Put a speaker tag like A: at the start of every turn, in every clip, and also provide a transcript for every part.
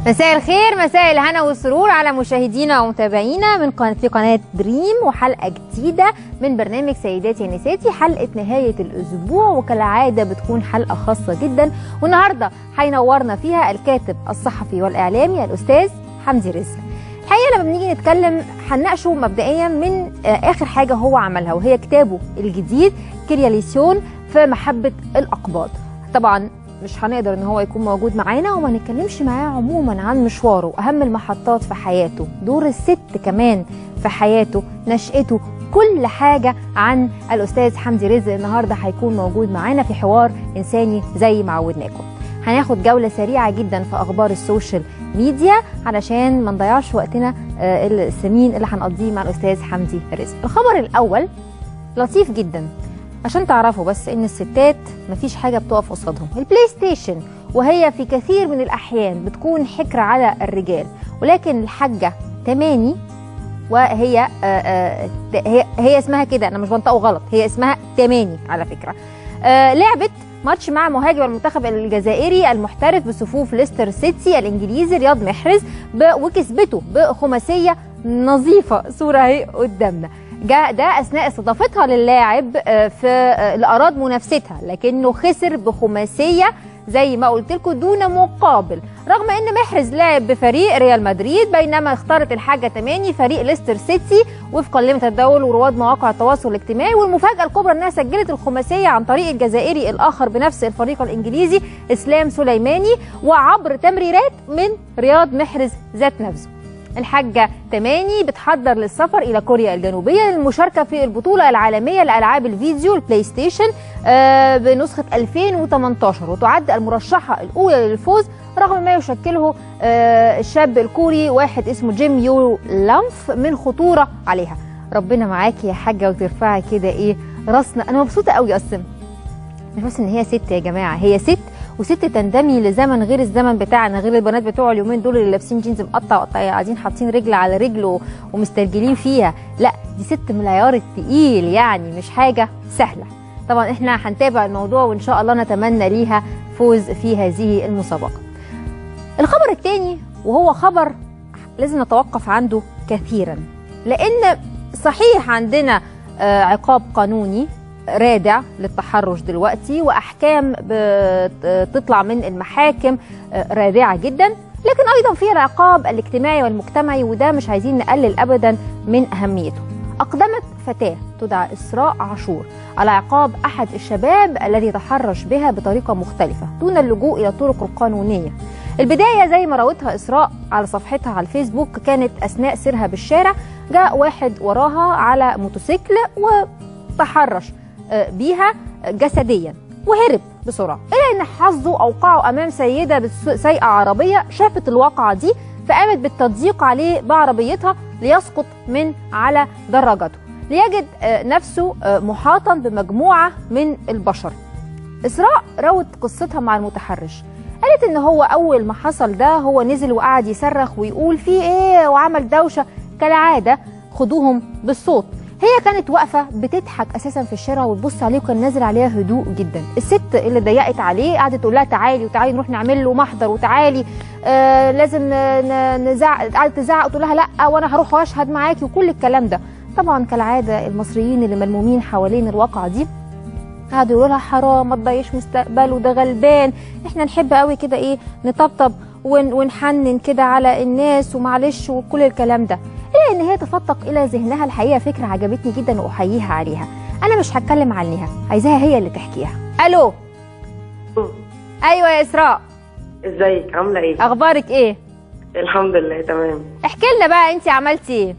A: مساء الخير مساء الهنا والسرور على مشاهدينا ومتابعينا من قناة في قناة دريم وحلقة جديدة من برنامج سيداتي يا نساتي حلقة نهاية الأسبوع وكالعادة بتكون حلقة خاصة جدا والنهاردة هينورنا فيها الكاتب الصحفي والإعلامي الأستاذ حمدي رزق الحقيقة لما بنيجي نتكلم هنناقشه مبدئيا من آخر حاجة هو عملها وهي كتابه الجديد كرياليسيون في محبة الأقباط طبعا مش هنقدر ان هو يكون موجود معانا وما نتكلمش معاه عموما عن مشواره اهم المحطات في حياته دور الست كمان في حياته نشأته كل حاجة عن الأستاذ حمدي رزق النهاردة هيكون موجود معانا في حوار إنساني زي ما عودناكم هناخد جولة سريعة جدا في أخبار السوشيال ميديا علشان ما نضيعش وقتنا السمين اللي هنقضيه مع الأستاذ حمدي رزق الخبر الأول لطيف جدا عشان تعرفوا بس ان الستات مفيش حاجه بتقف قصادهم البلاي ستيشن وهي في كثير من الاحيان بتكون حكر على الرجال ولكن الحاجه تماني وهي آآ آآ هي, هي اسمها كده انا مش بنطقه غلط هي اسمها تماني على فكره لعبت ماتش مع مهاجم المنتخب الجزائري المحترف بصفوف ليستر سيتي الانجليزي رياض محرز وكسبته بخماسيه نظيفه صوره اهي قدامنا جاء ده اثناء استضافتها للاعب في اللي اراد منافستها لكنه خسر بخماسيه زي ما قلت لكم دون مقابل رغم ان محرز لعب بفريق ريال مدريد بينما اختارت الحاجه تماني فريق ليستر سيتي وفق قائمه الدول ورواد مواقع التواصل الاجتماعي والمفاجاه الكبرى انها سجلت الخماسيه عن طريق الجزائري الاخر بنفس الفريق الانجليزي اسلام سليماني وعبر تمريرات من رياض محرز ذات نفسه الحاجة تماني بتحضر للسفر إلى كوريا الجنوبية للمشاركة في البطولة العالمية لألعاب الفيديو البلاي ستيشن آه بنسخة 2018 وتعد المرشحة الأولى للفوز رغم ما يشكله آه الشاب الكوري واحد اسمه جيم يو لامف من خطورة عليها ربنا معاكي يا حاجة وترفعي كده إيه راسنا أنا مبسوطة قوي أصلا مش بس إن هي ست يا جماعة هي ست وست تندمي لزمن غير الزمن بتاعنا غير البنات بتوع اليومين دول اللي لابسين جينز مقطع قاعدين حاطين رجل على رجل ومسترجلين فيها لا دي ست من العيار التقيل يعني مش حاجه سهله طبعا احنا هنتابع الموضوع وان شاء الله نتمنى ليها فوز في هذه المسابقه الخبر الثاني وهو خبر لازم نتوقف عنده كثيرا لان صحيح عندنا عقاب قانوني رادع للتحرش دلوقتي واحكام بتطلع من المحاكم رادعه جدا لكن ايضا في العقاب الاجتماعي والمجتمعي وده مش عايزين نقلل ابدا من اهميته اقدمت فتاه تدعى اسراء عاشور على عقاب احد الشباب الذي تحرش بها بطريقه مختلفه دون اللجوء الى الطرق القانونيه البدايه زي ما راوتها اسراء على صفحتها على الفيسبوك كانت اثناء سيرها بالشارع جاء واحد وراها على موتوسيكل وتحرش بيها جسديا وهرب بسرعه الا ان حظه اوقعه امام سيده سايقه عربيه شافت الواقعه دي فقامت بالتضييق عليه بعربيتها ليسقط من على دراجته ليجد نفسه محاطا بمجموعه من البشر اسراء روت قصتها مع المتحرش قالت ان هو اول ما حصل ده هو نزل وقعد يصرخ ويقول في ايه وعمل دوشه كالعاده خدوهم بالصوت هي كانت واقفه بتضحك اساسا في الشارع وتبص عليه وكان نازل عليها هدوء جدا الست اللي ضيقت عليه قعدت تقول لها تعالي وتعالي نروح نعمل له محضر وتعالي آه لازم نزعق قعدت تزعق وتقول لها لا وانا هروح واشهد معاكي وكل الكلام ده طبعا كالعاده المصريين اللي ملمومين حوالين الواقعه دي قعدوا يقولوا لها حرام ما تضيعش مستقبله ده غلبان احنا نحب قوي كده ايه نطبطب ونحنن كده على الناس ومعلش وكل الكلام ده الا ان هي تفتق الى ذهنها الحقيقه فكره عجبتني جدا واحييها عليها انا مش هتكلم عنها عايزاها هي اللي تحكيها الو ايوه يا اسراء
B: ازيك عامله ايه
A: اخبارك ايه
B: الحمد لله تمام
A: احكي لنا بقى انت عملتي ايه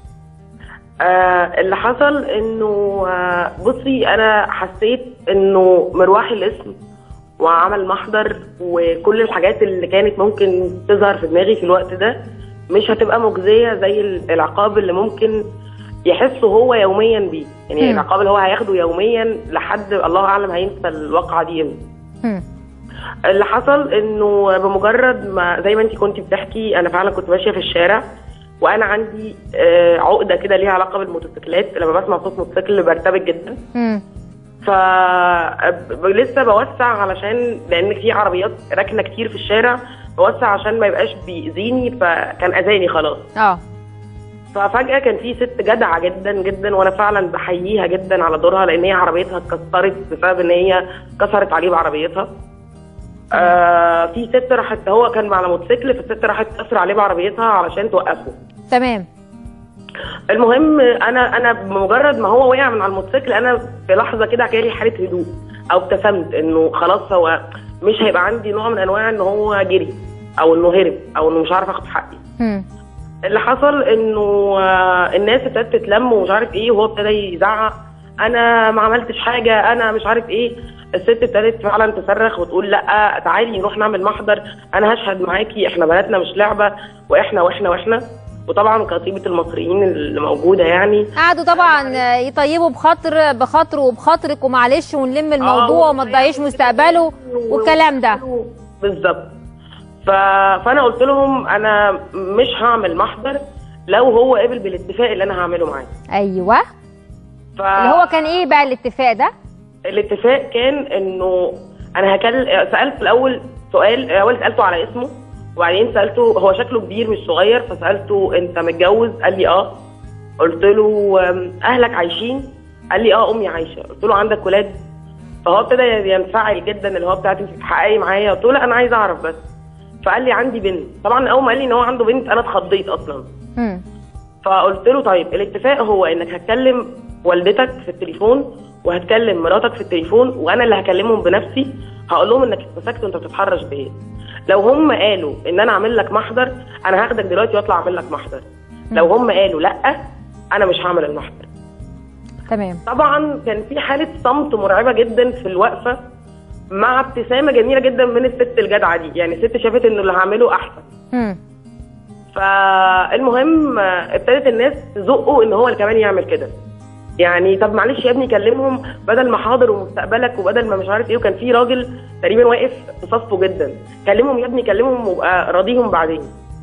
B: آه اللي حصل انه آه بصي انا حسيت انه مروح الاسم وعمل محضر وكل الحاجات اللي كانت ممكن تظهر في دماغي في الوقت ده مش هتبقى مجزيه زي العقاب اللي ممكن يحسه هو يوميا بيه يعني
A: مم.
B: العقاب اللي هو هياخده يوميا لحد الله اعلم هينسى الواقعه دي امتى
A: هم.
B: اللي حصل انه بمجرد ما زي ما انت كنت بتحكي انا فعلا كنت ماشيه في الشارع وانا عندي آه، عقده كده ليها علاقه بالموتوسيكلات لما بسمع صوت موتوسيكل برتبك جدا
A: هم.
B: ف ب- لسه بوسع علشان لان في عربيات راكنه كتير في الشارع وسع عشان ما يبقاش بيأذيني فكان اذاني خلاص
A: اه
B: ففجأة كان في ست جدعة جدا جدا وانا فعلا بحييها جدا على دورها لان هي عربيتها اتكسرت بسبب ان هي كسرت عليه بعربيتها. آه في ست راحت هو كان على موتوسيكل فالست راحت تكسر عليه بعربيتها علشان توقفه.
A: تمام
B: المهم انا انا بمجرد ما هو وقع من على الموتوسيكل انا في لحظه كده جالي حاله هدوء او ابتسمت انه خلاص هو مش هيبقى عندي نوع من انواع ان هو جري او انه هرب او انه مش عارف اخد حقي.
A: مم.
B: اللي حصل انه آه، الناس ابتدت تتلم ومش عارف ايه وهو ابتدى يزعق انا ما عملتش حاجه انا مش عارف ايه الست ابتدت فعلا تصرخ وتقول لا تعالي نروح نعمل محضر انا هشهد معاكي احنا بناتنا مش لعبه واحنا واحنا واحنا وطبعا كتيبه المصريين اللي موجوده يعني
A: قعدوا طبعا يطيبوا بخاطر بخاطره وبخاطرك ومعلش ونلم الموضوع
B: آه،
A: وما تضيعيش مستقبله والكلام ده
B: بالظبط ف... فانا قلت لهم انا مش هعمل محضر لو هو قبل بالاتفاق اللي انا هعمله معاه
A: ايوه
B: ف...
A: اللي هو كان ايه بقى الاتفاق ده
B: الاتفاق كان انه انا هكلم سالت الاول سؤال الاول سالته على اسمه وبعدين سالته هو شكله كبير مش صغير فسالته انت متجوز قال لي اه قلت له أم، اهلك عايشين قال لي اه امي عايشه قلت له عندك ولاد فهو ابتدى ينفعل جدا اللي هو بتاعت انت بتحققي معايا قلت له لا انا عايز اعرف بس فقال لي عندي بنت طبعا اول ما قال لي ان هو عنده بنت انا اتخضيت اصلا
A: مم.
B: فقلت له طيب الاتفاق هو انك هتكلم والدتك في التليفون وهتكلم مراتك في التليفون وانا اللي هكلمهم بنفسي هقول لهم انك اتمسكت وانت بتتحرش بايه لو هم قالوا ان انا اعمل لك محضر انا هاخدك دلوقتي واطلع اعمل لك محضر لو هم قالوا لا انا مش هعمل المحضر
A: تمام
B: طبعا كان في حاله صمت مرعبه جدا في الوقفه مع ابتسامه جميله جدا من الست الجدعه دي يعني الست شافت انه اللي هعمله احسن
A: مم.
B: فالمهم آه، ابتدت الناس تزقه ان هو اللي كمان يعمل كده يعني طب معلش يا ابني كلمهم بدل ما حاضر ومستقبلك وبدل ما مش عارف ايه وكان في راجل تقريبا واقف في صفه جدا كلمهم يا ابني كلمهم وابقى راضيهم بعدين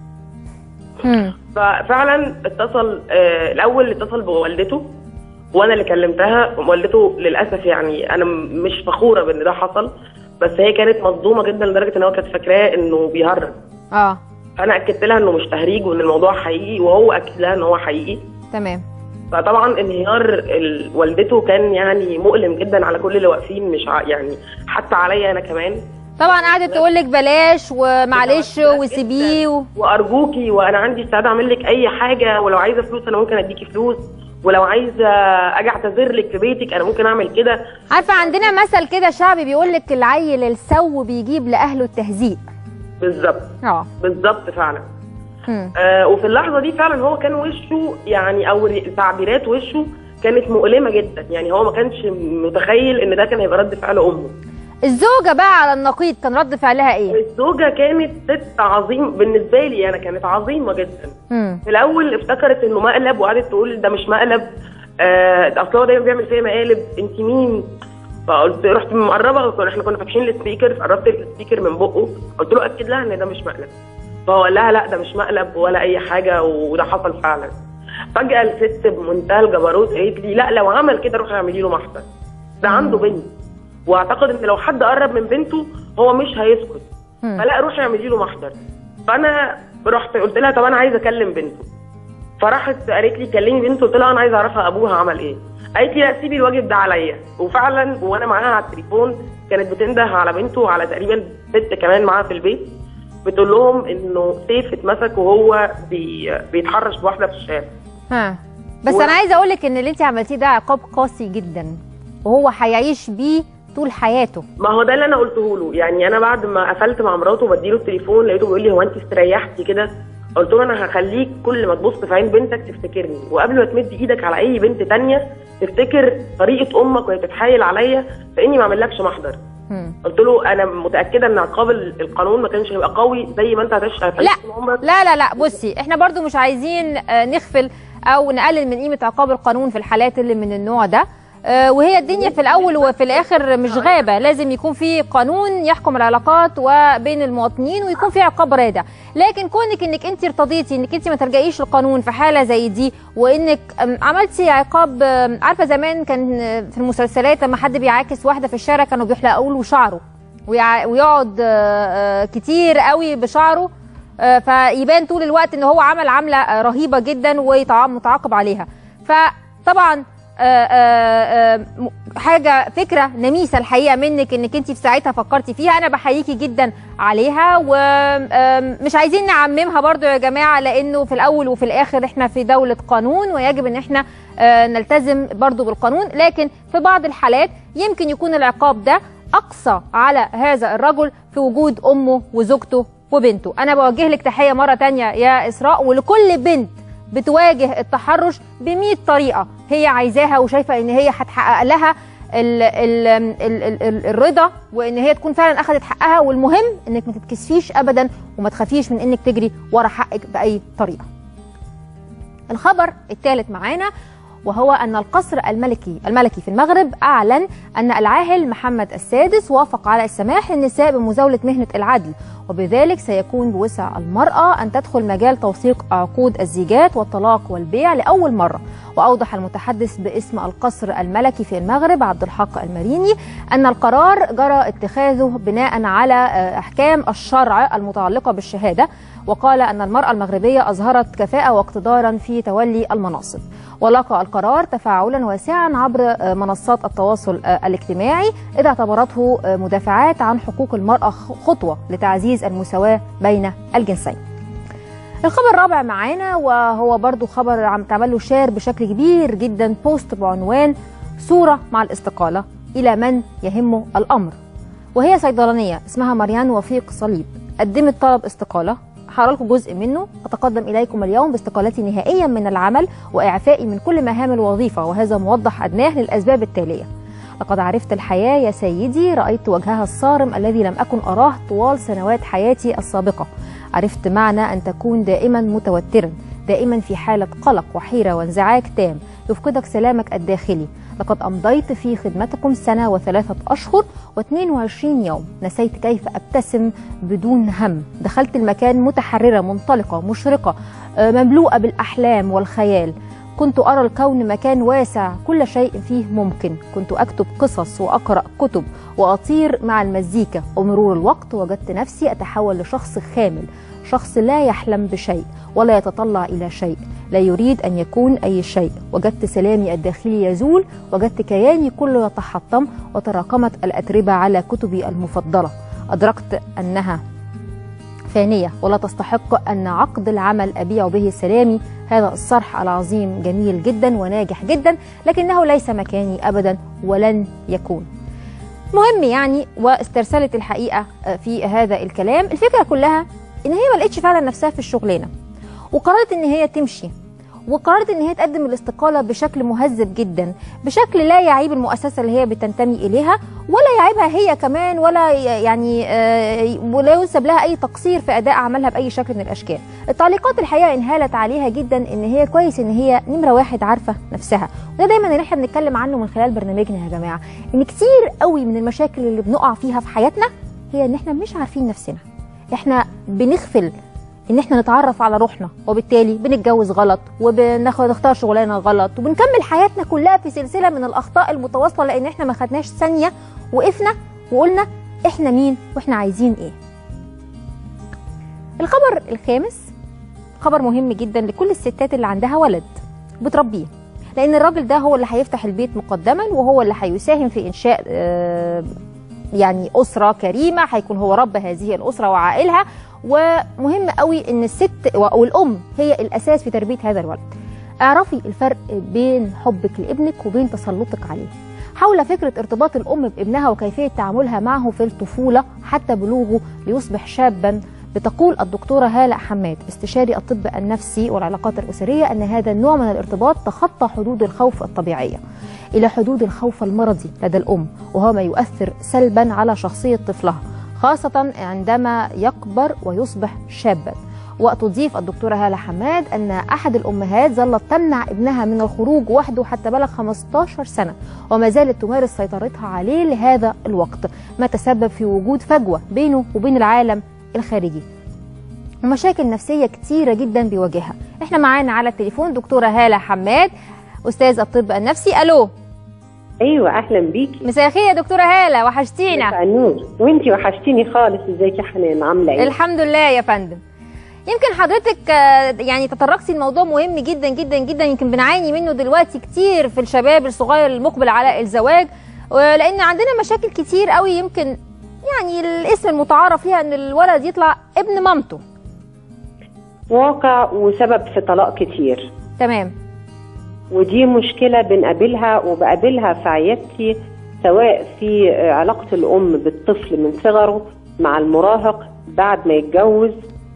A: مم.
B: ففعلا اتصل آه الاول اتصل بوالدته وانا اللي كلمتها والدته للاسف يعني انا م- مش فخوره بان ده حصل بس هي كانت مصدومه جدا لدرجه ان هو كانت فاكراه انه بيهرج
A: اه
B: فانا اكدت لها انه مش تهريج وان الموضوع حقيقي وهو اكد لها ان هو حقيقي
A: تمام
B: فطبعا انهيار ال- والدته كان يعني مؤلم جدا على كل اللي واقفين مش ع... يعني حتى عليا انا كمان
A: طبعا قعدت تقول لك بلاش ومعلش وسيبيه و...
B: وارجوكي وانا عندي استعداد اعمل لك اي حاجه ولو عايزه فلوس انا ممكن اديكي فلوس ولو عايزه اجي اعتذر لك في بيتك انا ممكن اعمل كده
A: عارفه عندنا مثل كده شعبي بيقول لك العيل السو بيجيب لاهله التهزيق
B: بالظبط
A: اه
B: بالظبط فعلا
A: مم.
B: آه وفي اللحظه دي فعلا هو كان وشه يعني او تعبيرات وشه كانت مؤلمه جدا يعني هو ما كانش متخيل ان ده كان هيبقى رد فعل امه
A: الزوجه بقى على النقيض كان رد فعلها ايه
B: الزوجه كانت ست عظيم بالنسبه لي انا كانت عظيمه جدا
A: مم.
B: في الاول افتكرت انه مقلب وقعدت تقول ده مش مقلب آه اصل هو دايما بيعمل فيا مقالب انت مين فقلت رحت مقربه كنا- احنا كنا فاتحين السبيكر قربت السبيكر من بقه قلت له اكد لها ان ده مش مقلب فهو قال لها لا ده مش مقلب ولا اي حاجه وده حصل فعلا فجاه الست بمنتهى الجبروت قالت لي لا لو عمل كده روحي اعملي له محضر ده عنده بنت واعتقد ان لو حد قرب من بنته هو مش هيسكت
A: مم.
B: فلا روحي اعملي له محضر فانا رحت قلت لها طب انا عايزه اكلم بنته فراحت قالت لي كلمي بنته قلت لها انا عايزه اعرفها ابوها عمل ايه قالت لي لا سيبي الواجب ده عليا وفعلا وانا معاها على التليفون كانت بتنده على بنته وعلى تقريبا ست كمان معاها في البيت بتقول لهم انه سيف اتمسك وهو بي بيتحرش بواحده في الشارع
A: ها بس
B: و-
A: انا عايزه اقول لك ان اللي انت عملتيه ده عقاب قاسي جدا وهو هيعيش بيه طول حياته
B: ما هو ده اللي انا قلته له يعني انا بعد ما قفلت مع مراته وبديله التليفون لقيته بيقول لي هو انت استريحتي كده قلت له انا هخليك كل ما تبص في عين بنتك تفتكرني وقبل ما تمد ايدك على اي بنت تانية تفتكر طريقه امك وهي بتتحايل عليا فاني ما اعملكش محضر
A: مم.
B: قلت له انا متاكده ان عقاب ال- القانون ما كانش هيبقى قوي زي ما انت هتعيش هتعيش
A: لا
B: طول عمرك
A: لا لا لا بصي احنا برضو مش عايزين آه، نغفل او نقلل من قيمه عقاب القانون في الحالات اللي من النوع ده آه، وهي الدنيا في الاول وفي الاخر مش غابه لازم يكون في قانون يحكم العلاقات وبين المواطنين ويكون في عقاب رادع لكن كونك انك انت ارتضيتي انك انت ما تلجئيش القانون في حاله زي دي وانك أم، عملتي عقاب أم، عارفه زمان كان آه، في المسلسلات لما حد بيعاكس واحده في الشارع كانوا بيحلقوا له شعره ويع- ويقعد آه، آه، كتير قوي بشعره آه، فيبان طول الوقت ان هو عمل عمله آه، رهيبه جدا ومتعاقب عليها فطبعا آه، آه، آه، م- حاجه فكره نميسه الحقيقه منك انك انت في ساعتها فكرتي فيها انا بحييكي جدا عليها ومش عايزين نعممها برضو يا جماعه لانه في الاول وفي الاخر احنا في دوله قانون ويجب ان احنا آه، نلتزم برضو بالقانون لكن في بعض الحالات يمكن يكون العقاب ده اقصى على هذا الرجل في وجود امه وزوجته وبنته انا بوجه لك تحيه مره تانية يا اسراء ولكل بنت بتواجه التحرش ب طريقه هي عايزاها وشايفه ان هي هتحقق لها ال ال ال ال ال الرضا وان هي تكون فعلا اخذت حقها والمهم انك ما تتكسفيش ابدا وما تخافيش من انك تجري ورا حقك باي طريقه الخبر الثالث معانا وهو أن القصر الملكي الملكي في المغرب أعلن أن العاهل محمد السادس وافق على السماح للنساء بمزاولة مهنة العدل وبذلك سيكون بوسع المرأة أن تدخل مجال توثيق عقود الزيجات والطلاق والبيع لأول مرة وأوضح المتحدث باسم القصر الملكي في المغرب عبد الحق المريني أن القرار جرى اتخاذه بناء على آه، أحكام الشرع المتعلقة بالشهادة وقال أن المرأة المغربية أظهرت كفاءة واقتدارا في تولي المناصب ولقى القرار تفاعلا واسعا عبر آه، منصات التواصل آه، الاجتماعي إذ اعتبرته آه، مدافعات عن حقوق المرأة خطوة لتعزيز المساواة بين الجنسين الخبر الرابع معانا وهو برضو خبر عم تعمل له شير بشكل كبير جدا بوست بعنوان صورة مع الاستقالة إلى من يهمه الأمر وهي صيدلانية اسمها مريان وفيق صليب قدمت طلب استقالة هقرا لكم جزء منه أتقدم إليكم اليوم باستقالتي نهائيا من العمل وإعفائي من كل مهام الوظيفة وهذا موضح أدناه للأسباب التالية لقد عرفت الحياة يا سيدي رأيت وجهها الصارم الذي لم أكن أراه طوال سنوات حياتي السابقة عرفت معنى أن تكون دائما متوترا دائما في حالة قلق وحيرة وانزعاج تام يفقدك سلامك الداخلي لقد أمضيت في خدمتكم سنة وثلاثة أشهر و22 يوم نسيت كيف أبتسم بدون هم دخلت المكان متحررة منطلقة مشرقة آه، مملوءة بالأحلام والخيال كنت أرى الكون مكان واسع كل شيء فيه ممكن كنت أكتب قصص وأقرأ كتب وأطير مع المزيكا ومرور الوقت وجدت نفسي أتحول لشخص خامل شخص لا يحلم بشيء ولا يتطلع إلى شيء لا يريد أن يكون أي شيء وجدت سلامي الداخلي يزول وجدت كياني كله يتحطم وتراكمت الأتربة على كتبي المفضلة أدركت أنها فانية ولا تستحق أن عقد العمل أبيع به سلامي هذا الصرح العظيم جميل جدا وناجح جدا لكنه ليس مكاني أبدا ولن يكون مهم يعني واسترسلت الحقيقة في هذا الكلام الفكرة كلها إن هي ما لقيتش فعلا نفسها في الشغلانة وقررت إن هي تمشي وقررت ان هي تقدم الاستقاله بشكل مهذب جدا بشكل لا يعيب المؤسسه اللي هي بتنتمي اليها ولا يعيبها هي كمان ولا ي- يعني آه، ولا ينسب لها اي تقصير في اداء عملها باي شكل من الاشكال التعليقات الحقيقه انهالت عليها جدا ان هي كويس ان هي نمره واحد عارفه نفسها وده دايما اللي احنا بنتكلم عنه من خلال برنامجنا يا جماعه ان كتير قوي من المشاكل اللي بنقع فيها في حياتنا هي ان احنا مش عارفين نفسنا احنا بنغفل ان احنا نتعرف على روحنا وبالتالي بنتجوز غلط وبناخد نختار شغلانه غلط وبنكمل حياتنا كلها في سلسله من الاخطاء المتواصله لان احنا ما خدناش ثانيه وقفنا وقلنا احنا مين واحنا عايزين ايه الخبر الخامس خبر مهم جدا لكل الستات اللي عندها ولد بتربيه لان الراجل ده هو اللي هيفتح البيت مقدما وهو اللي هيساهم في انشاء آه، يعني اسره كريمه هيكون هو رب هذه الاسره وعائلها ومهم قوي ان الست والام هي الاساس في تربيه هذا الولد اعرفي الفرق بين حبك لابنك وبين تسلطك عليه حول فكرة ارتباط الأم بابنها وكيفية تعاملها معه في الطفولة حتى بلوغه ليصبح شابا بتقول الدكتورة هالة حماد استشاري الطب النفسي والعلاقات الأسرية أن هذا النوع من الارتباط تخطى حدود الخوف الطبيعية إلى حدود الخوف المرضي لدى الأم وهو ما يؤثر سلبا على شخصية طفلها خاصة عندما يكبر ويصبح شابا وتضيف الدكتورة هالة حماد أن أحد الأمهات ظلت تمنع ابنها من الخروج وحده حتى بلغ 15 سنة وما زالت تمارس سيطرتها عليه لهذا الوقت ما تسبب في وجود فجوة بينه وبين العالم الخارجي ومشاكل نفسية كتيرة جدا بيواجهها احنا معانا على التليفون دكتورة هالة حماد أستاذ الطب النفسي ألو
C: ايوه اهلا بيكي
A: مساء الخير يا دكتوره هاله وحشتينا
C: مساء النور وانتي وحشتيني خالص ازيك يا حنان عامله ايه
A: الحمد لله يا فندم يمكن حضرتك آه، يعني تطرقتي لموضوع مهم جدا جدا جدا يمكن بنعاني منه دلوقتي كتير في الشباب الصغير المقبل على الزواج ولان عندنا مشاكل كتير قوي يمكن يعني الاسم المتعارف ليها ان الولد يطلع ابن مامته
C: واقع وسبب في طلاق كتير
A: تمام
C: ودي مشكله بنقابلها وبقابلها في عيادتي سواء في آه، علاقه الام بالطفل من صغره مع المراهق بعد ما يتجوز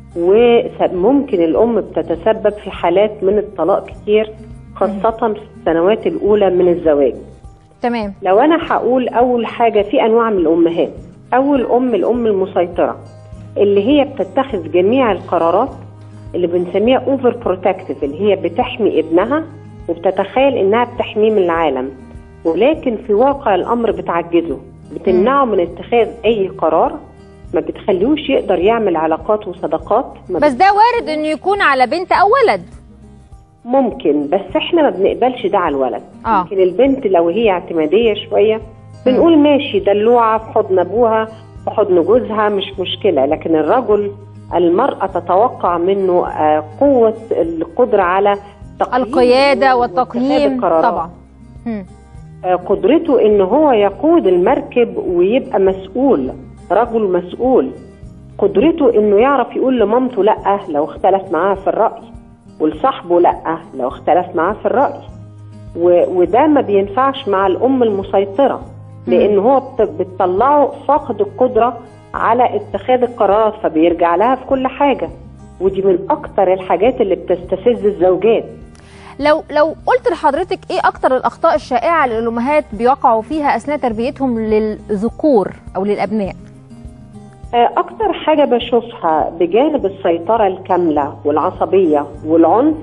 C: وممكن الام بتتسبب في حالات من الطلاق كتير خاصه في السنوات الاولى من الزواج
A: تمام
C: لو انا هقول اول حاجه في انواع من الامهات اول ام الام المسيطره اللي هي بتتخذ جميع القرارات اللي بنسميها اوفر بروتكتيف اللي هي بتحمي ابنها وبتتخيل انها بتحميه من العالم ولكن في واقع الامر بتعجزه بتمنعه من اتخاذ اي قرار ما بتخليهوش يقدر يعمل علاقات وصداقات ما
A: بس ده وارد انه يكون على بنت او ولد
C: ممكن بس احنا ما بنقبلش ده على الولد
A: آه.
C: يمكن البنت لو هي اعتماديه شويه بنقول ماشي دلوعه في حضن ابوها في حضن جوزها مش مشكله لكن الرجل المراه تتوقع منه آه، قوه القدره على تقييم
A: القياده
C: واتخاذ
A: والتقييم
C: القرارات.
A: طبعا مم.
C: آه، قدرته ان هو يقود المركب ويبقى مسؤول رجل مسؤول قدرته انه يعرف يقول لمامته لا لو اختلف معاها في الراي ولصاحبه لا لو اختلف معاه في الراي و- وده ما بينفعش مع الام المسيطره لان هو بت- بتطلعه فاقد القدره على اتخاذ القرارات فبيرجع لها في كل حاجه ودي من اكتر الحاجات اللي بتستفز الزوجات
A: لو لو قلت لحضرتك ايه اكتر الاخطاء الشائعه اللي الامهات بيقعوا فيها اثناء تربيتهم للذكور او للابناء
C: آه، أكتر حاجة بشوفها بجانب السيطرة الكاملة والعصبية والعنف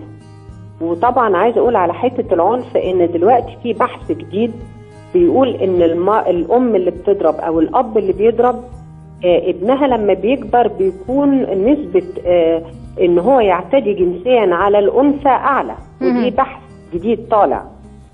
C: وطبعا عايزة أقول على حتة العنف إن دلوقتي في بحث جديد بيقول إن الم... الأم اللي بتضرب أو الأب اللي بيضرب آه، ابنها لما بيكبر بيكون نسبة آه، إن هو يعتدي جنسيا على الأنثى أعلى ودي
A: مهم.
C: بحث جديد طالع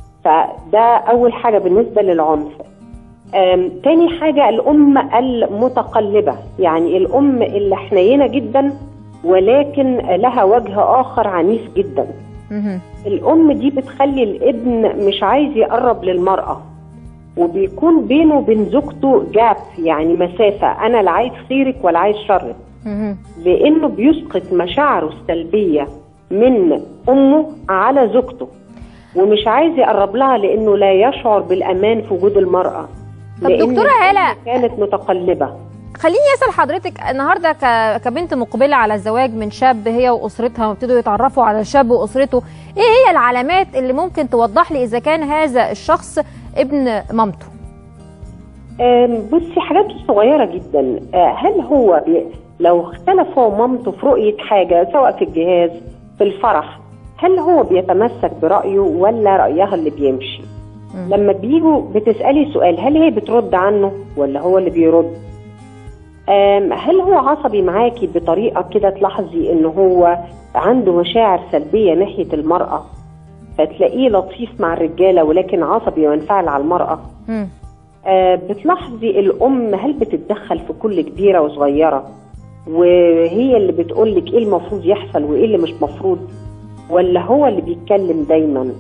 C: فده أول حاجة بالنسبة للعنف آم، تاني حاجة الأم المتقلبة يعني الأم اللي حنينة جدا ولكن لها وجه آخر عنيف جدا
A: مهم.
C: الأم دي بتخلي الابن مش عايز يقرب للمرأة وبيكون بينه وبين زوجته جاب يعني مسافة أنا لا عايز خيرك ولا عايز شرك
A: مهم.
C: لأنه بيسقط مشاعره السلبية من أمه على زوجته ومش عايز يقرب لها لأنه لا يشعر بالأمان في وجود المرأة
A: طب
C: لأن
A: دكتورة
C: الأم
A: هالة.
C: كانت متقلبة
A: خليني اسال حضرتك النهارده ك- كبنت مقبله على الزواج من شاب هي واسرتها وابتدوا يتعرفوا على الشاب واسرته ايه هي العلامات اللي ممكن توضح لي اذا كان هذا الشخص ابن مامته
C: آم، بصي حاجات صغيرة جدا آه، هل هو بي... لو اختلف هو ومامته في رؤية حاجة سواء في الجهاز في الفرح هل هو بيتمسك برأيه ولا رأيها اللي بيمشي
A: مم.
C: لما بيجوا بتسألي سؤال هل هي بترد عنه ولا هو اللي بيرد آم، هل هو عصبي معاكي بطريقة كده تلاحظي ان هو عنده مشاعر سلبية ناحية المرأة فتلاقيه لطيف مع الرجالة ولكن عصبي وينفعل على المرأة
A: مم.
C: آه، بتلاحظي الام هل بتتدخل في كل كبيره وصغيره وهي اللي بتقول لك ايه المفروض يحصل وايه اللي مش مفروض ولا هو اللي بيتكلم دايما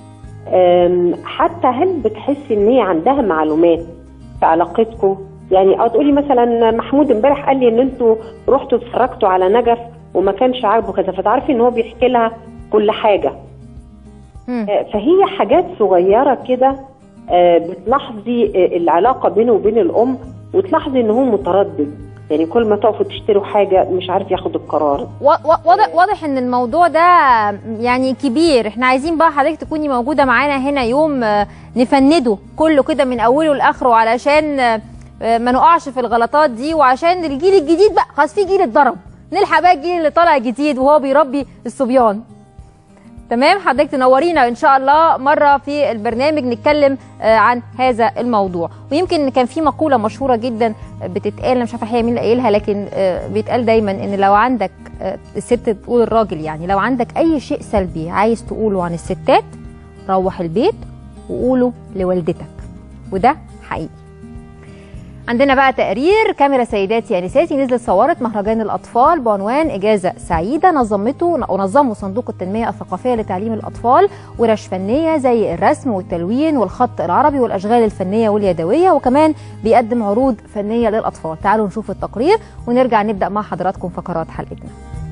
C: آم، حتى هل بتحسي ان هي عندها معلومات في علاقتكم يعني اه تقولي مثلا محمود امبارح قال لي ان انتوا رحتوا اتفرجتوا على نجف وما كانش عاجبه كذا فتعرفي ان هو بيحكي لها كل حاجه
A: مم.
C: آه، فهي حاجات صغيرة كده آه، بتلاحظي آه، العلاقة بينه وبين الأم وتلاحظي إن هو متردد يعني كل ما تقفوا تشتروا حاجة مش عارف ياخد القرار
A: و- و- واضح واضح ان الموضوع ده يعني كبير احنا عايزين بقى حضرتك تكوني موجوده معانا هنا يوم آه، نفنده كله كده من اوله لاخره علشان آه، آه، ما نقعش في الغلطات دي وعشان الجيل الجديد بقى خلاص في جيل اتضرب نلحق بقى الجيل اللي طالع جديد وهو بيربي الصبيان تمام حضرتك تنورينا ان شاء الله مره في البرنامج نتكلم آه، عن هذا الموضوع ويمكن كان في مقوله مشهوره جدا بتتقال أنا مش عارفه هي مين اللي قايلها لكن آه، بيتقال دايما ان لو عندك آه، الست تقول الراجل يعني لو عندك اي شيء سلبي عايز تقوله عن الستات روح البيت وقوله لوالدتك وده حقيقي عندنا بقى تقرير كاميرا سيداتي انساتي نزلت صورت مهرجان الاطفال بعنوان اجازه سعيده نظمته ونظمه صندوق التنميه الثقافيه لتعليم الاطفال ورش فنيه زي الرسم والتلوين والخط العربي والاشغال الفنيه واليدويه وكمان بيقدم عروض فنيه للاطفال تعالوا نشوف التقرير ونرجع نبدا مع حضراتكم فقرات حلقتنا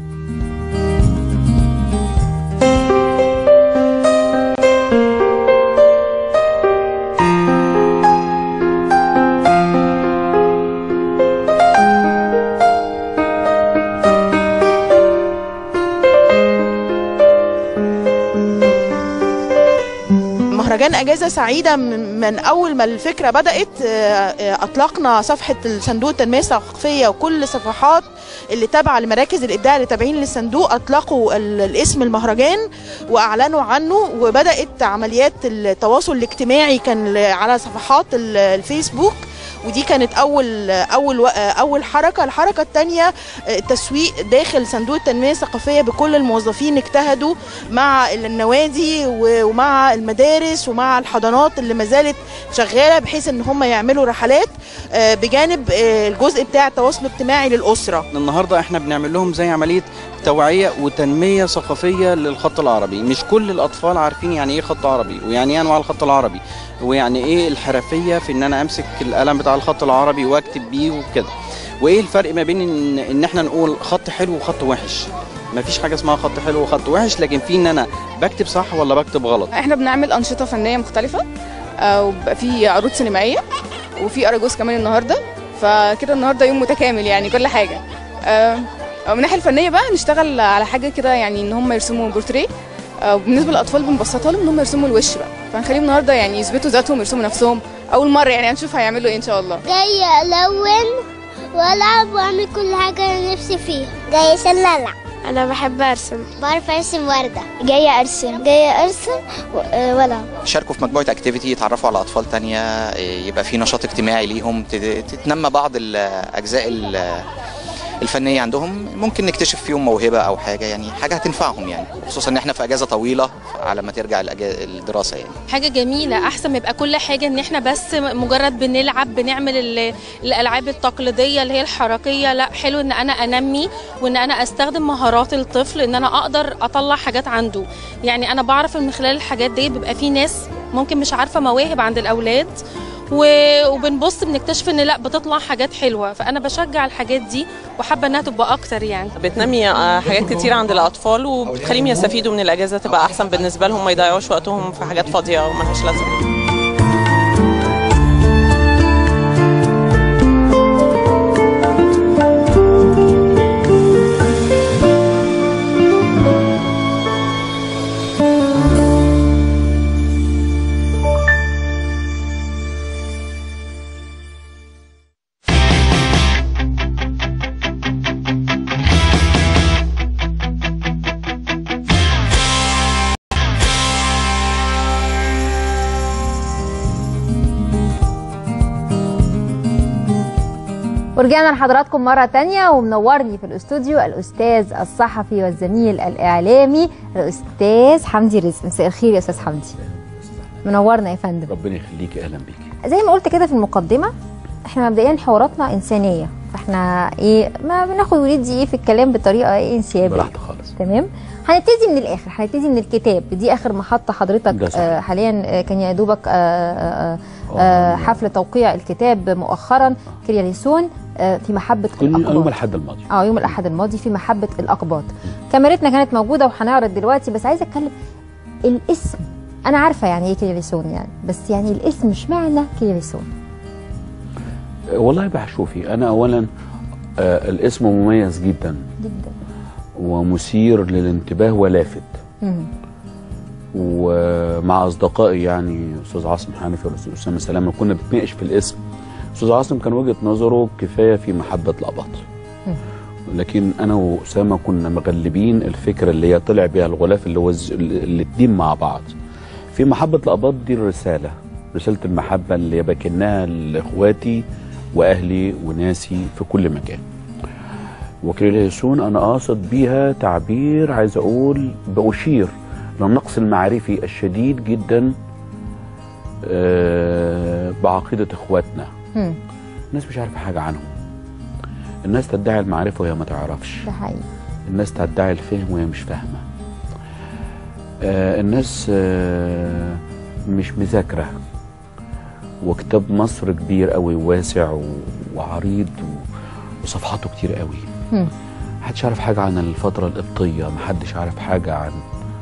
D: مهرجان اجازه سعيده من من اول ما الفكره بدات آه، آه، اطلقنا صفحه الصندوق التنميه الثقافيه وكل صفحات اللي تابعه لمراكز الابداع اللي تابعين للصندوق اطلقوا ال- الاسم المهرجان واعلنوا عنه وبدات عمليات التواصل الاجتماعي كان ل- على صفحات ال- الفيسبوك ودي كانت اول اول و- اول حركه الحركه الثانيه التسويق داخل صندوق التنميه الثقافيه بكل الموظفين اجتهدوا مع النوادي و- ومع المدارس ومع الحضانات اللي ما زالت شغاله بحيث ان هم يعملوا رحلات آه، بجانب آه، الجزء بتاع التواصل الاجتماعي للاسره
E: النهارده احنا بنعمل لهم زي عمليه توعيه وتنميه ثقافيه للخط العربي مش كل الاطفال عارفين يعني ايه خط عربي ويعني ايه انواع الخط العربي ويعني ايه الحرفيه في ان انا امسك القلم بتاع الخط العربي واكتب بيه وكده وايه الفرق ما بين ان, إن احنا نقول خط حلو وخط وحش مفيش حاجه اسمها خط حلو وخط وحش لكن في ان انا بكتب صح ولا بكتب غلط
F: احنا بنعمل انشطه فنيه مختلفه آه، وبيبقى في عروض سينمائيه وفي اراجوز كمان النهارده فكده النهارده يوم متكامل يعني كل حاجه آه، من الناحيه الفنيه بقى نشتغل على حاجه كده يعني ان هم يرسموا بورتريه آه، وبالنسبه للاطفال بنبسطها لهم ان هم يرسموا الوش بقى فهنخليهم النهارده يعني يثبتوا ذاتهم يرسموا نفسهم اول مره يعني هنشوف هيعملوا ايه ان شاء الله
G: جاي ألون وألعب وأعمل كل حاجة أنا نفسي فيها جاي ألعب أنا بحب أرسم بعرف أرسم وردة جاية أرسم جاية أرسم وألعب
H: شاركوا في مجموعه اكتيفيتي يتعرفوا على اطفال تانية يبقى في نشاط اجتماعي ليهم تت- تتنمى بعض الاجزاء ال- الفنيه عندهم ممكن نكتشف فيهم موهبه او حاجه يعني حاجه هتنفعهم يعني خصوصا ان احنا في اجازه طويله على ما ترجع الأجا- الدراسه يعني
I: حاجة جميلة أحسن ما يبقى كل حاجة إن إحنا بس مجرد بنلعب بنعمل ال- الألعاب التقليدية اللي هي الحركية لا حلو إن أنا أنمي وإن أنا أستخدم مهارات الطفل إن أنا أقدر أطلع حاجات عنده يعني أنا بعرف من خلال الحاجات دي بيبقى في ناس ممكن مش عارفة مواهب عند الأولاد و- وبنبص بنكتشف ان لا بتطلع حاجات حلوه فانا بشجع الحاججات دي وحابه انها تبقى اكتر يعني
J: بتنمي آه، حاجات كتير عند الاطفال وبتخليهم يستفيدوا من الاجازه تبقى احسن بالنسبه لهم ما يضيعوش وقتهم في حاجات فاضيه وملهاش لازمه
A: ورجعنا لحضراتكم مرة تانية ومنورني في الاستوديو الأستاذ الصحفي والزميل الإعلامي الأستاذ حمدي رزق مساء الخير يا أستاذ حمدي منورنا يا فندم
K: ربنا يخليكي اهلا بيكي
A: زي ما قلت كده في المقدمة احنا مبدئيا حواراتنا إنسانية فاحنا ايه ما بناخد وندي ايه في الكلام بطريقة ايه انسيابية
K: براحتك خالص
A: تمام هنبتدي من الاخر هنبتدي من الكتاب دي اخر محطه حضرتك
K: ده صحيح.
A: آه حاليا آه، كان يا دوبك آه آه آه حفل توقيع الكتاب مؤخرا كرياليسون آه في محبه
K: كل يوم
A: الاقباط
K: الاحد الماضي
A: اه يوم الاحد الماضي في محبه الاقباط كاميرتنا كانت موجوده وهنعرض دلوقتي بس عايزه اتكلم الاسم انا عارفه يعني ايه كرياليسون يعني بس يعني الاسم مش معنى كرياليسون
K: آه، والله بقى شوفي انا اولا آه الاسم مميز جدا
A: جدا
K: ومثير للانتباه ولافت
A: مم.
K: ومع اصدقائي يعني استاذ عاصم حنفي والاستاذ اسامه سلامه كنا بنتناقش في الاسم استاذ عاصم كان وجهه نظره كفايه في محبه الاباط
A: مم.
K: لكن انا واسامه كنا مغلبين الفكره اللي هي طلع بيها الغلاف اللي هو الز- الاتنين مع بعض في محبه الاباط دي الرساله رساله المحبه اللي بكنها لاخواتي واهلي وناسي في كل مكان وكريليسون انا قاصد بيها تعبير عايز اقول باشير للنقص المعرفي الشديد جدا آه، بعقيده اخواتنا
A: مم.
K: الناس مش عارفه حاجه عنهم الناس تدعي المعرفه وهي ما تعرفش
A: ده حقيقي
K: الناس تدعي الفهم وهي مش فاهمه آه الناس آه مش مذاكره وكتاب مصر كبير قوي وواسع و- وعريض و- وصفحاته كتير قوي
A: مم.
K: محدش عارف حاجه عن الفتره القبطيه محدش عارف حاجه عن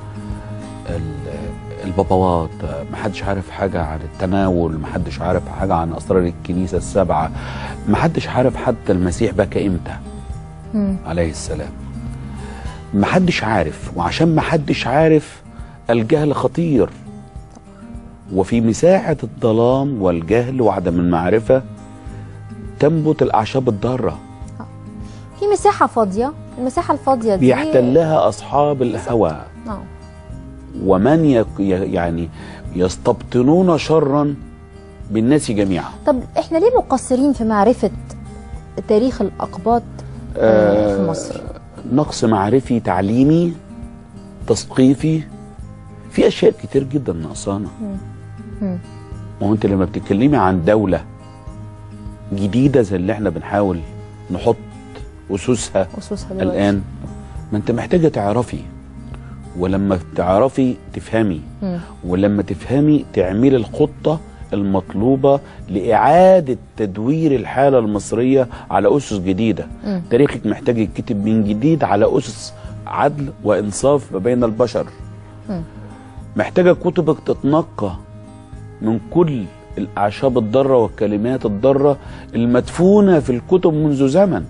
K: ال- البابوات محدش عارف حاجه عن التناول محدش عارف حاجه عن اسرار الكنيسه السبعه محدش عارف حتى المسيح بكى امتى
A: مم.
K: عليه السلام محدش عارف وعشان محدش عارف الجهل خطير وفي مساحة الظلام والجهل وعدم المعرفة تنبت الأعشاب الضارة
A: في مساحه فاضيه المساحه الفاضيه دي
K: بيحتلها أصحاب الهوى
A: اه
K: ومن يك يعني يستبطنون شرا بالناس جميعا
A: طب احنا ليه مقصرين في معرفه تاريخ الاقباط آه، في مصر
K: نقص معرفي تعليمي تثقيفي في أشياء كتير جدا ناقصانا
A: مم.
K: ما هو انت لما بتتكلمي عن دولة جديدة زي اللي احنا بنحاول نحط أسسها
A: أسسها دلوقتي.
K: الآن ما انت محتاجة تعرفي ولما تعرفي تفهمي
A: مم.
K: ولما تفهمي تعملي الخطة المطلوبة لإعادة تدوير الحالة المصرية على أسس جديدة
A: مم.
K: تاريخك محتاج يتكتب من جديد على أسس عدل وإنصاف ما بين البشر
A: مم.
K: محتاجة كتبك تتنقى من كل الأعشاب الضارة والكلمات الضارة المدفونة في الكتب منذ زمن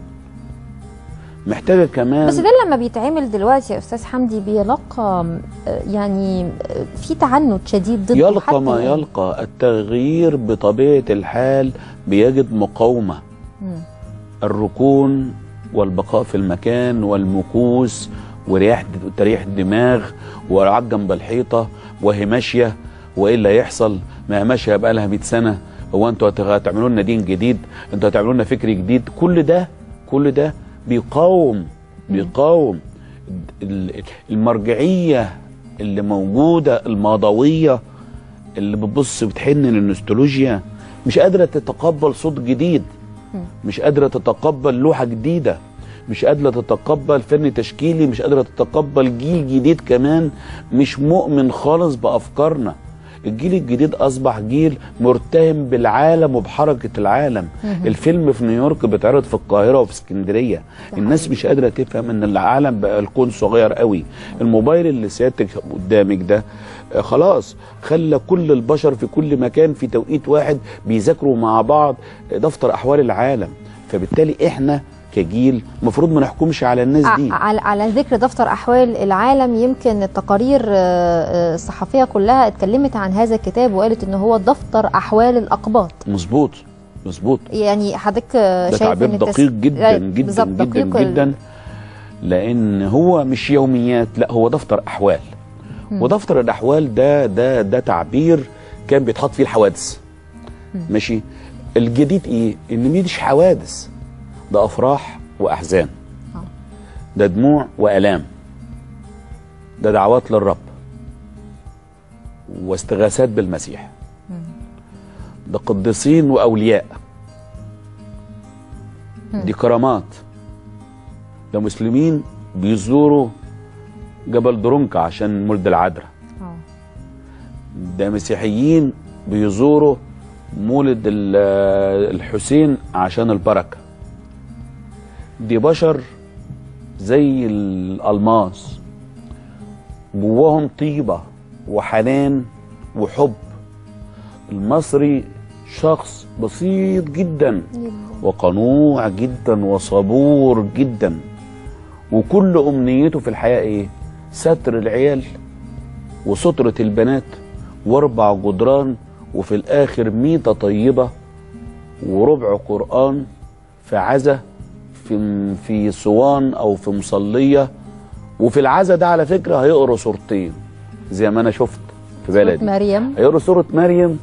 K: محتاجة كمان
A: بس ده لما بيتعمل دلوقتي يا استاذ حمدي بيلقى آه، يعني آه، في تعنت شديد ضده
K: يلقى
A: حتى
K: ما
A: يعني.
K: يلقى التغيير بطبيعة الحال بيجد مقاومة
A: مم.
K: الركون والبقاء في المكان والمكوس ورياح تريح الدماغ وقعد جنب الحيطة وهي ماشية وايه اللي هيحصل ما هي ماشية بقى لها 100 سنة هو انتوا هت- هتعملوا لنا دين جديد انتوا هتعملوا لنا فكر جديد كل ده كل ده بيقاوم بيقاوم ال- المرجعية اللي موجودة الماضوية اللي بتبص بتحن للنوستولوجيا مش قادرة تتقبل صوت جديد مش قادرة تتقبل لوحة جديدة مش قادرة تتقبل فن تشكيلي مش قادرة تتقبل جيل جديد كمان مش مؤمن خالص بأفكارنا الجيل الجديد أصبح جيل مرتهم بالعالم وبحركة العالم
L: مهم.
K: الفيلم في نيويورك بيتعرض في القاهرة وفي اسكندرية الناس مش قادرة تفهم ان العالم بقى الكون صغير قوي الموبايل اللي سيادتك قدامك ده آه، خلاص خلى كل البشر في كل مكان في توقيت واحد بيذاكروا مع بعض دفتر احوال العالم فبالتالي احنا كجيل المفروض ما نحكمش على الناس دي
A: ع- على على ذكر دفتر احوال العالم يمكن التقارير آه، آه، الصحفيه كلها اتكلمت عن هذا الكتاب وقالت ان هو دفتر احوال الاقباط
K: مظبوط مظبوط
A: يعني حضرتك آه،
K: ده
A: شايف
K: تعبير
A: ان التس-
K: دقيق جدا
A: آه،
K: جدا
A: بالظبط،
K: جدا
A: دقيق ال-
K: جدا لان هو مش يوميات لا هو دفتر احوال
A: مم.
K: ودفتر الاحوال ده ده ده تعبير كان بيتحط فيه الحوادث ماشي الجديد ايه ان مش حوادث ده افراح واحزان ده دموع والام ده دعوات للرب واستغاثات بالمسيح ده قديسين واولياء دي كرامات ده مسلمين بيزوروا جبل درونكا عشان مولد العذراء ده مسيحيين بيزوروا مولد ال- الحسين عشان البركة دي بشر زي الألماس جواهم طيبة وحنان وحب المصري شخص بسيط جدا وقنوع جدا وصبور جدا وكل أمنيته في الحياة إيه؟ ستر العيال وسترة البنات واربع جدران وفي الآخر ميتة طيبة وربع قرآن في عزة في في صوان أو في مصلية وفي العزة ده على فكرة هيقروا صورتين زي ما أنا شفت في بلدي
A: مريم
K: هيقروا سورة مريم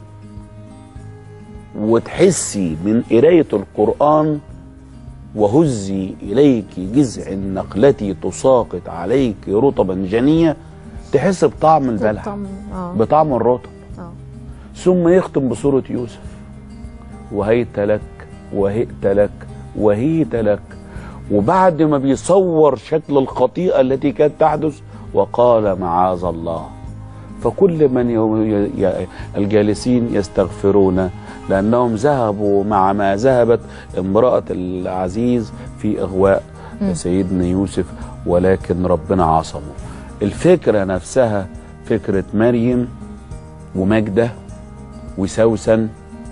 K: وتحسي من قراية القرآن وهزي إليك جذع النخلة تساقط عليك رطبا جنية تحس بطعم البلح
A: طم- آه.
K: بطعم الرطب
A: آه.
K: ثم يختم بصورة يوسف وهيت لك وهئت لك وهيت لك وبعد ما بيصور شكل الخطيئة التي كانت تحدث وقال معاذ الله فكل من ي- ي- الجالسين يستغفرون لأنهم ذهبوا مع ما ذهبت امرأة العزيز في إغواء
L: مم.
K: سيدنا يوسف ولكن ربنا عصمه الفكرة نفسها فكرة مريم وماجدة وسوسن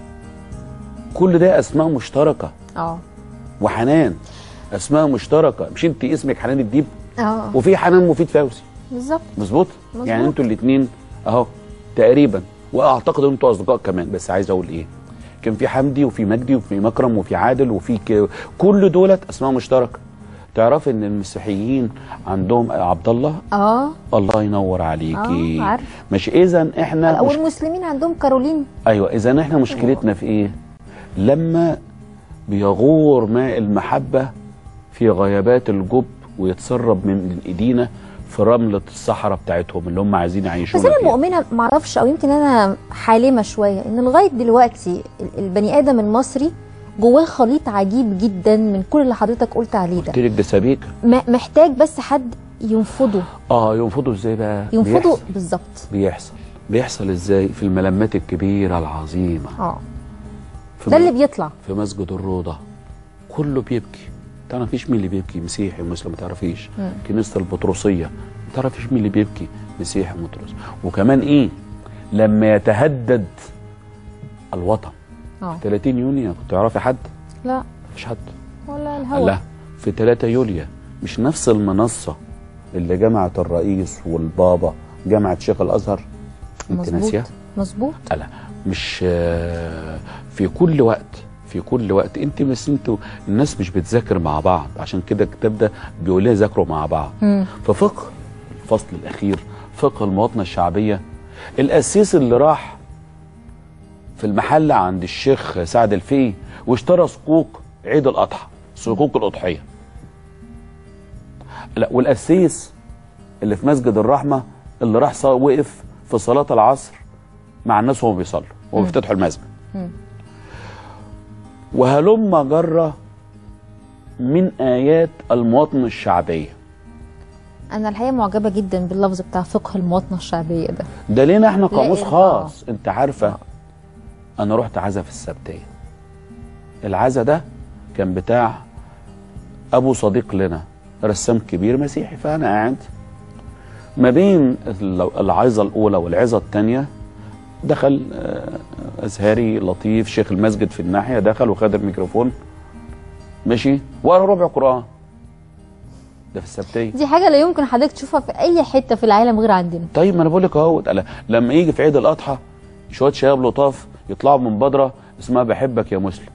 K: كل ده أسماء مشتركة
A: اه
K: وحنان أسماء مشتركة مش أنت اسمك حنان الديب
A: اه
K: وفي حنان مفيد فوزي
A: بالظبط
K: مظبوط
A: مظبوط.
K: يعني انتوا الاثنين اهو تقريبا واعتقد انتوا اصدقاء كمان بس عايز اقول ايه كان في حمدي وفي مجدي وفي مكرم وفي عادل وفي ك... كل دولت اسماء مشتركه تعرف ان المسيحيين عندهم عبد الله
A: اه
K: الله ينور عليكي
A: اه عارف
K: مش اذا احنا مش...
A: والمسلمين عندهم كارولين
K: ايوه اذا احنا مشكلتنا في ايه لما بيغور ماء المحبه في غيابات الجب ويتسرب من ايدينا في رمله الصحراء بتاعتهم اللي هم عايزين يعيشوا
A: بس انا مؤمنه معرفش او يمكن انا حالمه شويه ان لغايه دلوقتي ال- البني ادم المصري جواه خليط عجيب جدا من كل اللي حضرتك قلت عليه ده
K: قلت لك ده سبيك
A: م- محتاج بس حد ينفضه
K: اه ينفضوا ازاي بقى
A: ينفضه
K: بيحصل.
A: بالظبط
K: بيحصل بيحصل ازاي في الملمات الكبيره العظيمه
A: اه
K: في
A: ده
K: م-
A: اللي بيطلع
K: في مسجد الروضه كله بيبكي ما تعرفيش مين اللي بيبكي مسيحي مسلم ما تعرفيش
A: مم.
K: كنيسه البطرسيه ما تعرفيش مين اللي بيبكي مسيحي مطرس وكمان ايه لما يتهدد الوطن
A: اه
K: 30 يونيو كنت تعرفي حد
A: لا
K: مفيش حد
A: ولا
K: قال
A: الهوا
K: لا في 3 يوليو مش نفس المنصه اللي جمعت الرئيس والبابا جمعت شيخ الازهر انت
A: مظبوط
K: ناسيه
A: مظبوط
K: لا مش آه، في كل وقت في كل وقت انت بس انتوا الناس مش بتذاكر مع بعض عشان كده الكتاب ده بيقول لها ذاكروا مع بعض
A: مم.
K: ففقه الفصل الاخير فقه المواطنه الشعبيه القسيس اللي راح في المحل عند الشيخ سعد الفقي واشترى صكوك عيد الاضحى صكوك الاضحيه لا والقسيس اللي في مسجد الرحمه اللي راح صا- وقف في صلاه العصر مع الناس وهم بيصلوا وهم
A: مم.
K: بيفتتحوا المسجد
A: مم.
K: وهلم جرة من آيات المواطنة الشعبية
A: انا الحقيقه معجبه جدا باللفظ بتاع فقه المواطنه الشعبيه ده
K: ده لينا احنا قاموس
A: لأن-
K: خاص انت عارفة انا رحت عزا في السبتية العزا ده كان بتاع ابو صديق لنا رسام كبير مسيحي فانا قاعد ما بين ال- العظة الاولى والعظة الثانية دخل آه، ازهري لطيف شيخ المسجد في الناحية دخل وخد الميكروفون ماشي وقرا ربع قرآن ده في السبتية
A: دي حاجه لا يمكن حضرتك تشوفها في اي حته في العالم غير عندنا
K: طيب ما انا بقول لك اهو ألا- لما يجي في عيد الاضحى شويه شباب لطاف يطلعوا من بدره اسمها بحبك يا مسلم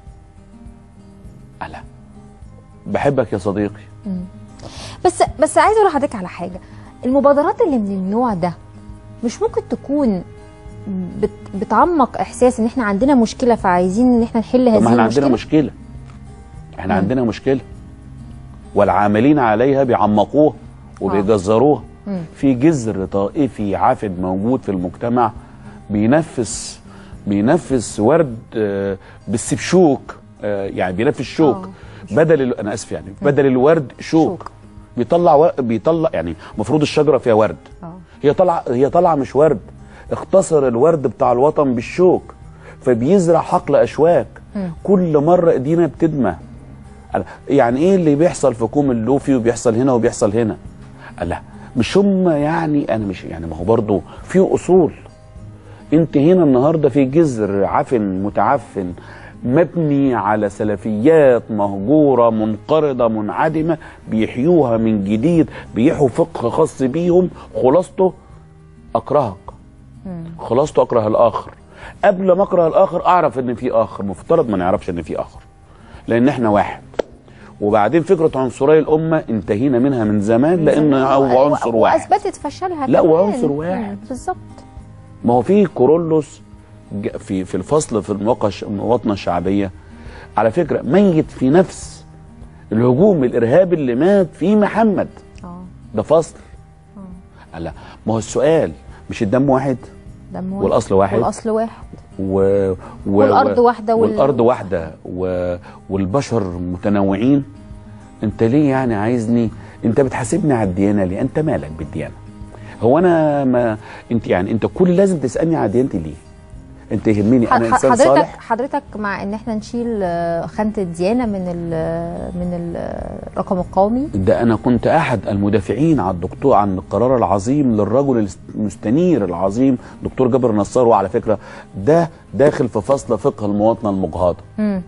K: الا بحبك يا صديقي
A: مم. بس بس عايزه اقول لحضرتك على حاجه المبادرات اللي من النوع ده مش ممكن تكون بت بتعمق احساس ان احنا عندنا مشكله فعايزين ان احنا نحل
K: طب
A: هذه
K: ما احنا
A: المشكله
K: عندنا مشكله احنا
A: مم.
K: عندنا مشكله والعاملين عليها بيعمقوها وبيجزروها
A: مم.
K: في جذر طائفي عافد موجود في المجتمع بينفس بينفس ورد آه، بالسبشوك آه، يعني بينفس شوك بدل ال... انا اسف يعني بدل الورد شوك بيطلع و... بيطلع يعني المفروض الشجره فيها ورد هي طالعه هي طالعه مش ورد اختصر الورد بتاع الوطن بالشوك فبيزرع حقل اشواك
A: مم.
K: كل مره ايدينا بتدمى ألا، يعني ايه اللي بيحصل في كوم اللوفي وبيحصل هنا وبيحصل هنا لا مش هم يعني انا مش يعني ما هو برضه في اصول انت هنا النهارده في جذر عفن متعفن مبني على سلفيات مهجوره منقرضه منعدمه بيحيوها من جديد بيحوا فقه خاص بيهم خلاصته اكرهك خلاصته اكره الاخر قبل ما اكره الاخر اعرف ان في اخر مفترض ما نعرفش ان في اخر لان احنا واحد وبعدين فكره عنصريه الامه انتهينا منها من زمان لان هو عنصر واحد
A: واثبتت فشلها
K: لا،
A: كمان.
K: وعنصر واحد.
A: مم، بالظبط
K: ما هو في كورولوس ج- في في الفصل في المواقع الش- المواطنه الشعبيه على فكره ميت في نفس الهجوم الارهابي اللي مات فيه محمد
A: اه
K: ده فصل لا ما هو السؤال مش الدم واحد
A: دم واحد.
K: والاصل واحد
A: والاصل واحد
K: و... و...
A: والأرض واحدة وال-
K: والارض واحده و... والبشر متنوعين انت ليه يعني عايزني انت بتحاسبني على الديانه ليه انت مالك بالديانه هو انا ما انت يعني انت كل لازم تسالني على ديانتي ليه انت يهمني انا
A: ح-
K: انسان
A: حضرتك
K: صالح
A: حضرتك مع ان احنا نشيل آه، خانه الديانه من ال من ال- الرقم القومي
K: ده انا كنت احد المدافعين عن الدكتور عن القرار العظيم للرجل المستنير العظيم دكتور جابر نصار وعلى فكره ده داخل في فصل فقه المواطنه المجهضه
A: مم.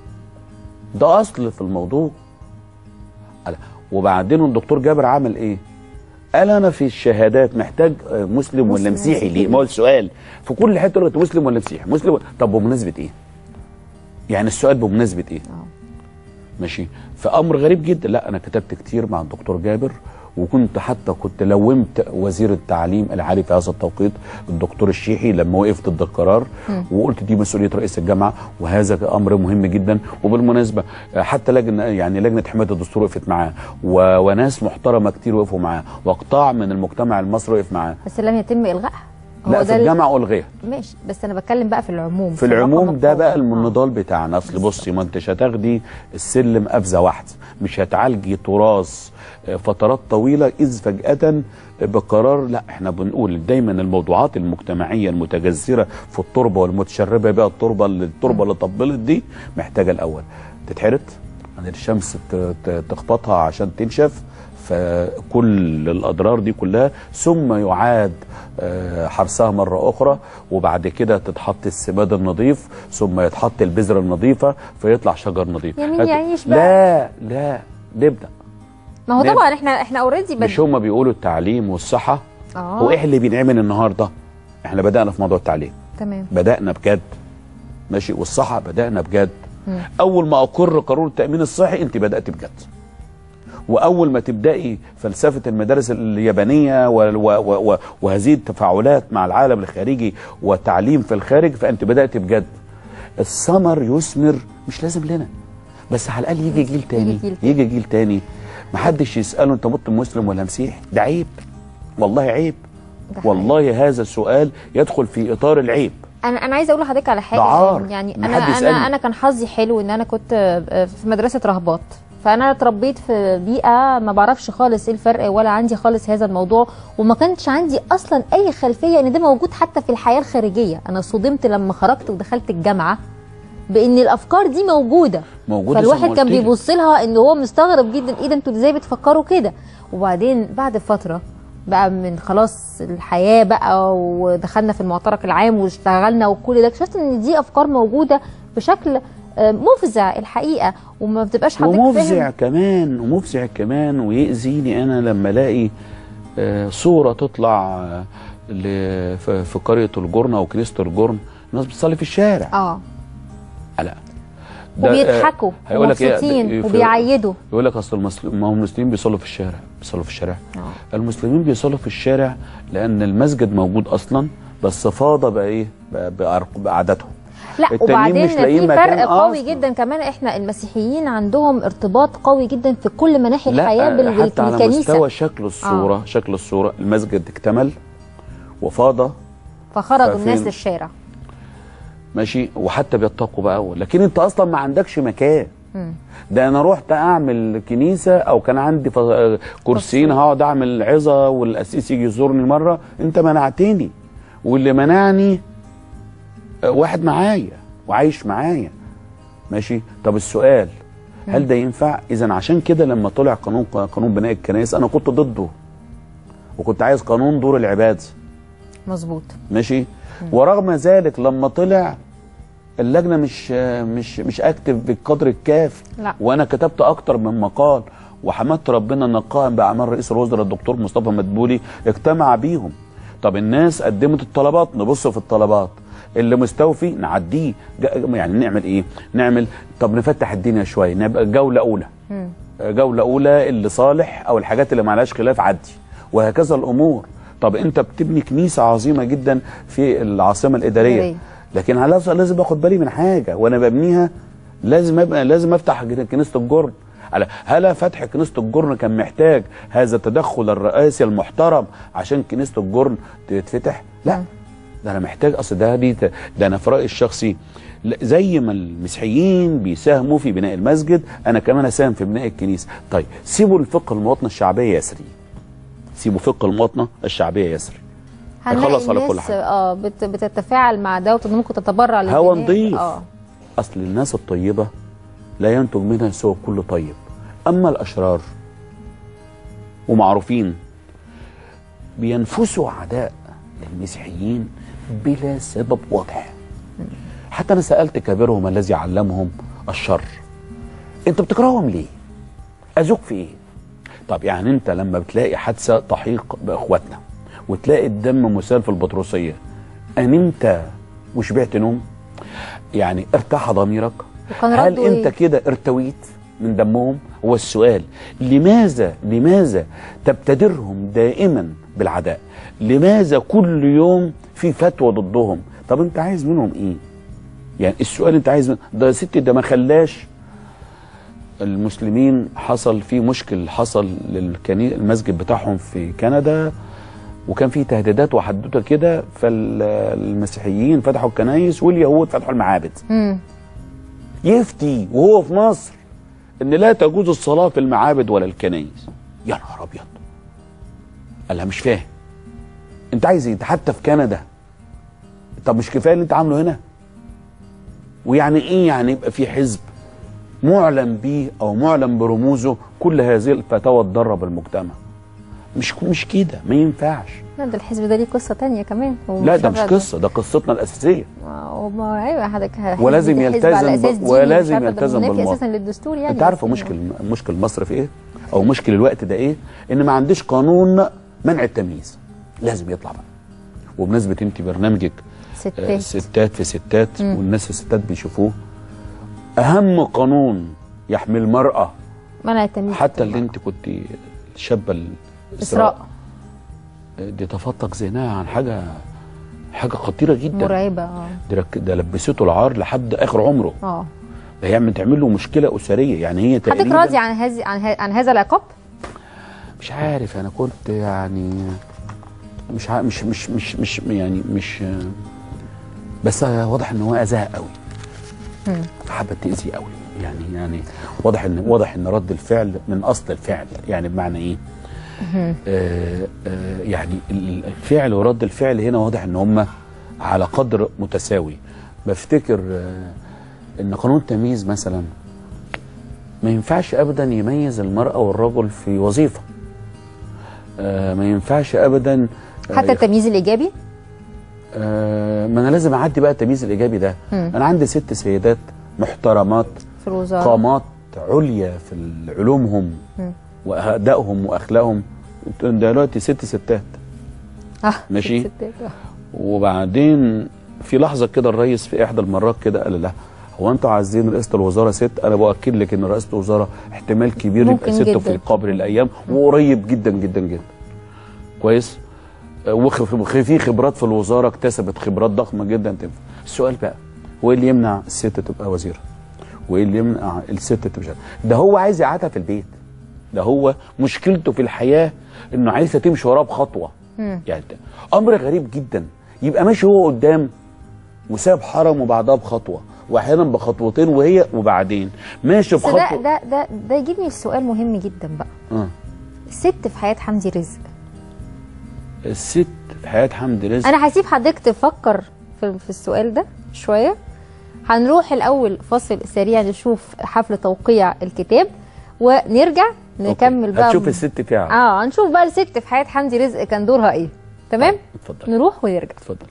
K: ده اصل في الموضوع قال- وبعدين الدكتور جابر عمل ايه قال انا في الشهادات محتاج آه، مسلم ولا
A: مسلم
K: مسيحي
A: مسيحي.
K: ليه ما هو السؤال في كل حته قلت مسلم ولا مسيحي مسلم ولا- طب بمناسبه ايه يعني السؤال بمناسبه ايه ماشي فامر غريب جدا لا انا كتبت كتير مع الدكتور جابر وكنت حتى كنت لومت وزير التعليم العالي في هذا التوقيت الدكتور الشيحي لما وقف ضد القرار
L: مم.
K: وقلت دي مسؤوليه رئيس الجامعه وهذا امر مهم جدا وبالمناسبه آه، حتى لجنه يعني لجنه حمايه الدستور وقفت معاه و... وناس محترمه كتير وقفوا معاه وقطاع من المجتمع المصري وقف معاه
A: بس لم يتم الغائها هو
K: لا
A: ده
K: في
A: ال-
K: الجامعه الغيها
A: ماشي بس انا بتكلم بقى في العموم
K: في
A: الرقم
K: العموم ده
A: القومي.
K: بقى النضال بتاعنا اصل بصي ما انتش هتاخدي السلم قفزه واحده مش هتعالجي تراث آه، فترات طويله اذ فجاه بقرار لا احنا بنقول دايما الموضوعات المجتمعيه المتجذره في التربه والمتشربه بقى التربه اللي التربه اللي طبلت دي محتاجه الاول تتحرت عن الشمس ت- ت- تخبطها عشان تنشف فكل الاضرار دي كلها ثم يعاد آه، حرثها مره اخرى وبعد كده تتحط السماد النظيف ثم يتحط البذره النظيفه فيطلع شجر نظيف
A: يا مين
K: هت-
A: يعيش بقى؟
K: لا لا نبدا
A: ما هو
K: نعم.
A: طبعا احنا احنا اوريدي
K: مش هما بيقولوا التعليم والصحه
A: اه
K: هو ايه اللي بينعمل النهارده احنا بدانا في موضوع التعليم
A: تمام
K: بدانا بجد ماشي والصحه بدانا بجد
A: مم.
K: اول ما اقر قانون التامين الصحي انت بدات بجد واول ما تبداي فلسفه المدارس اليابانيه و و و و وهذه التفاعلات مع العالم الخارجي والتعليم في الخارج فانت بدات بجد الثمر يثمر مش لازم لنا بس على الاقل يجي جيل تاني
A: جيل تاني.
K: يجي جيل تاني محدش يساله انت مت مسلم ولا مسيحي ده عيب والله عيب والله هذا السؤال يدخل في اطار العيب
A: انا انا عايزه اقول لحضرتك على حاجه
K: ده عار.
A: يعني
K: ما
A: انا
K: حد
A: انا
K: يسألني.
A: انا كان حظي حلو ان انا كنت آه، في مدرسه رهبات فانا اتربيت في بيئه ما بعرفش خالص ايه الفرق ولا عندي خالص هذا الموضوع وما كانش عندي اصلا اي خلفيه ان ده موجود حتى في الحياه الخارجيه انا صدمت لما خرجت ودخلت الجامعه بان الافكار دي موجوده
K: موجودة زي ما
A: فالواحد
K: قلت
A: كان
K: لك.
A: بيبص لها ان هو مستغرب جدا ايه ده انتوا ازاي بتفكروا كده وبعدين بعد فتره بقى من خلاص الحياه بقى ودخلنا في المعترك العام واشتغلنا وكل ده اكتشفت ان دي افكار موجوده بشكل آه، مفزع الحقيقه وما بتبقاش حضرتك
K: ومفزع
A: فاهم
K: كمان ومفزع كمان ويأذيني انا لما الاقي آه، صوره تطلع آه، ل- في في قريه الجرن او كنيسه الجرن الناس بتصلي في الشارع
A: اه
K: لا ده، آه،
A: وبيضحكوا
K: هيقول لك إيه؟
A: ومبسوطين
K: في-
A: وبيعيدوا
K: يقول لك اصل المسلم ما هم المسلمين بيصلوا في الشارع بيصلوا في الشارع المسلمين بيصلوا في الشارع لان المسجد موجود اصلا بس فاض بقى ايه بقى بأرق- بعددهم
A: لا
K: التانيين
A: وبعدين
K: مش لاقيين
A: في
K: مكان
A: فرق قوي
K: أصلاً.
A: جدا كمان احنا المسيحيين عندهم ارتباط قوي جدا في كل مناحي الحياه
K: لا
A: بال-
K: حتى على
A: بالكنيسه
K: مستوى شكل الصوره
A: آه.
K: شكل الصوره المسجد اكتمل وفاض
A: فخرجوا
K: ففين-
A: الناس للشارع
K: ماشي وحتى بيتقوا بقى أول. لكن انت اصلا ما عندكش مكان
A: مم.
K: ده انا رحت اعمل كنيسه او كان عندي ف- كرسيين هقعد اعمل عظه والقسيس يجي يزورني مره انت منعتني واللي منعني آه، واحد معايا وعايش معايا ماشي طب السؤال هل ده ينفع اذا عشان كده لما طلع قانون قانون بناء الكنائس انا كنت ضده وكنت عايز قانون دور العباده
A: مظبوط
K: ماشي ورغم ذلك لما طلع اللجنه مش مش مش اكتف بالقدر الكافي
A: لا.
K: وانا كتبت اكتر من مقال وحمدت ربنا ان القائم باعمال رئيس الوزراء الدكتور مصطفى مدبولي اجتمع بيهم طب الناس قدمت الطلبات نبص في الطلبات اللي مستوفي نعديه جا- يعني نعمل ايه نعمل طب نفتح الدنيا شويه نبقى جوله اولى
A: مم.
K: جولة أولى اللي صالح أو الحاجات اللي معلهاش خلاف عدي وهكذا الأمور طب أنت بتبني كنيسة عظيمة جدا في العاصمة الإدارية
A: إدارية.
K: لكن على لازم أخد بالي من حاجة وأنا ببنيها لازم أبقى لازم أفتح كنيسة الجرن على هل فتح كنيسة الجرن كان محتاج هذا التدخل الرئاسي المحترم عشان كنيسة الجرن تتفتح؟ لا ده انا محتاج اصل ده دي ده انا في رايي الشخصي لا، زي ما المسيحيين بيساهموا في بناء المسجد انا كمان اساهم في بناء الكنيسه طيب سيبوا الفقه المواطنه الشعبيه يسري سيبوا فقه المواطنه الشعبيه يسري
A: هنلاقي
K: هيخلص على كل
A: الناس
K: حاجه
A: اه بت بتتفاعل مع دوت ان ممكن تتبرع
K: هوا
A: للبناء.
K: نضيف
A: اه
K: اصل الناس الطيبه لا ينتج منها سوى كل طيب اما الاشرار ومعروفين بينفسوا عداء للمسيحيين بلا سبب واضح حتى انا سالت كبيرهم الذي علمهم الشر انتوا بتكرههم ليه اذوك في ايه طب يعني انت لما بتلاقي حادثه تحيق باخواتنا وتلاقي الدم مسال في البطرسيه انمت وشبعت نوم يعني ارتاح ضميرك
A: وكان
K: هل
A: رده
K: انت
A: إيه؟
K: كده ارتويت من دمهم هو السؤال لماذا لماذا تبتدرهم دائما بالعداء لماذا كل يوم في فتوى ضدهم طب انت عايز منهم ايه يعني السؤال انت عايز من... ده يا ستي ده ما خلاش المسلمين حصل في مشكل حصل للكني المسجد بتاعهم في كندا وكان في تهديدات وحدوته كده فالمسيحيين فتحوا الكنايس واليهود فتحوا المعابد
A: مم.
K: يفتي وهو في مصر ان لا تجوز الصلاه في المعابد ولا الكنايس يا نهار ابيض قال لها مش فاهم انت عايز ايه انت حتى في كندا طب مش كفايه اللي انت عامله هنا ويعني ايه يعني يبقى في حزب معلن بيه او معلن برموزه كل هذه الفتاوى الضاره بالمجتمع مش مش كده ما ينفعش
A: لا ده الحزب ده ليه قصه تانية كمان هو
K: لا ده مش
A: عارفة
K: قصه ده قصتنا الاساسيه
A: ما ما ايوه حضرتك حزب
K: ولازم
A: ده حزب على
K: يلتزم ب-
A: أساس ديني،
K: ولازم
A: مش عارفة ده
K: يلتزم
A: منافي
K: بالمواطن.
A: اساسا للدستور يعني
K: انت عارفه
A: بس
K: مشكل مشكل مصر في ايه او مشكل الوقت ده ايه ان ما عنديش قانون منع التمييز لازم يطلع بقى وبمناسبه انت برنامجك
A: ستات.
K: آه، ستات في ستات
A: مم.
K: والناس الستات بيشوفوه اهم قانون يحمي المراه
A: منع التمييز
K: حتى اللي انت كنت الشابه الاسراء
A: اسراء
K: دي تفتق ذهنها عن حاجه حاجه خطيره جدا
A: مرعبه اه
K: ده رك- ده لبسته العار لحد اخر عمره
A: اه
K: ده يعمل تعمل له مشكله اسريه يعني هي
A: حضرتك
K: تقريبا
A: راضي عن هذه عن, ه- عن هذا العقاب؟
K: مش عارف انا كنت يعني مش ع... مش مش مش مش يعني مش بس واضح ان هو اذاها قوي
A: مم.
K: حابه تاذي قوي يعني يعني واضح ان واضح ان رد الفعل من اصل الفعل يعني بمعنى ايه
A: مم.
K: آه آه يعني ال- الفعل ورد الفعل هنا واضح ان هم على قدر متساوي بفتكر آه ان قانون التمييز مثلا ما ينفعش ابدا يميز المراه والرجل في وظيفه آه ما ينفعش ابدا آه،
A: حتى التمييز الايجابي؟
K: آه ما انا لازم اعدي بقى التمييز الايجابي ده
A: مم.
K: انا عندي ست سيدات محترمات
A: في الوزاره
K: قامات عليا في علومهم
A: مم.
K: وادائهم واخلاقهم دلوقتي ست ستات
A: اه
K: ماشي.
A: ستات، آه.
K: وبعدين في لحظه كده الرئيس في احدى المرات كده قال لها هو انتوا عايزين رئاسه الوزاره ست انا باكد لك ان رئاسه الوزاره احتمال كبير
A: ممكن
K: يبقى ست
A: جداً.
K: في قابل الايام وقريب جدا جدا جدا كويس آه، وخ- وخ- في خبرات في الوزاره اكتسبت خبرات ضخمه جدا تنفع السؤال بقى هو ايه اللي يمنع الست تبقى وزيره وايه اللي يمنع الست تبقى شغالة؟ ده هو عايز يقعدها في البيت ده هو مشكلته في الحياه انه عايزها تمشي وراه بخطوه
A: مم.
K: يعني ده امر غريب جدا يبقى ماشي هو قدام وساب حرم وبعدها بخطوه واحيانا بخطوتين وهي وبعدين ماشي
A: بس ده
K: بخطوه
A: ده ده ده يجيبني السؤال مهم جدا بقى
K: آه.
A: الست في حياه حمدي رزق
K: الست في حياه حمدي رزق
A: انا هسيب حضرتك تفكر في, في السؤال ده شويه هنروح الاول فاصل سريع نشوف حفل توقيع الكتاب ونرجع نكمل بقى
K: هتشوف الست فيها
A: اه هنشوف بقى الست في حياه حمدي رزق كان دورها ايه تمام
K: اتفضل
A: نروح ونرجع
K: اتفضل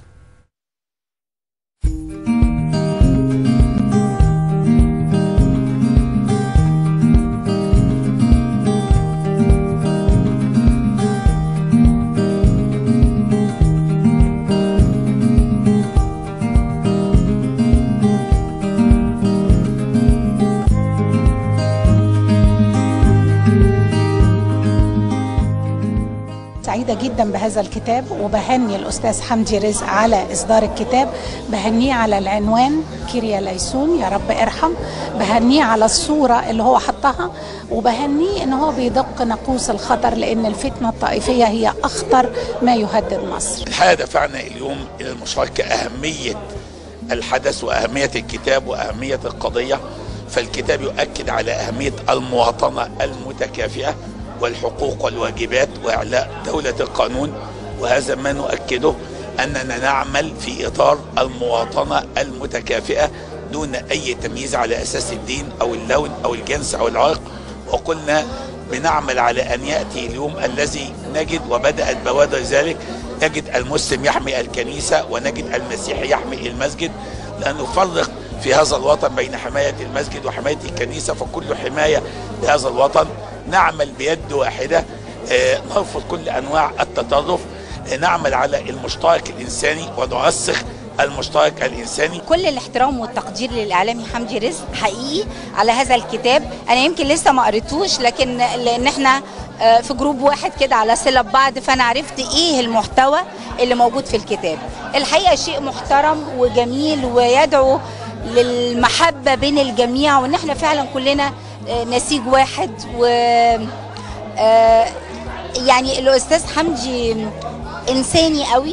L: سعيدة جدا بهذا الكتاب وبهني الأستاذ حمدي رزق على إصدار الكتاب بهنيه على العنوان كيريا ليسون يا رب ارحم بهنيه على الصورة اللي هو حطها وبهنيه إن هو بيدق ناقوس الخطر لأن الفتنة الطائفية هي أخطر ما يهدد مصر
M: الحقيقه دفعنا اليوم الى المشاركه اهميه الحدث واهميه الكتاب واهميه القضيه فالكتاب يؤكد على اهميه المواطنه المتكافئه والحقوق والواجبات واعلاء دوله القانون وهذا ما نؤكده اننا نعمل في اطار المواطنه المتكافئه دون اي تمييز على اساس الدين او اللون او الجنس او العرق وقلنا بنعمل على ان ياتي اليوم الذي نجد وبدات بوادر ذلك نجد المسلم يحمي الكنيسه ونجد المسيحي يحمي المسجد لا نفرق في هذا الوطن بين حمايه المسجد وحمايه الكنيسه فكل حمايه لهذا الوطن نعمل بيد واحده آه، نرفض كل انواع التطرف آه، نعمل على المشترك الانساني ونرسخ المشترك الانساني
N: كل الاحترام والتقدير للاعلامي حمدي رزق حقيقي على هذا الكتاب انا يمكن لسه ما قريتوش لكن لان احنا آه، في جروب واحد كده على صله ببعض فانا عرفت ايه المحتوى اللي موجود في الكتاب الحقيقه شيء محترم وجميل ويدعو للمحبه بين الجميع وان احنا فعلا كلنا آه، نسيج واحد و آه، يعني الاستاذ حمدي انساني قوي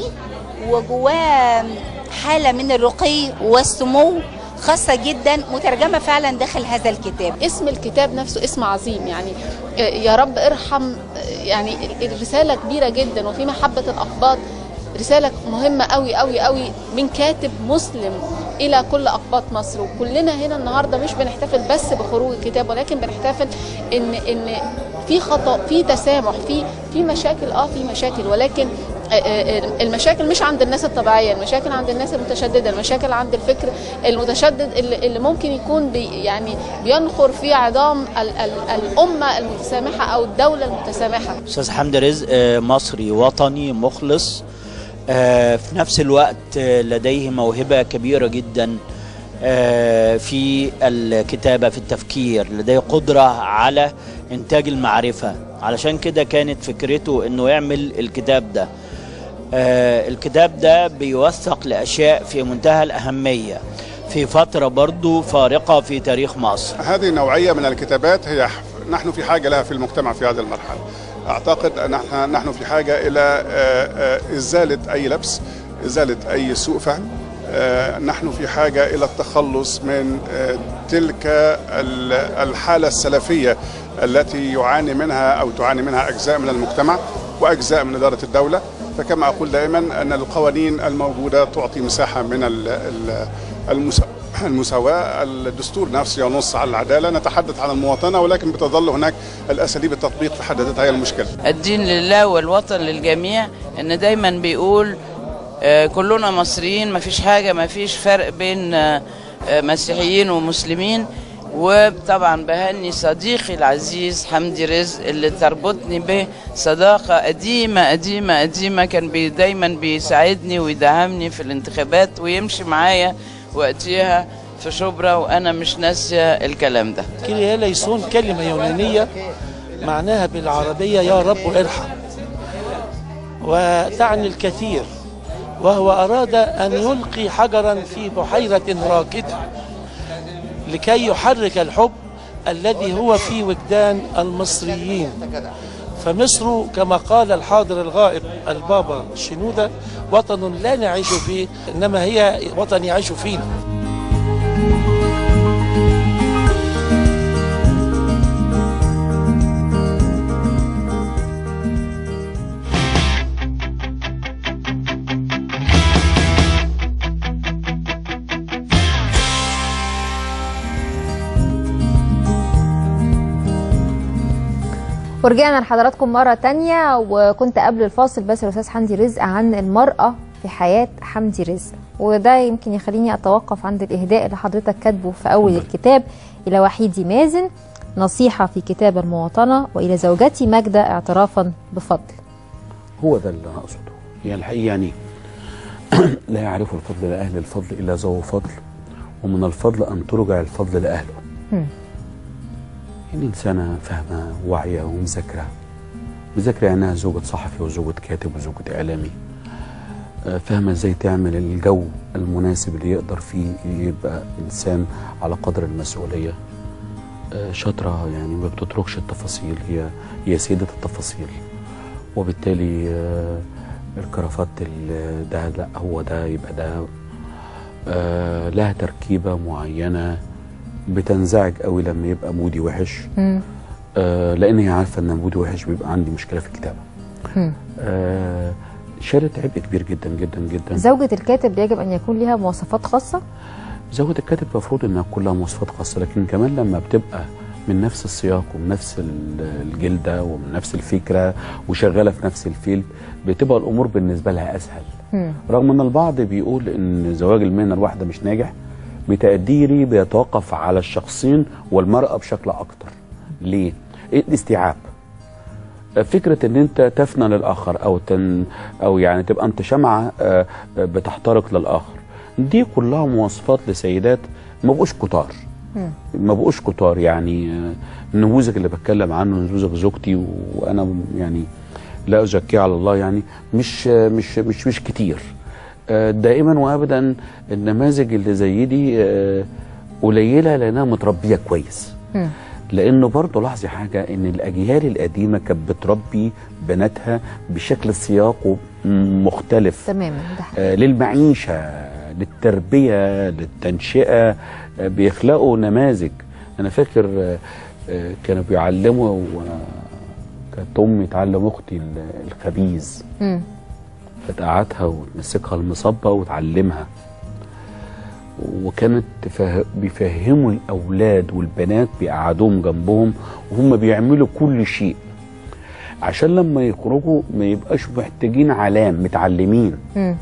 N: وجواه حاله من الرقي والسمو خاصه جدا مترجمه فعلا داخل هذا الكتاب
O: اسم الكتاب نفسه اسم عظيم يعني يا رب ارحم يعني الرسالة كبيرة جدا وفي محبة الأقباط رسالة مهمة قوي قوي قوي من كاتب مسلم إلى كل أقباط مصر وكلنا هنا النهاردة مش بنحتفل بس بخروج الكتاب ولكن بنحتفل إن إن في خطأ في تسامح في في مشاكل اه في مشاكل ولكن المشاكل مش عند الناس الطبيعيه المشاكل عند الناس المتشدده المشاكل عند الفكر المتشدد اللي, اللي ممكن يكون بي يعني بينخر في عظام ال ال الامه المتسامحه او الدوله المتسامحه
P: استاذ حمدي رزق آه، مصري وطني مخلص آه، في نفس الوقت آه، لديه موهبه كبيره جدا آه، في الكتابه في التفكير لديه قدره على انتاج المعرفه علشان كده كانت فكرته انه يعمل الكتاب ده آه، الكتاب ده بيوثق لاشياء في منتهى الاهميه في فتره برضو فارقه في تاريخ مصر
Q: هذه النوعية من الكتابات هي نحن في حاجة لها في المجتمع في هذه المرحلة أعتقد أن نحن نحن في حاجة إلى آه، آه، إزالة أي لبس إزالة أي سوء فهم آه، نحن في حاجة إلى التخلص من آه، تلك ال- الحالة السلفية التي يعاني منها أو تعاني منها أجزاء من المجتمع وأجزاء من إدارة الدولة فكما أقول دائما أن القوانين الموجودة تعطي مساحة من ال- ال- المسا- المساواة الدستور نفسه ينص على العدالة نتحدث عن المواطنة ولكن بتظل هناك الأساليب التطبيق في حد ذاتها هي المشكلة
R: الدين لله والوطن للجميع ان دايما بيقول آه، كلنا مصريين ما فيش حاجة ما فيش فرق بين آه، آه، مسيحيين ومسلمين وطبعا بهني صديقي العزيز حمدي رزق اللي تربطني به صداقة قديمة قديمة قديمة كان بي دايما بيساعدني ويدعمني في الانتخابات ويمشي معايا وقتها في شبرا وانا مش ناسية الكلام ده
S: كيريا ليسون كلمة يونانية معناها بالعربية يا رب ارحم وتعني الكثير وهو أراد أن يلقي حجرا في بحيرة راكدة لكي يحرك الحب الذي هو في وجدان المصريين فمصر كما قال الحاضر الغائب البابا شنودة وطن لا نعيش فيه إنما هي وطن يعيش فينا
A: ورجعنا لحضراتكم مرة تانية وكنت قبل الفاصل بس الأستاذ حمدي رزق عن المرأة في حياة حمدي رزق وده يمكن يخليني أتوقف عند الإهداء اللي حضرتك كاتبه في أول الكتاب إلى وحيدي مازن نصيحة في كتاب المواطنة وإلى زوجتي ماجدة اعترافا بفضل
K: هو ده اللي انا اقصده يعني الحقيقه يعني لا يعرف الفضل لاهل الفضل الا ذو فضل ومن الفضل ان ترجع الفضل لاهله
A: مم.
K: يعني انسانه فاهمه واعيه ومذاكره مذاكره يعني انها زوجة صحفي وزوجة كاتب وزوجة اعلامي آه، فاهمه ازاي تعمل الجو المناسب اللي يقدر فيه يبقى انسان على قدر المسؤوليه آه، شاطره يعني ما بتتركش التفاصيل هي هي سيده التفاصيل وبالتالي آه، الكرافات ال- ده لا هو ده يبقى ده آه، لها تركيبه معينه بتنزعج قوي لما يبقى مودي وحش
A: مم.
K: آه، لان هي عارفه ان مودي وحش بيبقى عندي مشكله في الكتابه
A: مم.
K: آه، شالت عبء كبير جدا جدا جدا
A: زوجة الكاتب يجب أن يكون لها مواصفات خاصة
K: زوجة الكاتب المفروض انها كلها مواصفات خاصة لكن كمان لما بتبقى من نفس السياق ومن نفس ال- الجلدة ومن نفس الفكرة وشغالة في نفس الفيلد بتبقى الأمور بالنسبة لها أسهل
A: مم.
K: رغم ان البعض بيقول ان زواج المهنة الواحدة مش ناجح بتقديري بيتوقف على الشخصين والمرأة بشكل أكتر ليه؟ إيه الاستيعاب فكرة ان انت تفنى للآخر او تن او يعني تبقى انت شمعة آه، آه، بتحترق للآخر دي كلها مواصفات لسيدات ما بقوش كتار
A: مم.
K: ما بقوش كتار يعني آه، النموذج اللي بتكلم عنه نموذج زوجتي و- وانا يعني لا ازكيه على الله يعني مش آه، مش مش مش كتير آه، دائما وابدا النماذج اللي زي دي آه، قليله لانها متربيه كويس
A: مم.
K: لانه برضه لاحظي حاجه ان الاجيال القديمه كانت بتربي بناتها بشكل سياق مختلف
A: تماما ده حقيقي.
K: آه، للمعيشه للتربيه للتنشئه آه، بيخلقوا نماذج انا فاكر آه، آه، كانوا بيعلموا وانا كانت امي تعلم اختي ال- الخبيز
A: مم.
K: فتقعدها وتمسكها المصبة وتعلمها وكانت تفه... بيفهموا الأولاد والبنات بيقعدوهم جنبهم وهم بيعملوا كل شيء عشان لما يخرجوا ما يبقاش محتاجين علام متعلمين
A: مم.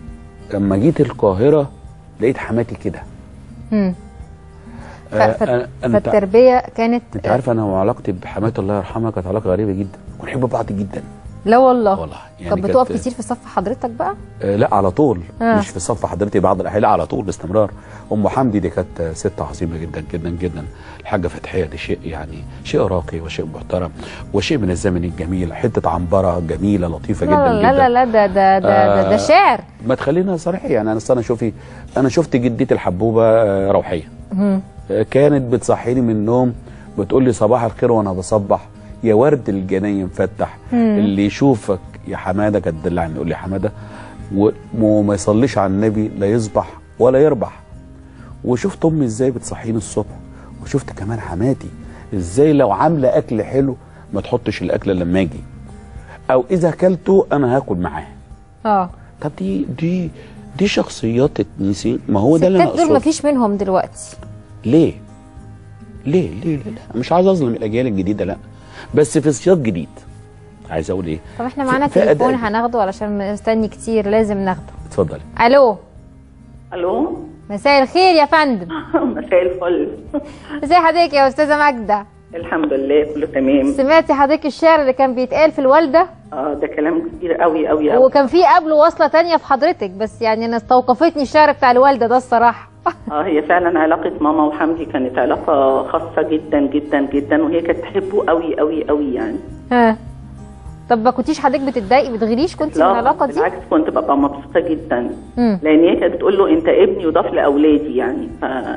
K: لما جيت القاهرة لقيت حماتي كده
A: مم. ف-
K: آه،
A: ف-
K: أنا- أنت-
A: فالتربية كانت
K: انت عارف انا وعلاقتي بحماتي الله يرحمها كانت علاقه غريبه جدا كنا نحب بعض جدا
A: لا والله
K: والله يعني
A: طب بتقف
K: كانت-
A: كتير في صف حضرتك بقى
K: آه، لا على طول
A: آه.
K: آه. مش في صف حضرتي بعض الاحيان لا على طول باستمرار ام حمدي دي كانت آه، ست عظيمه جدا جدا جدا الحاجه فتحيه دي شيء يعني شيء راقي وشيء محترم وشيء من الزمن الجميل حته عنبره جميله لطيفه
A: لا
K: جدا
A: لا
K: جدا
A: لا لا ده ده ده, ده, ده
K: آه،
A: شعر
K: ما تخلينا صريح يعني انا أصل انا شوفي انا شفت جدتي الحبوبه آه، روحيه
A: مم.
K: آه، كانت بتصحيني من النوم بتقول لي صباح الخير وانا بصبح يا ورد الجناين مفتح
A: مم.
K: اللي يشوفك يا حماده كانت تدلعني يقول لي يا حماده و- وما يصليش على النبي لا يصبح ولا يربح وشفت امي ازاي بتصحيني الصبح وشفت كمان حماتي ازاي لو عامله اكل حلو ما تحطش الاكل لما اجي او اذا اكلته انا هاكل معاه
A: اه
K: طب دي دي دي شخصيات تتنسي ما هو ده اللي انا
A: الستات دول
K: اقصده
A: مفيش منهم دلوقتي
K: ليه؟ ليه؟ ليه؟ ليه؟ لا مش عايز اظلم الاجيال الجديده لا بس في سياق جديد عايز اقول ايه؟
A: طب احنا
K: في-
A: معانا
K: في
A: تليفون
K: أداء.
A: هناخده علشان مستني كتير لازم ناخده
K: اتفضلي
A: الو
T: الو
A: مساء الخير يا فندم
T: مساء الفل
A: ازي حضرتك يا استاذه ماجده
T: الحمد لله كله تمام
A: سمعتي حضرتك الشعر اللي كان بيتقال في الوالده
T: اه ده كلام كتير قوي قوي قوي
A: وكان في قبله وصله تانية في حضرتك بس يعني انا استوقفتني الشعر بتاع الوالده ده الصراحه
T: اه هي فعلا علاقة ماما وحمدي كانت علاقة خاصة جدا جدا جدا وهي كانت تحبه قوي قوي قوي يعني
A: ها طب ما كنتيش حضرتك بتتضايقي بتغيريش كنت من
T: لا
A: العلاقه دي
T: بالعكس كنت ببقى مبسوطة جدا
A: مم.
T: لان هي كانت بتقول له انت ابني وضاف لاولادي يعني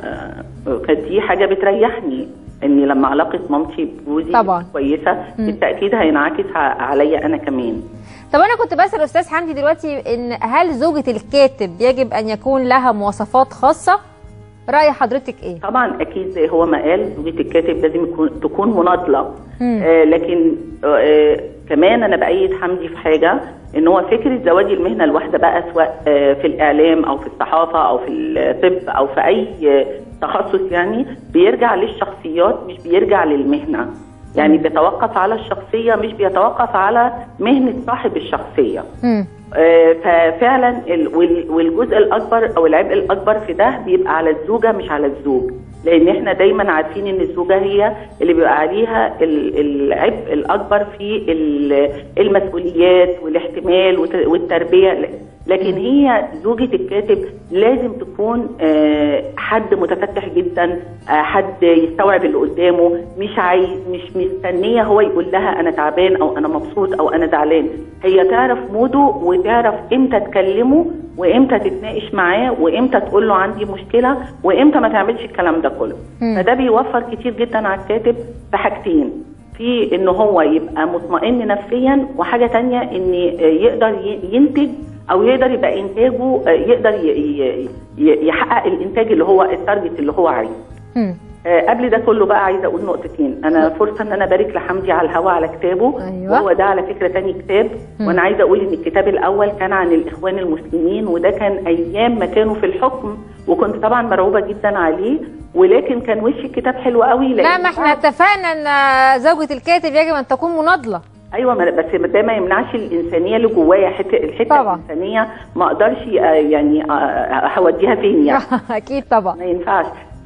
T: فكانت دي حاجة بتريحني اني لما علاقة مامتي بجوزي
A: طبعا.
T: كويسة
A: مم.
T: بالتأكيد هينعكس ع- عليا انا كمان
A: طب انا كنت بسال استاذ حمدي دلوقتي ان هل زوجة الكاتب يجب ان يكون لها مواصفات خاصه راي حضرتك ايه
T: طبعا اكيد زي هو ما قال زوجة الكاتب لازم يكون تكون مناضله
A: مم.
T: آه لكن آه كمان انا بايد حمدي في حاجه ان هو فكره زواج المهنه الواحده بقى سواء آه في الاعلام او في الصحافه او في الطب او في اي آه تخصص يعني بيرجع للشخصيات مش بيرجع للمهنه يعني بيتوقف على الشخصيه مش بيتوقف على مهنه صاحب الشخصيه
A: مم.
T: آه، ففعلا ال- وال- والجزء الاكبر او العبء الاكبر في ده بيبقى على الزوجه مش على الزوج لان احنا دايما عارفين ان الزوجه هي اللي بيبقى عليها ال- العبء الاكبر في ال- المسؤوليات والاحتمال وت- والتربيه ل- لكن هي زوجة الكاتب لازم تكون آه، حد متفتح جدا آه، حد يستوعب اللي قدامه مش عايز مش مستنية هو يقول لها أنا تعبان أو أنا مبسوط أو أنا زعلان هي تعرف موده وتعرف إمتى تكلمه وإمتى تتناقش معاه وإمتى تقول له عندي مشكلة وإمتى ما تعملش الكلام ده كله فده بيوفر كتير جدا على الكاتب في حاجتين في ان هو يبقى مطمئن نفسيا وحاجه تانية ان يقدر ي- ينتج او يقدر يبقى انتاجه يقدر ي- ي- ي- يحقق الانتاج اللي هو التارجت اللي هو عايزه
A: مم.
T: آه، قبل ده كله بقى عايزه اقول نقطتين انا فرصه ان انا ابارك لحمدي على الهوا على كتابه
A: أيوة.
T: وهو ده على فكره تاني كتاب
A: مم.
T: وانا عايزه اقول ان الكتاب الاول كان عن الاخوان المسلمين وده كان ايام ما كانوا في الحكم وكنت طبعا مرعوبه جدا عليه ولكن كان وش الكتاب حلو قوي
A: لا
T: لأن
A: ما احنا اتفقنا ان زوجة الكاتب يجب ان تكون مناضلة
T: ايوه ما- بس ده ما يمنعش الانسانيه اللي جوايا حته الحته
A: طبعا.
T: الانسانيه ما اقدرش آه، يعني آه، هوديها فين يعني
A: اكيد طبعا
T: ما ينفعش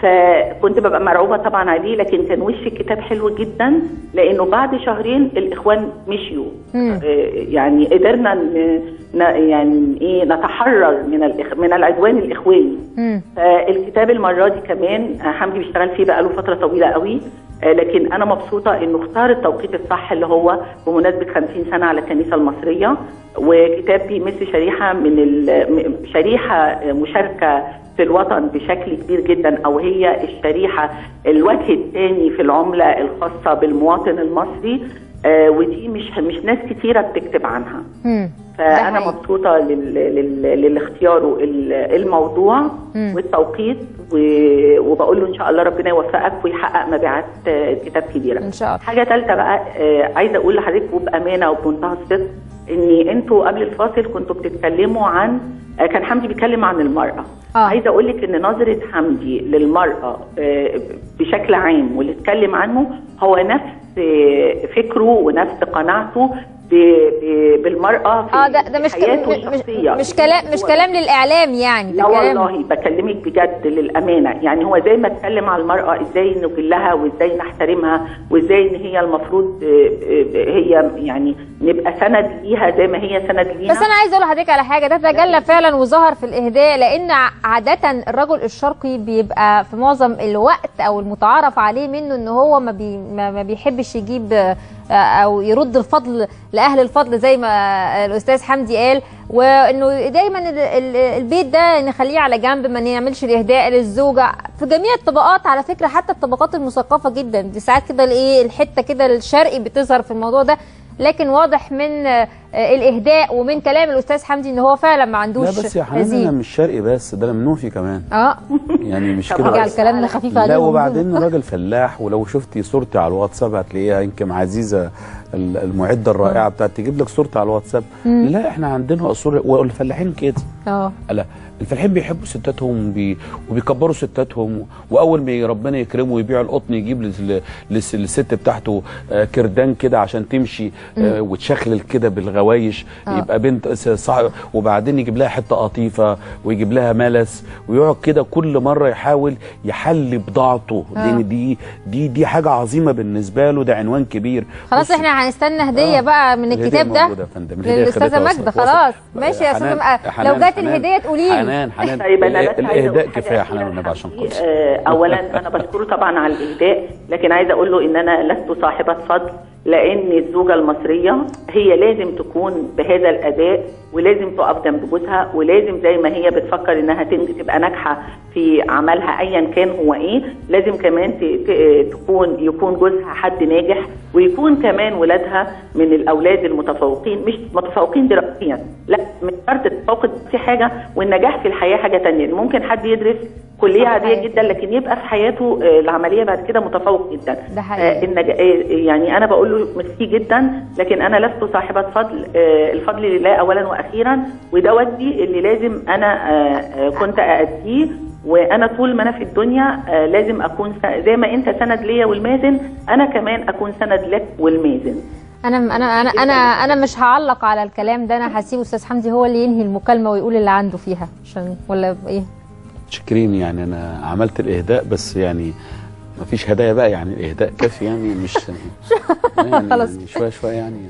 T: فكنت ببقى مرعوبه طبعا عليه لكن كان وش الكتاب حلو جدا لانه بعد شهرين الاخوان مشيوا
A: مم.
T: آه، يعني قدرنا ن- ن- يعني ايه نتحرر من الإخ... من العدوان الاخواني
A: مم.
T: فالكتاب المره دي كمان آه، حمدي بيشتغل فيه بقاله فتره طويله قوي آه، لكن انا مبسوطه انه اختار التوقيت الصح اللي هو بمناسبه 50 سنه على الكنيسه المصريه وكتاب بيمس شريحه من ال- م- شريحه آه، مشاركه في الوطن بشكل كبير جدا او هي الشريحه الوجه الثاني في العمله الخاصه بالمواطن المصري آه، ودي مش مش ناس كتيره بتكتب عنها
A: مم.
T: فانا مبسوطه لل... لل... للاختيار ال- الموضوع
A: مم.
T: والتوقيت و... وبقول له ان شاء الله ربنا يوفقك ويحقق مبيعات آه، كتاب كبيره
A: ان شاء الله
T: حاجه ثالثه بقى آه، عايزه اقول لحضرتك وبامانه وبمنتهى الصدق ان انتوا قبل الفاصل كنتوا بتتكلموا عن آه، كان حمدي بيتكلم عن المراه
A: آه.
T: عايزه اقول لك ان نظره حمدي للمراه آه، بشكل عام واللي اتكلم عنه هو نفس آه، فكره ونفس قناعته ب- ب- بالمراه في
A: اه ده ده مش
T: حياته
A: مش,
T: الشخصيه
A: مش كلام مش كلام للاعلام يعني
T: لا
A: ده كلام
T: والله بكلمك بجد للامانه يعني هو زي ما اتكلم على المراه ازاي نجلها وازاي نحترمها وازاي ان هي المفروض آه، آه، هي يعني نبقى سند ليها زي ما هي سند لينا
A: بس انا عايزه اقول لحضرتك على حاجه ده تجلى فعلا وظهر في الاهداء لان ع- عاده الرجل الشرقي بيبقى في معظم الوقت او المتعارف عليه منه ان هو ما, بي ما ما بيحبش يجيب آه، او يرد الفضل لاهل الفضل زي ما آه، الاستاذ حمدي قال وانه دايما ال- ال- البيت ده نخليه على جنب ما نعملش الاهداء للزوجه في جميع الطبقات على فكره حتى الطبقات المثقفه جدا دي ساعات كده الايه الحته كده الشرقي بتظهر في الموضوع ده لكن واضح من آه، الاهداء ومن كلام الاستاذ حمدي ان هو فعلا ما عندوش
K: لا بس يا حنان
A: هزيمة.
K: انا مش شرقي بس ده انا منوفي كمان
A: اه
K: يعني مش
A: طب
K: كده
A: رجع
K: بس.
A: الكلام خفيف
K: لا
A: عليهم
K: وبعدين راجل فلاح ولو شفتي صورتي على الواتساب هتلاقيها يمكن عزيزه ال- المعده الرائعه بتاعت تجيب لك صورتي على الواتساب
A: مم.
K: لا احنا عندنا اصول والفلاحين كده
A: اه
K: لا الفلاحين بيحبوا ستاتهم وبي... وبيكبروا ستاتهم واول ما ربنا يكرمه ويبيع القطن يجيب لل... للس- للست بتاعته آه، كردان كده عشان تمشي آه،
A: مم.
K: وتشخلل كده بالغوايش
A: آه.
K: يبقى بنت س- صح... وبعدين يجيب لها حته قطيفه ويجيب لها ملس ويقعد كده كل مره يحاول يحل بضاعته
A: آه.
K: لان دي دي دي حاجه عظيمه بالنسبه له ده عنوان كبير
A: خلاص احنا هنستنى هديه
K: آه.
A: بقى من
K: الهدية
A: الكتاب ده
K: موجودة يا فندم. الهدية
A: للاستاذه
K: خدتها
A: ماجده
K: وصلت-
A: خلاص
K: وصلت.
A: ماشي يا استاذه
K: حنان-
A: م-
K: حنان-
A: لو جت
K: حنان.
A: الهديه تقولي لي
K: حنان حنان
T: طيب أنا بس عايزة أقول
K: الاهداء
T: حاجة
K: كفايه يا حنان والنبي عشان قدس
T: آه، اولا انا بشكره طبعا على الاهداء لكن عايزه اقول له ان انا لست صاحبه فضل لان الزوجه المصريه هي لازم تكون بهذا الاداء ولازم تقف جنب جوزها ولازم زي ما هي بتفكر انها تن- تبقى ناجحه في عملها ايا كان هو ايه لازم كمان ت- ت- تكون يكون جوزها حد ناجح ويكون كمان ولادها من الاولاد المتفوقين مش متفوقين دراسيا لا مش شرط التفوق في حاجه والنجاح في الحياه حاجه تانية ممكن حد يدرس كليه عاديه جدا لكن يبقى في حياته آه، العمليه بعد كده متفوق جدا
A: ده حقيقي.
T: آه، النج... آه، يعني انا بقول له ميرسي جدا لكن انا لست صاحبه فضل آه، الفضل لله اولا واخيرا وده ودي اللي لازم انا آه، آه، كنت ااديه وانا طول ما انا في الدنيا آه، لازم اكون س- زي ما انت سند ليا والمازن انا كمان اكون سند لك والمازن
A: انا انا انا انا انا مش هعلق على الكلام ده انا هسيب استاذ حمدي هو اللي ينهي المكالمه ويقول اللي عنده فيها عشان ولا ايه
K: شكرين يعني انا عملت الاهداء بس يعني ما فيش هدايا بقى يعني الاهداء كافي يعني مش يعني,
A: خلاص.
K: يعني شويه شويه يعني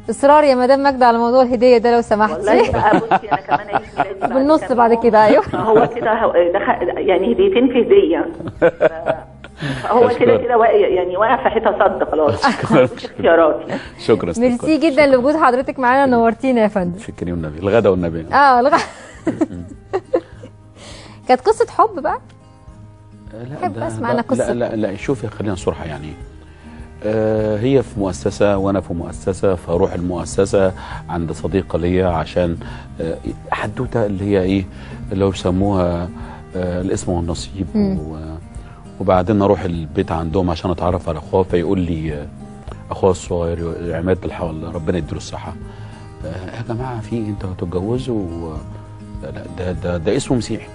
A: اصرار يا مدام ماجده على موضوع الهديه ده لو سمحتي
T: والله بقى بصي انا كمان عيد ميلادي بعد
A: بالنص
T: كام
A: بعد
T: يوم.
A: كده ايوه
T: هو كده هو- دخل يعني هديتين في هديه هو كده كده واقع يعني واقع في حيطه صد خلاص مفيش اختيارات يعني.
K: شكرا ست
A: ميرسي
K: الكل.
A: جدا لوجود حضرتك معانا نورتينا يا فندم
K: شكرا والنبي الغدا والنبي
A: اه لغا كانت قصه حب بقى
K: لا
A: أحب
K: ده-
A: أسمع
K: لا-
A: أنا قصة.
K: لا لا لا شوفي خلينا صراحة يعني آه هي في مؤسسة وأنا في مؤسسة فأروح المؤسسة عند صديقة ليا عشان آه حدوتة اللي هي إيه اللي هو بيسموها آه الاسم والنصيب
U: مم.
K: و وبعدين أروح البيت عندهم عشان أتعرف على أخوها فيقول لي آه أخوها الصغير عماد الحول ربنا يديله الصحة آه يا جماعة في إيه؟ أنتوا هتتجوزوا و- لا لا ده ده ده اسمه مسيحي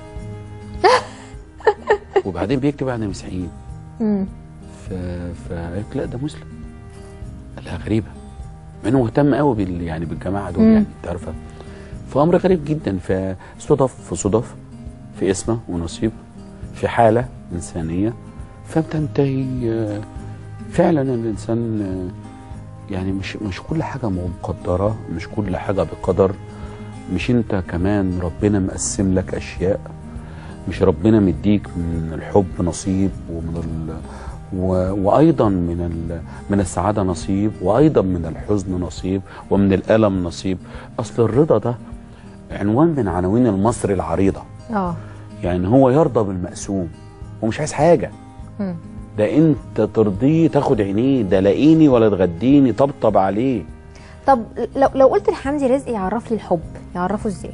K: وبعدين بيكتب عن المسيحيين
A: مم.
K: ف... فقالت لا ده مسلم قال لها غريبه مع انه مهتم قوي بال... يعني بالجماعه دول
A: مم.
K: يعني انت عارفه فامر غريب جدا فصدف في صدف في اسمه ونصيب في حاله انسانيه فبتنتهي آه، فعلا الانسان آه، يعني مش مش كل حاجه مقدره مش كل حاجه بقدر مش انت كمان ربنا مقسم لك اشياء مش ربنا مديك من الحب نصيب ومن ال... و... وايضا من ال... من السعاده نصيب وايضا من الحزن نصيب ومن الالم نصيب اصل الرضا ده عنوان من عناوين المصري العريضه
A: اه
K: يعني هو يرضى بالمقسوم ومش عايز حاجه
A: مم.
K: ده انت ترضيه تاخد عينيه ده لاقيني ولا تغديني طبطب عليه
A: طب لو لو قلت لحمدي رزق يعرف لي الحب يعرفه ازاي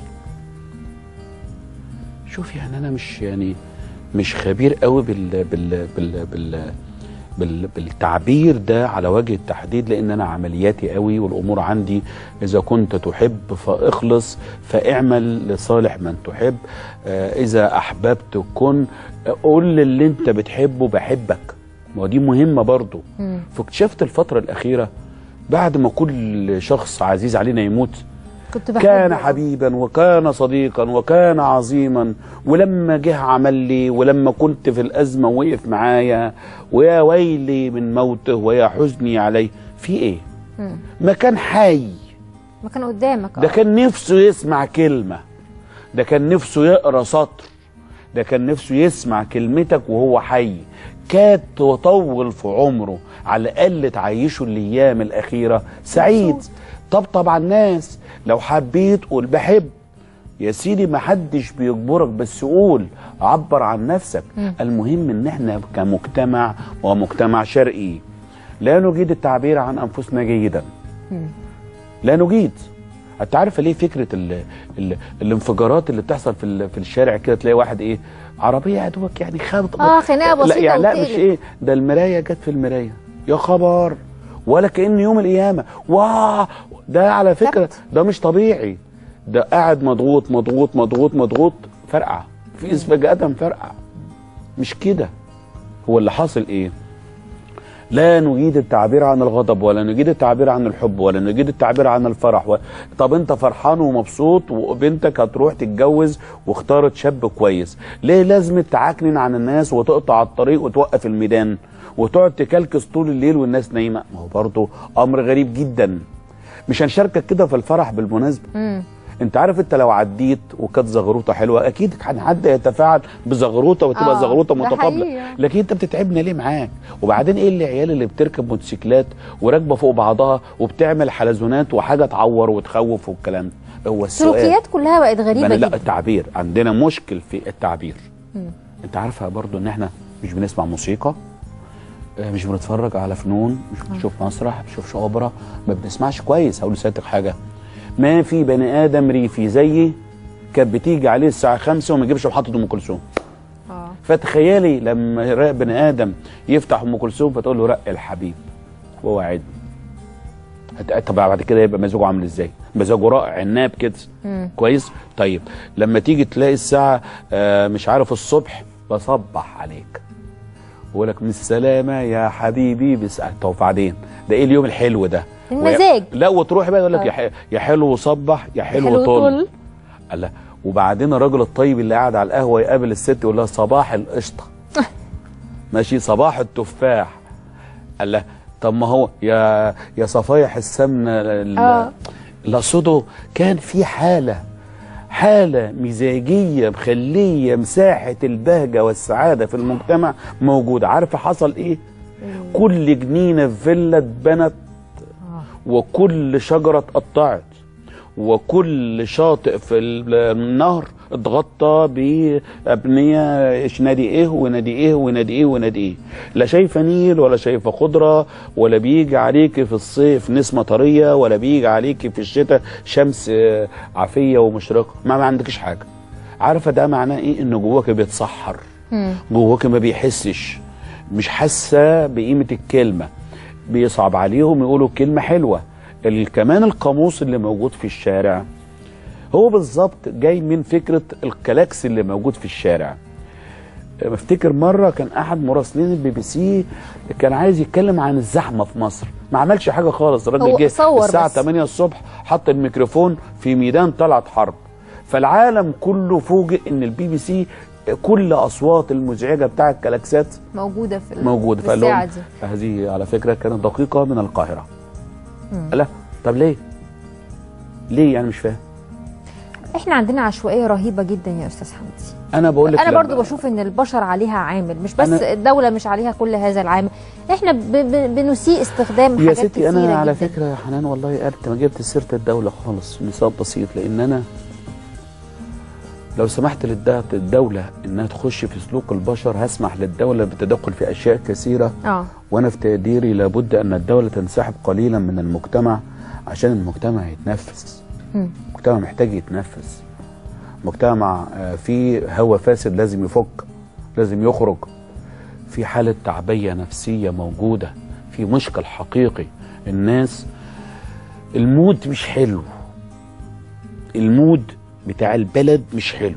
K: شوف يعني انا مش يعني مش خبير قوي بال بال بال بال بال بالتعبير ده على وجه التحديد لان انا عملياتي قوي والامور عندي اذا كنت تحب فاخلص فاعمل لصالح من تحب آه اذا احببت كن قول للي انت بتحبه بحبك ما هو دي مهمه برضو
A: مم.
K: فاكتشفت الفتره الاخيره بعد ما كل شخص عزيز علينا يموت
A: كنت بحبه
K: كان حبيبا وكان صديقا وكان عظيما ولما جه عمل لي ولما كنت في الأزمة وقف معايا ويا ويلي من موته ويا حزني عليه في ايه
A: مم.
K: ما كان حي
A: ما كان قدامك
K: ده كان نفسه يسمع كلمة ده كان نفسه يقرا سطر ده كان نفسه يسمع كلمتك وهو حي كاد وطول في عمره على الأقل تعيشه الأيام الأخيرة سعيد طبطب على الناس لو حبيت قول بحب يا سيدي ما حدش بيجبرك بس قول عبر عن نفسك
U: مم.
K: المهم ان احنا كمجتمع ومجتمع شرقي لا نجيد التعبير عن انفسنا جيدا لا نجيد انت عارفه ليه فكره ال ال الانفجارات اللي بتحصل في ال- في الشارع كده تلاقي واحد ايه عربيه يا دوبك يعني خبط
A: اه خناقه
K: لا
A: بسيطه
K: يعني لا مش
A: وتقلب.
K: ايه ده المرايه جت في المرايه يا خبر ولا كأن يوم القيامه واه ده على فكره ده مش طبيعي ده قاعد مضغوط مضغوط مضغوط مضغوط فرقع في فجأة فرقع مش كده هو اللي حاصل ايه لا نجيد التعبير عن الغضب ولا نجيد التعبير عن الحب ولا نجيد التعبير عن الفرح و... طب انت فرحان ومبسوط وبنتك هتروح تتجوز واختارت شاب كويس ليه لازم تعكنن عن الناس وتقطع الطريق وتوقف الميدان وتقعد تكلكس طول الليل والناس نايمه ما هو برضه امر غريب جدا مش هنشاركك كده في الفرح بالمناسبه
A: مم.
K: انت عارف انت لو عديت وكانت زغروطه حلوه اكيد كان حد يتفاعل بزغروطه وتبقى
U: آه،
K: زغروطه
U: ده
K: متقابله
U: حقيقي.
K: لكن انت بتتعبنا ليه معاك وبعدين ايه العيال اللي بتركب موتوسيكلات وراكبه فوق بعضها وبتعمل حلزونات وحاجه تعور وتخوف والكلام ده هو السؤال
A: السلوكيات كلها بقت غريبه
K: ما أنا لا
A: جدا
K: التعبير عندنا مشكل في التعبير
A: مم.
K: انت عارفه برضو ان احنا مش بنسمع موسيقى آه، مش بنتفرج على فنون مش بنشوف مسرح ما بنشوفش اوبرا ما بنسمعش كويس هقول لسيادتك حاجه ما في بني ادم ريفي زيي كانت بتيجي عليه الساعه 5 وما يجيبش محطه ام كلثوم
A: اه
K: فتخيلي لما يراقب بني ادم يفتح ام كلثوم فتقول له رق الحبيب ووعد طب بعد كده يبقى مزاجه عامل ازاي مزاجه رائع عناب كده
A: مم.
K: كويس طيب لما تيجي تلاقي الساعه آه مش عارف الصبح بصبح عليك بقول لك من السلامه يا حبيبي بس طب بعدين ده ايه اليوم الحلو ده
A: المزاج.
K: ويا- لا وتروحي بقى يقول لك
A: آه.
K: يا ح- يا حلو صبح يا حلو,
A: حلو
K: طل
A: طل.
K: الله وبعدين الراجل الطيب اللي قاعد على القهوه يقابل الست يقول لها صباح القشطه ماشي صباح التفاح الله طب ما هو يا يا صفايح السمنه ال-
A: آه.
K: اللي اقصده كان في حاله حاله مزاجيه مخليه مساحه البهجه والسعاده في المجتمع موجوده عارفه حصل ايه كل جنينه في فيلا اتبنت وكل شجره اتقطعت وكل شاطئ في النهر اتغطى بأبنية إيش نادي ايه ونادي ايه ونادي ايه ونادي ايه لا شايفة نيل ولا شايفة خضرة ولا بيجي عليك في الصيف نسمة طرية ولا بيجي عليك في الشتاء شمس آه، عافية ومشرقة ما, ما عندكش حاجة عارفة ده معناه ايه ان جواك بيتصحر جواك ما بيحسش مش حاسة بقيمة الكلمة بيصعب عليهم يقولوا كلمة حلوة ال- كمان القاموس اللي موجود في الشارع هو بالظبط جاي من فكرة الكلاكس اللي موجود في الشارع بفتكر مرة كان أحد مراسلين البي بي سي كان عايز يتكلم عن الزحمة في مصر ما عملش حاجة خالص
A: هو
K: الراجل جه
A: صور
K: الساعة
A: بس.
K: 8 الصبح حط الميكروفون في ميدان طلعت حرب فالعالم كله فوجئ ان البي بي سي كل اصوات المزعجه بتاع الكلاكسات
A: موجوده في ال-
K: موجوده
A: في
K: فقال
A: الساعه
K: لهم
A: دي
K: هذه على فكره كانت دقيقه من القاهره
A: مم.
K: لا طب ليه ليه يعني مش فاهم
A: احنا عندنا عشوائيه رهيبه جدا يا استاذ حمدي
K: انا بقول لك
A: انا
K: لما-
A: برضو بشوف ان البشر عليها عامل مش بس
K: أنا-
A: الدوله مش عليها كل هذا العامل احنا ب... ب... بنسيء استخدام
K: يا
A: حاجات
K: ستي انا
A: كتيرة
K: على
A: جداً.
K: فكره يا حنان والله قلت ما جبت سيره الدوله خالص مثال بسيط لان انا لو سمحت للد- الدوله انها تخش في سلوك البشر هسمح للدوله بالتدخل في اشياء كثيره
A: اه
K: وانا في تقديري لابد ان الدوله تنسحب قليلا من المجتمع عشان المجتمع يتنفس
A: مم.
K: المجتمع محتاج يتنفس مجتمع آه، فيه هوا فاسد لازم يفك لازم يخرج في حالة تعبية نفسية موجودة في مشكل حقيقي الناس المود مش حلو المود بتاع البلد مش حلو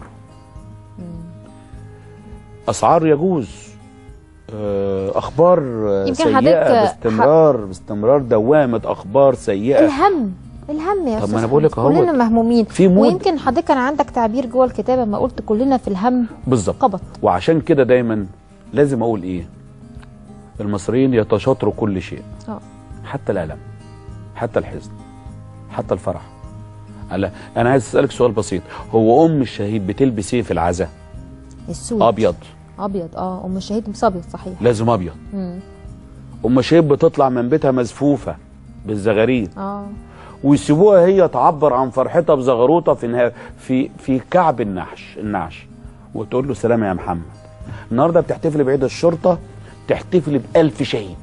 K: أسعار يجوز آه، أخبار آه،
A: يمكن
K: سيئة
A: حضرتك
K: باستمرار باستمرار دوامة أخبار سيئة
A: الهم الهم يا
K: طب
A: استاذ
K: ما أنا بقول لك
A: حمدي.
K: أهوت.
A: كلنا مهمومين
K: في مود.
A: ويمكن حضرتك كان عندك تعبير جوه الكتابه ما قلت كلنا في الهم
K: بالظبط
A: قبط
K: وعشان كده دايما لازم اقول ايه المصريين يتشاطروا كل شيء
A: اه
K: حتى الالم حتى الحزن حتى الفرح على انا عايز اسالك سؤال بسيط هو ام الشهيد بتلبس ايه في العزاء
A: السود
K: ابيض
A: ابيض اه ام الشهيد مش ابيض صحيح
K: لازم ابيض
A: مم.
K: ام الشهيد بتطلع من بيتها مزفوفه بالزغاريد
A: اه
K: ويسيبوها هي تعبر عن فرحتها بزغروطه في نها- في في كعب النعش النعش وتقول له سلام يا محمد النهارده بتحتفل بعيد الشرطه تحتفل بألف شهيد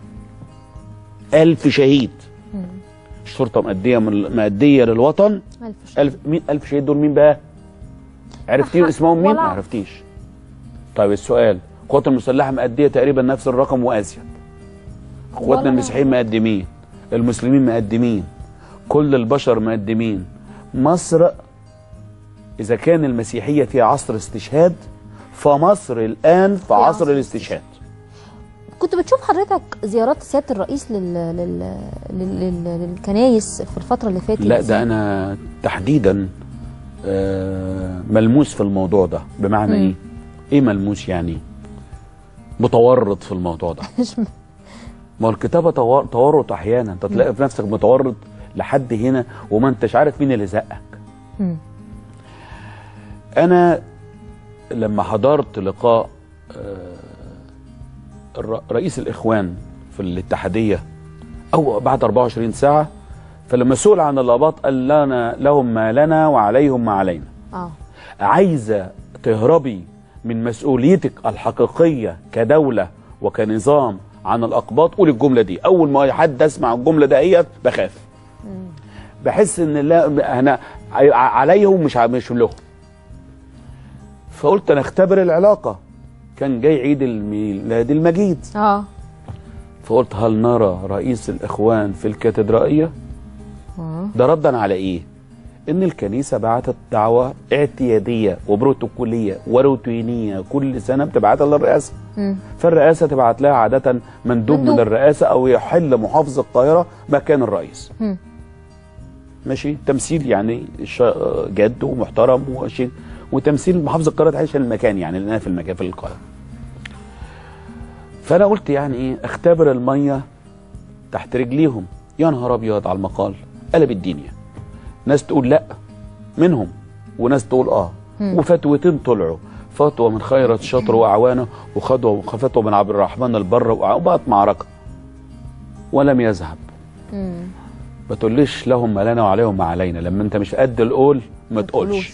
K: ألف شهيد
A: مم.
K: الشرطه مأديه من مأديه للوطن
A: ألف
K: ألف مين ألف شهيد دول مين بقى؟ عرفتي اسمهم مين؟
A: ولا
K: ما
A: أعرف.
K: عرفتيش طيب السؤال القوات المسلحه مأديه تقريبا نفس الرقم وازيد
A: ولا
K: اخواتنا المسيحيين مقدمين المسلمين مقدمين كل البشر مقدمين مصر اذا كان المسيحيه في عصر استشهاد فمصر الان في عصر الاستشهاد
A: كنت بتشوف حضرتك زيارات سياده الرئيس لل... لل... لل... لل... للكنايس في الفتره اللي فاتت
K: لا
A: دي؟
K: ده انا تحديدا آه، ملموس في الموضوع ده بمعنى
A: مم.
K: ايه ايه ملموس يعني متورط في الموضوع ده ما هو الكتابه تور- تورط احيانا انت تلاقي في نفسك متورط لحد هنا وما انتش عارف مين اللي زقك
A: مم.
K: انا لما حضرت لقاء آه، الر- رئيس الاخوان في الاتحاديه او بعد 24 ساعه فلما سئل عن الاباط قال لنا لهم ما لنا وعليهم ما علينا
A: اه
K: عايزه تهربي من مسؤوليتك الحقيقيه كدوله وكنظام عن الاقباط قولي الجمله دي اول ما حد اسمع الجمله دهيت بخاف بحس ان لا انا ع- عليهم مش ع- مش لهم فقلت انا اختبر العلاقه كان جاي عيد الميلاد المجيد
A: اه
K: فقلت هل نرى رئيس الاخوان في الكاتدرائيه
A: آه.
K: ده ردا على ايه ان الكنيسه بعتت دعوه اعتياديه وبروتوكوليه وروتينيه كل سنه بتبعتها للرئاسه
A: مم.
K: فالرئاسه تبعت لها عاده مندوب,
A: مندوب.
K: من الرئاسه او يحل محافظ القاهره مكان الرئيس
A: مم.
K: ماشي تمثيل يعني ش- جد ومحترم وشيء وتمثيل محافظ القاهره تعيش المكان يعني لان انا في المكان في القاهره فانا قلت يعني ايه اختبر الميه تحت رجليهم يا نهار ابيض على المقال قلب الدنيا ناس تقول لا منهم وناس تقول اه
U: مم.
K: وفتوتين طلعوا فتوى من خيرت شطر واعوانه وخدوه فتوى من عبد الرحمن البر وبقت معركه ولم يذهب
A: مم.
K: ما تقوليش لهم ما لنا وعليهم ما علينا لما انت مش قد القول ما تقولش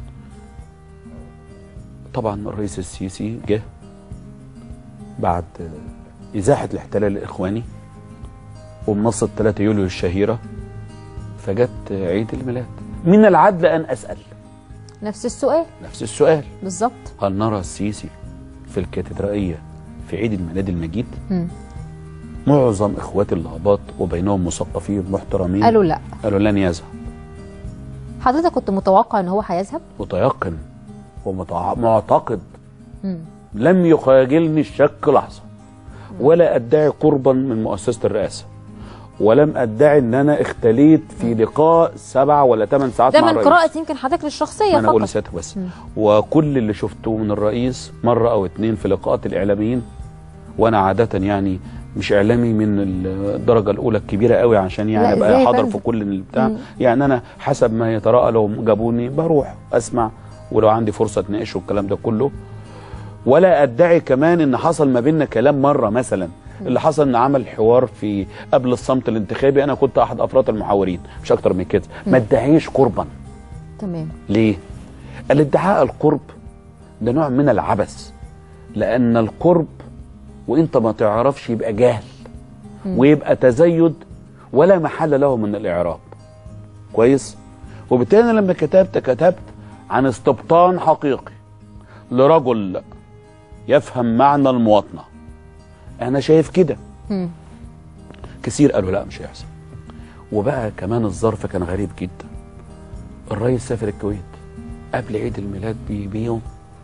K: طبعا الرئيس السيسي جه بعد ازاحه الاحتلال الاخواني ومنصه 3 يوليو الشهيره فجت عيد الميلاد من العدل ان اسال
A: نفس السؤال
K: نفس السؤال
A: بالظبط
K: هل نرى السيسي في الكاتدرائيه في عيد الميلاد المجيد
A: مم.
K: معظم اخواتي الاباط وبينهم مثقفين محترمين
A: قالوا لا
K: قالوا لن يذهب
A: حضرتك كنت متوقع ان هو هيذهب
K: متيقن ومعتقد
A: مم.
K: لم يخاجلني الشك لحظه ولا ادعي قربا من مؤسسه الرئاسه ولم ادعي ان انا اختليت في لقاء سبع ولا ثمان ساعات
A: ده
K: مع
A: من
K: الرئيس
A: قراءة يمكن حضرتك للشخصية
K: ما انا اقول
A: فقط
K: لساتك بس
A: مم.
K: وكل اللي شفته من الرئيس مره او اتنين في لقاءات الاعلاميين وانا عاده يعني مش اعلامي من الدرجه الاولى الكبيره قوي عشان
U: لا،
K: يعني
U: إزاي
K: ابقى
U: يا
K: حاضر
U: فندم؟
K: في كل البتاع
U: مم.
K: يعني انا حسب ما يتراءى لو جابوني بروح اسمع ولو عندي فرصه اتناقش والكلام ده كله ولا ادعي كمان ان حصل ما بيننا كلام مره مثلا اللي حصل ان عمل حوار في قبل الصمت الانتخابي انا كنت احد افراد المحاورين مش اكتر من كده ما ادعيش قربا
A: تمام
K: ليه؟ الادعاء القرب ده نوع من العبث لأن القرب وأنت ما تعرفش يبقى جهل
U: مم.
K: ويبقى تزيد ولا محل له من الإعراب كويس؟ وبالتالي أنا لما كتبت كتبت عن استبطان حقيقي لرجل يفهم معنى المواطنة أنا شايف كده
A: مم.
K: كثير قالوا لا مش هيحصل وبقى كمان الظرف كان غريب جدا الرئيس سافر الكويت قبل عيد الميلاد بي- بيوم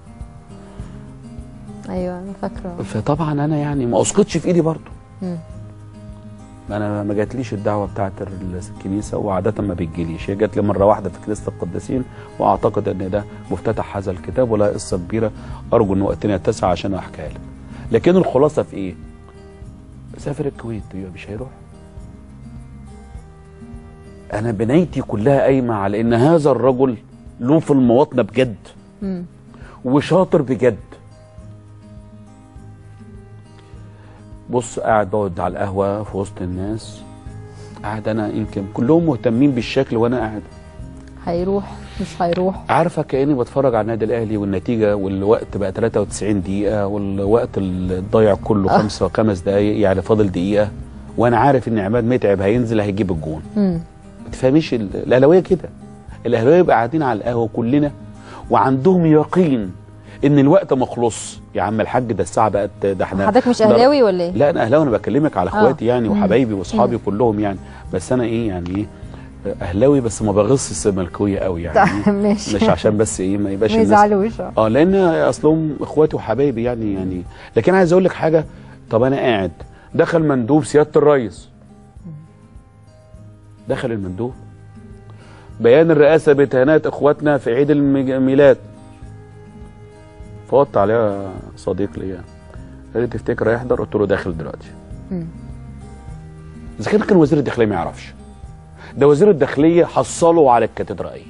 A: ايوه انا فاكره
K: فطبعا انا يعني ما اسقطش في ايدي برضه
A: مم.
K: انا ما جاتليش الدعوه بتاعت الكنيسه وعاده ما بتجيليش هي جات لي مره واحده في كنيسه القديسين واعتقد ان ده مفتتح هذا الكتاب ولا قصه كبيره ارجو ان وقتنا يتسع عشان احكيها لك لكن الخلاصه في ايه؟ سافر الكويت يبقى مش هيروح انا بنيتي كلها قايمه على ان هذا الرجل له في المواطنه بجد
A: مم.
K: وشاطر بجد بص قاعد بقعد على القهوه في وسط الناس قاعد انا يمكن كلهم مهتمين بالشكل وانا قاعد
A: هيروح مش هيروح
K: عارفه كاني بتفرج على النادي الاهلي والنتيجه والوقت بقى 93 دقيقه والوقت الضايع كله
A: آه.
K: خمسة خمس دقايق يعني فاضل دقيقه وانا عارف ان عماد متعب هينزل هيجيب الجون
A: مم.
K: ما تفهميش ال- الاهلاويه كده الاهلاويه يبقى قاعدين على القهوه كلنا وعندهم يقين ان الوقت ما خلص يا عم الحاج ده الساعه بقت ده احنا
A: حضرتك مش
K: ده-
A: اهلاوي ولا ايه؟
K: لا انا اهلاوي انا بكلمك على
A: آه.
K: اخواتي يعني
A: مم.
K: وحبايبي واصحابي
A: مم.
K: كلهم يعني بس انا ايه يعني ايه اهلاوي بس ما بغص الزملكاويه قوي يعني
A: طيب،
K: إيه؟
A: ماشي.
K: مش عشان بس ايه ما يبقاش
A: ما
K: الناس-
A: يزعلوش آه.
K: اه لان اصلهم اخواتي وحبايبي يعني يعني لكن عايز اقول لك حاجه طب انا قاعد دخل مندوب سياده الرئيس دخل المندوب بيان الرئاسه بتهانات اخواتنا في عيد المج- الميلاد فوضت عليها صديق ليا قال لي تفتكر هيحضر قلت له داخل دلوقتي
A: مم.
K: اذا كان كان وزير الداخليه ما يعرفش ده وزير الداخليه حصله على الكاتدرائيه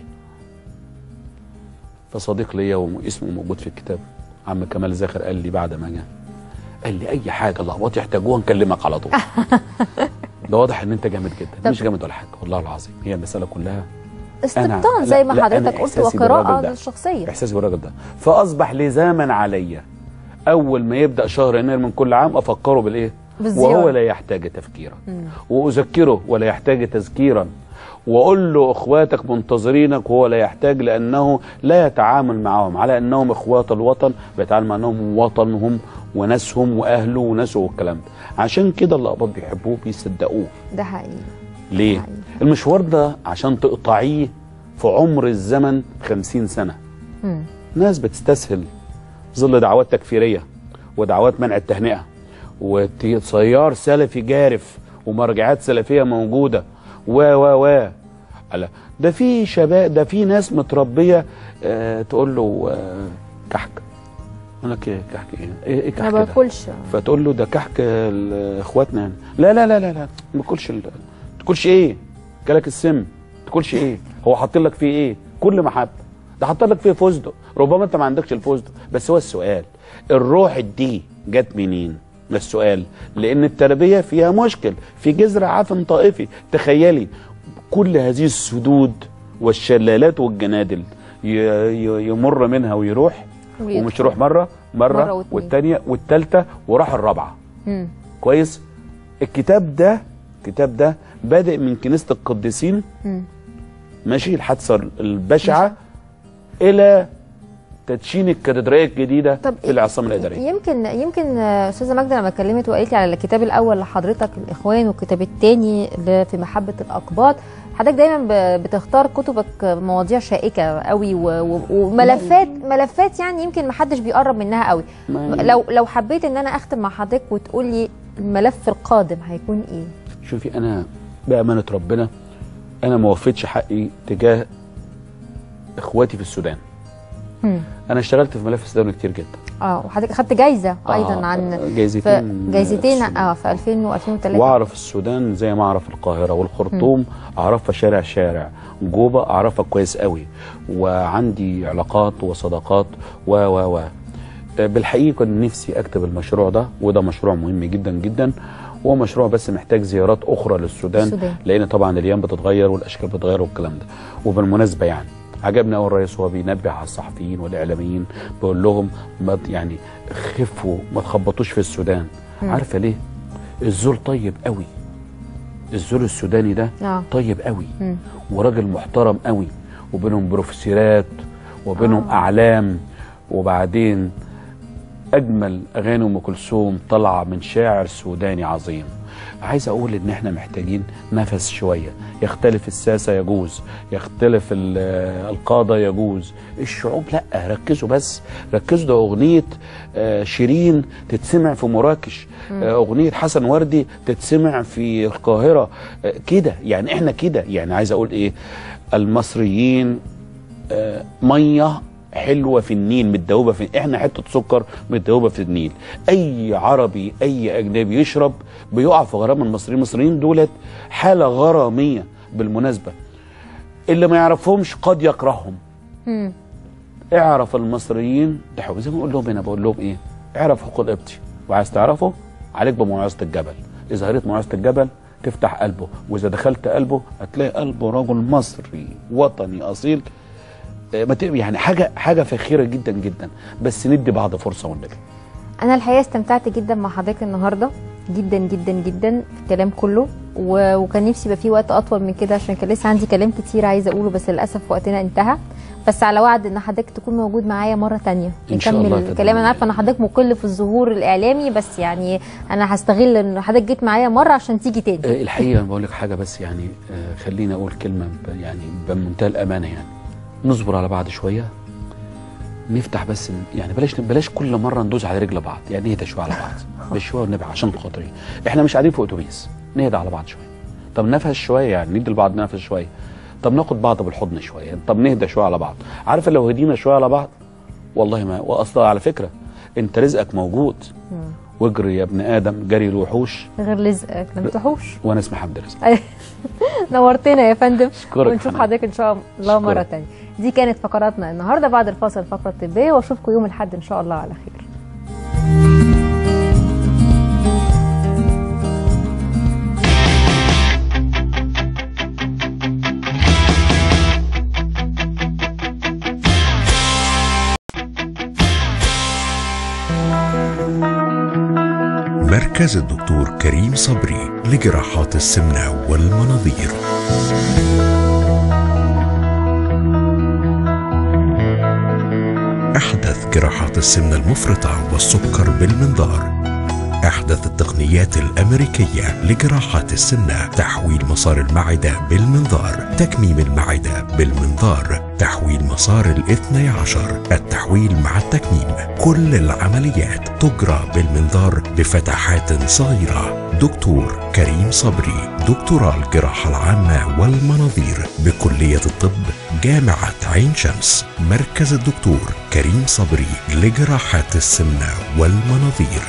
K: فصديق ليا واسمه موجود في الكتاب عم كمال زاخر قال لي بعد ما جه قال لي اي حاجه الاهباط يحتاجوها نكلمك على طول ده واضح ان انت جامد جدا مش جامد ولا حاجه والله العظيم هي المساله كلها
A: استبطان
K: لا-
A: زي ما
K: لا،
A: حضرتك
K: أنا
A: قلت
K: إحساسي
A: وقراءة
K: بالراجل ده.
A: للشخصية
K: احساسي بالراجل ده فاصبح لزاما عليا اول ما يبدا شهر يناير من كل عام افكره بالايه
A: بالزيارة.
K: وهو لا يحتاج تفكيرا
A: مم.
K: واذكره ولا يحتاج تذكيرا واقول له اخواتك منتظرينك وهو لا يحتاج لانه لا يتعامل معهم على انهم اخوات الوطن بيتعامل مع انهم وطنهم وناسهم واهله وناسه والكلام ده عشان كده الاقباط بيحبوه بيصدقوه
A: ده حقيقي
K: ليه؟ المشوار ده عشان تقطعيه في عمر الزمن خمسين سنة
A: مم.
K: ناس بتستسهل ظل دعوات تكفيرية ودعوات منع التهنئة وتيار سلفي جارف ومرجعات سلفية موجودة و و و ألا ده في شباب ده في ناس متربية آه تقول له آه كحك يقول لك ايه كحك ايه ايه, إيه كحك
A: ما
K: ده؟
A: باكلش
K: فتقول له ده كحك ال- اخواتنا يعني لا لا لا لا لا ما تاكلش ال- ما تاكلش ايه جالك السم ما تاكلش ايه هو حاط لك فيه ايه كل محبه ده حاط لك فيه فستق ربما انت ما عندكش الفستق بس هو السؤال الروح دي جت منين ده السؤال لان التربيه فيها مشكل في جذر عفن طائفي تخيلي كل هذه السدود والشلالات والجنادل ي- ي- يمر منها ويروح
A: ويدخل.
K: ومش يروح مره مره,
A: مرة
K: مرة
A: واتنين.
K: والتانيه والتالته وراح الرابعه
A: مم.
K: كويس الكتاب ده الكتاب ده بادئ من كنيسه القديسين
A: مم.
K: ماشي الحادثه البشعه الى تدشين الكاتدرائيه الجديده في العاصمه الاداريه
A: يمكن يمكن آه، استاذه ماجده لما اتكلمت وقالت لي على الكتاب الاول لحضرتك الاخوان والكتاب الثاني في محبه الاقباط حضرتك دايما ب- بتختار كتبك مواضيع شائكه قوي و- و- وملفات ملفات يعني يمكن ما حدش بيقرب منها قوي
K: ما-
A: لو لو حبيت ان انا اختم مع حضرتك وتقول لي الملف القادم هيكون ايه
K: شوفي انا بامانه ربنا انا ما وفيتش حقي تجاه اخواتي في السودان
A: مم.
K: انا اشتغلت في ملف السودان كتير جدا
A: اه وحضرتك خدت جايزه
K: آه،
A: ايضا عن
K: جايزتين
A: في جايزتين اه في 2000 و2003
K: واعرف السودان زي ما اعرف القاهره والخرطوم اعرفها شارع شارع جوبا اعرفها كويس قوي وعندي علاقات وصداقات و و و بالحقيقه كان نفسي اكتب المشروع ده وده مشروع مهم جدا جدا وهو مشروع بس محتاج زيارات اخرى للسودان
A: السودان.
K: لان طبعا الايام بتتغير والاشكال بتتغير والكلام ده وبالمناسبه يعني عجبني قوي الرئيس وهو بينبه على الصحفيين والاعلاميين بيقول لهم ما ت- يعني خفوا ما تخبطوش في السودان
A: مم.
K: عارفه ليه الزول طيب قوي الزول السوداني ده
A: اه
K: طيب قوي
A: مم.
K: وراجل محترم قوي وبينهم بروفيسورات وبينهم
A: آه.
K: اعلام وبعدين اجمل اغاني ام كلثوم طالعه من شاعر سوداني عظيم عايز اقول ان احنا محتاجين نفس شويه يختلف الساسه يجوز يختلف ال- القاده يجوز الشعوب لا ركزوا بس ركزوا ده اغنيه آه، شيرين تتسمع في مراكش
A: مم.
K: آه، اغنيه حسن وردي تتسمع في القاهره آه، كده يعني احنا كده يعني عايز اقول ايه المصريين آه، ميه حلوه في النيل متدوبه في احنا حته سكر متدوبه في النيل اي عربي اي اجنبي يشرب بيقع في غرام المصريين المصريين دولت حاله غراميه بالمناسبه اللي ما يعرفهمش قد يكرههم
A: مم.
K: اعرف المصريين ده حب زي ما بقول لهم هنا بقول لهم ايه اعرف حقوق القبطي وعايز تعرفه عليك بموعظه الجبل اذا قريت موعظه الجبل تفتح قلبه واذا دخلت قلبه هتلاقي قلبه رجل مصري وطني اصيل آه، ما ت- يعني حاجه حاجه فخيره جدا جدا بس ندي بعض فرصه والنبي
A: انا الحقيقه استمتعت جدا مع حضرتك النهارده جدا جدا جدا في الكلام كله و... وكان نفسي يبقى في وقت اطول من كده عشان كان لسه عندي كلام كتير عايزه اقوله بس للاسف وقتنا انتهى بس على وعد ان حضرتك تكون موجود معايا مره تانية
K: إن شاء الله
A: نكمل
K: تمام.
A: الكلام انا عارفه ان حضرتك مقل في الظهور الاعلامي بس يعني انا هستغل ان حضرتك جيت معايا مره عشان تيجي تاني
K: آه، الحقيقه بقول لك حاجه بس يعني آه، خليني اقول كلمه ب- يعني بمنتهى الامانه يعني نصبر على بعض شويه نفتح بس يعني بلاش بلاش كل مره ندوس على رجل بعض يعني نهدى شويه على بعض بس شويه والنبي عشان خاطري احنا مش قاعدين في اتوبيس نهدى على بعض شويه طب نفس شويه يعني ندي لبعض نفس شويه طب ناخد بعض بالحضن شويه طب نهدى شويه على بعض عارفه لو هدينا شويه على بعض والله ما واصلا على فكره انت رزقك موجود واجري يا ابن ادم جري الوحوش
A: غير رزقك لم تحوش
K: وانا اسمي حمد رزق
A: نورتنا يا فندم
K: أشكرك
A: ونشوف
K: حنان.
A: حضرتك ان شاء الله
K: أشكرك.
A: مره تانية دي كانت فقراتنا النهارده بعد الفاصل الفقره الطبيه واشوفكم يوم الاحد ان شاء الله على خير
U: مركز الدكتور كريم صبري لجراحات السمنة والمناظير أحدث جراحات السمنة المفرطة والسكر بالمنظار أحدث التقنيات الأمريكية لجراحات السمنة تحويل مسار المعدة بالمنظار تكميم المعدة بالمنظار تحويل مسار الاثني عشر التحويل مع التكميم كل العمليات تجرى بالمنظار بفتحات صغيرة دكتور كريم صبري دكتوراه الجراحة العامة والمناظير بكلية الطب جامعة عين شمس مركز الدكتور كريم صبري لجراحات السمنة والمناظير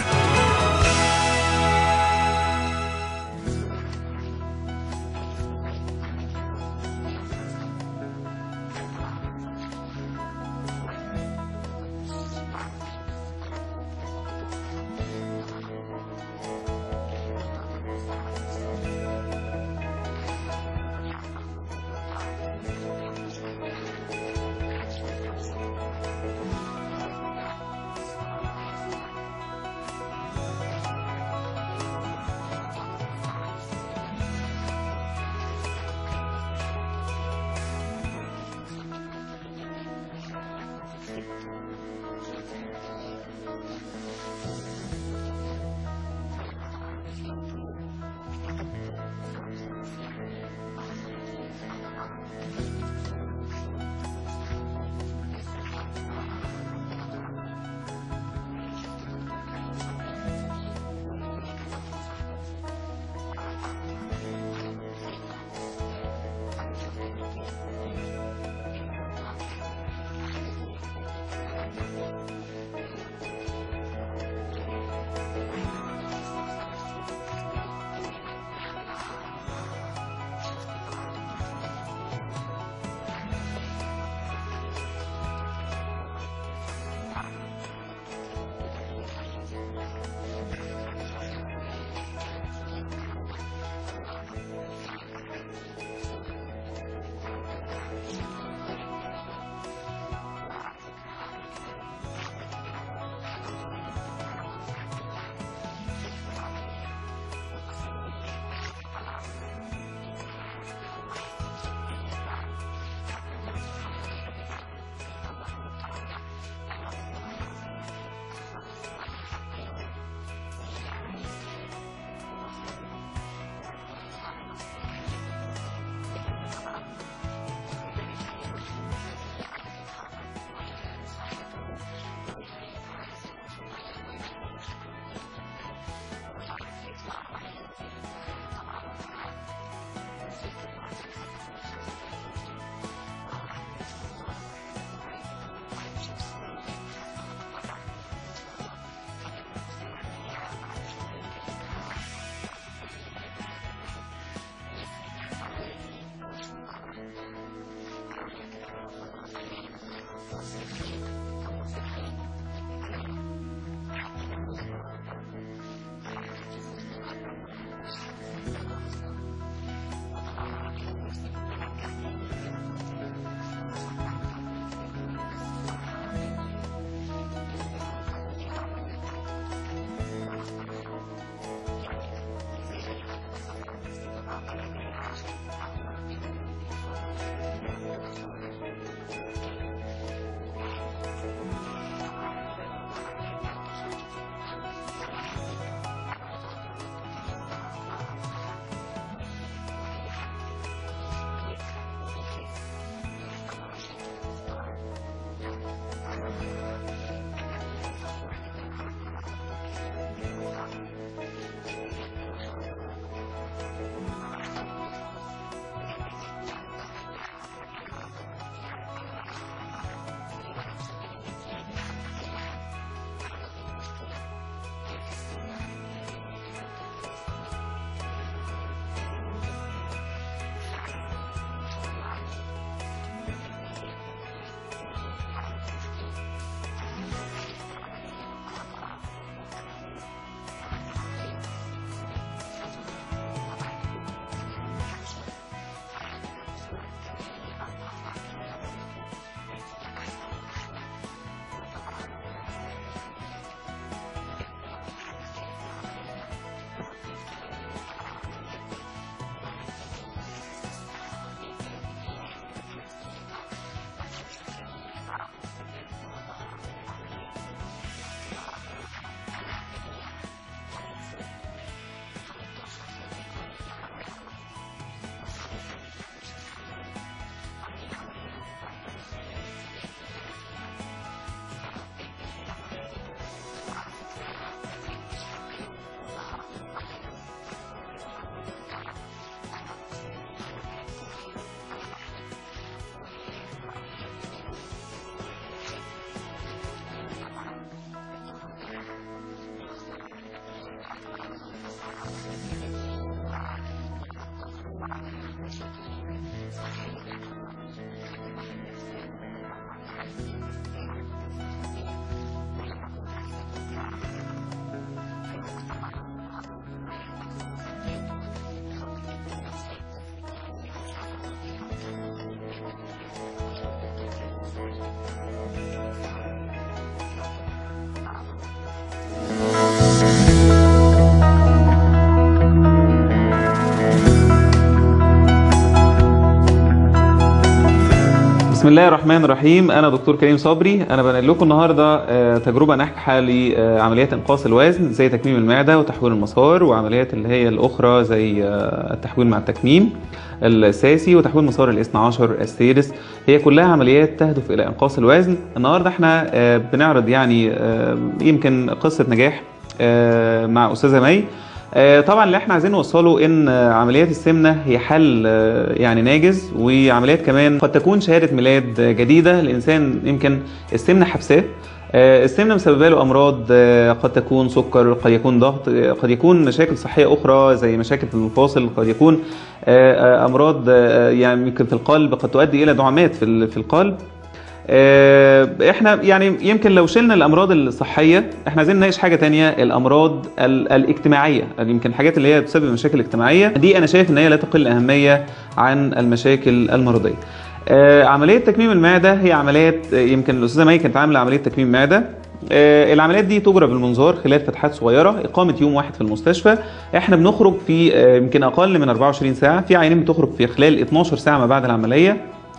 B: بسم الله الرحمن الرحيم انا دكتور كريم صبري انا بنقل لكم النهارده آه، تجربه ناجحه لعمليات انقاص الوزن زي تكميم المعده وتحويل المسار وعمليات اللي هي الاخرى زي آه، التحويل مع التكميم الاساسي وتحويل مسار الاثنى عشر السادس هي كلها عمليات تهدف الى انقاص الوزن النهارده احنا آه، بنعرض يعني آه، يمكن قصه نجاح آه، مع استاذه مي آه، طبعا اللي احنا عايزين نوصله ان آه، عمليات السمنه هي حل آه، يعني ناجز وعمليات كمان قد تكون شهاده ميلاد آه، جديده الانسان يمكن السمنه حبساه آه، السمنه مسببه له امراض آه، قد تكون سكر قد يكون ضغط آه، قد يكون مشاكل صحيه اخرى زي مشاكل في المفاصل قد يكون آه، آه، امراض آه، يعني يمكن في القلب قد تؤدي الى دعامات في ال- في القلب آه، احنا يعني يمكن لو شلنا الامراض الصحيه احنا عايزين نناقش حاجه تانية الامراض ال- الاجتماعيه يمكن الحاجات اللي هي بتسبب مشاكل اجتماعيه دي انا شايف ان هي لا تقل اهميه عن المشاكل المرضيه آه، عمليه تكميم المعده هي عمليات آه، يمكن الاستاذه مي كانت عامله عمليه تكميم معده آه، العمليات دي تجرى بالمنظار خلال فتحات صغيره اقامه يوم واحد في المستشفى احنا بنخرج في آه، يمكن اقل من 24 ساعه في عيانين بتخرج في خلال 12 ساعه ما بعد العمليه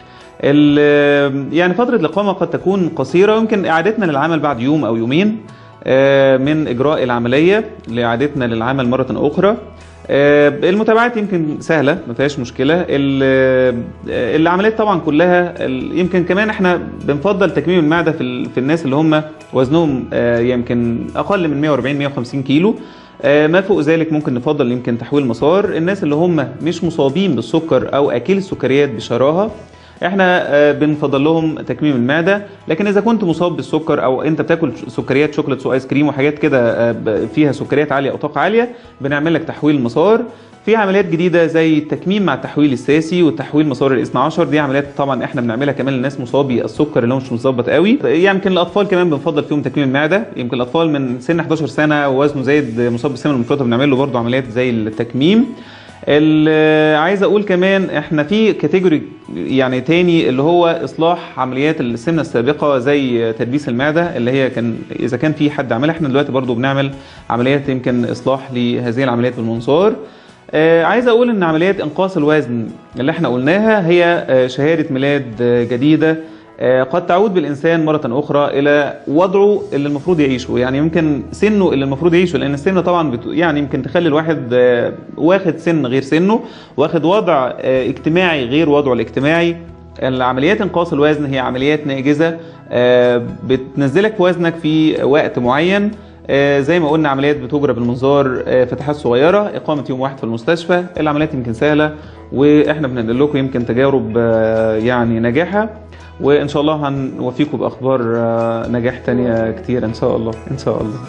B: ال- يعني فترة الإقامة قد تكون قصيرة ويمكن إعادتنا للعمل بعد يوم أو يومين آه، من إجراء العملية لإعادتنا للعمل مرة أخرى آه، المتابعات يمكن سهلة ما فيهاش مشكلة ال- آه، العمليات طبعا كلها ال- يمكن كمان احنا بنفضل تكميم المعدة في, ال- في الناس اللي هم وزنهم آه، يمكن أقل من 140 150 كيلو آه، ما فوق ذلك ممكن نفضل يمكن تحويل مسار الناس اللي هم مش مصابين بالسكر او اكل السكريات بشراهه احنا آه، بنفضل لهم تكميم المعده لكن اذا كنت مصاب بالسكر او انت بتاكل سكريات شوكليت وايس كريم وحاجات كده آه، ب- فيها سكريات عاليه او طاقه عاليه بنعمل لك تحويل مسار في عمليات جديده زي التكميم مع التحويل الساسي والتحويل مسار الاثنى عشر دي عمليات طبعا احنا بنعملها كمان للناس مصابي السكر اللي هو مش مظبط قوي يمكن الاطفال كمان بنفضل فيهم تكميم المعده يمكن الاطفال من سن 11 سنه ووزنه زايد مصاب بالسمنه المفرطه بنعمل له برضه عمليات زي التكميم ال- عايز اقول كمان احنا في كاتيجوري يعني تاني اللي هو اصلاح عمليات السمنه السابقه زي تدبيس المعده اللي هي كان اذا كان في حد عملها احنا دلوقتي برضو بنعمل عمليات يمكن اصلاح لهذه العمليات بالمنظار آه عايز اقول ان عمليات انقاص الوزن اللي احنا قلناها هي آه شهاده ميلاد آه جديده آه، قد تعود بالانسان مره اخرى الى وضعه اللي المفروض يعيشه يعني يمكن سنه اللي المفروض يعيشه لان السن طبعا بت... يعني يمكن تخلي الواحد آه، واخد سن غير سنه واخد وضع آه، اجتماعي غير وضعه الاجتماعي العمليات انقاص الوزن هي عمليات ناجزه آه، بتنزلك في وزنك في وقت معين آه، زي ما قلنا عمليات بتجرى بالمنظار آه، فتحات صغيره اقامه يوم واحد في المستشفى العمليات يمكن سهله واحنا بننقل لكم يمكن تجارب آه، يعني ناجحه وان شاء الله هنوفيكم باخبار آه، نجاح تانية كتير ان شاء الله ان شاء الله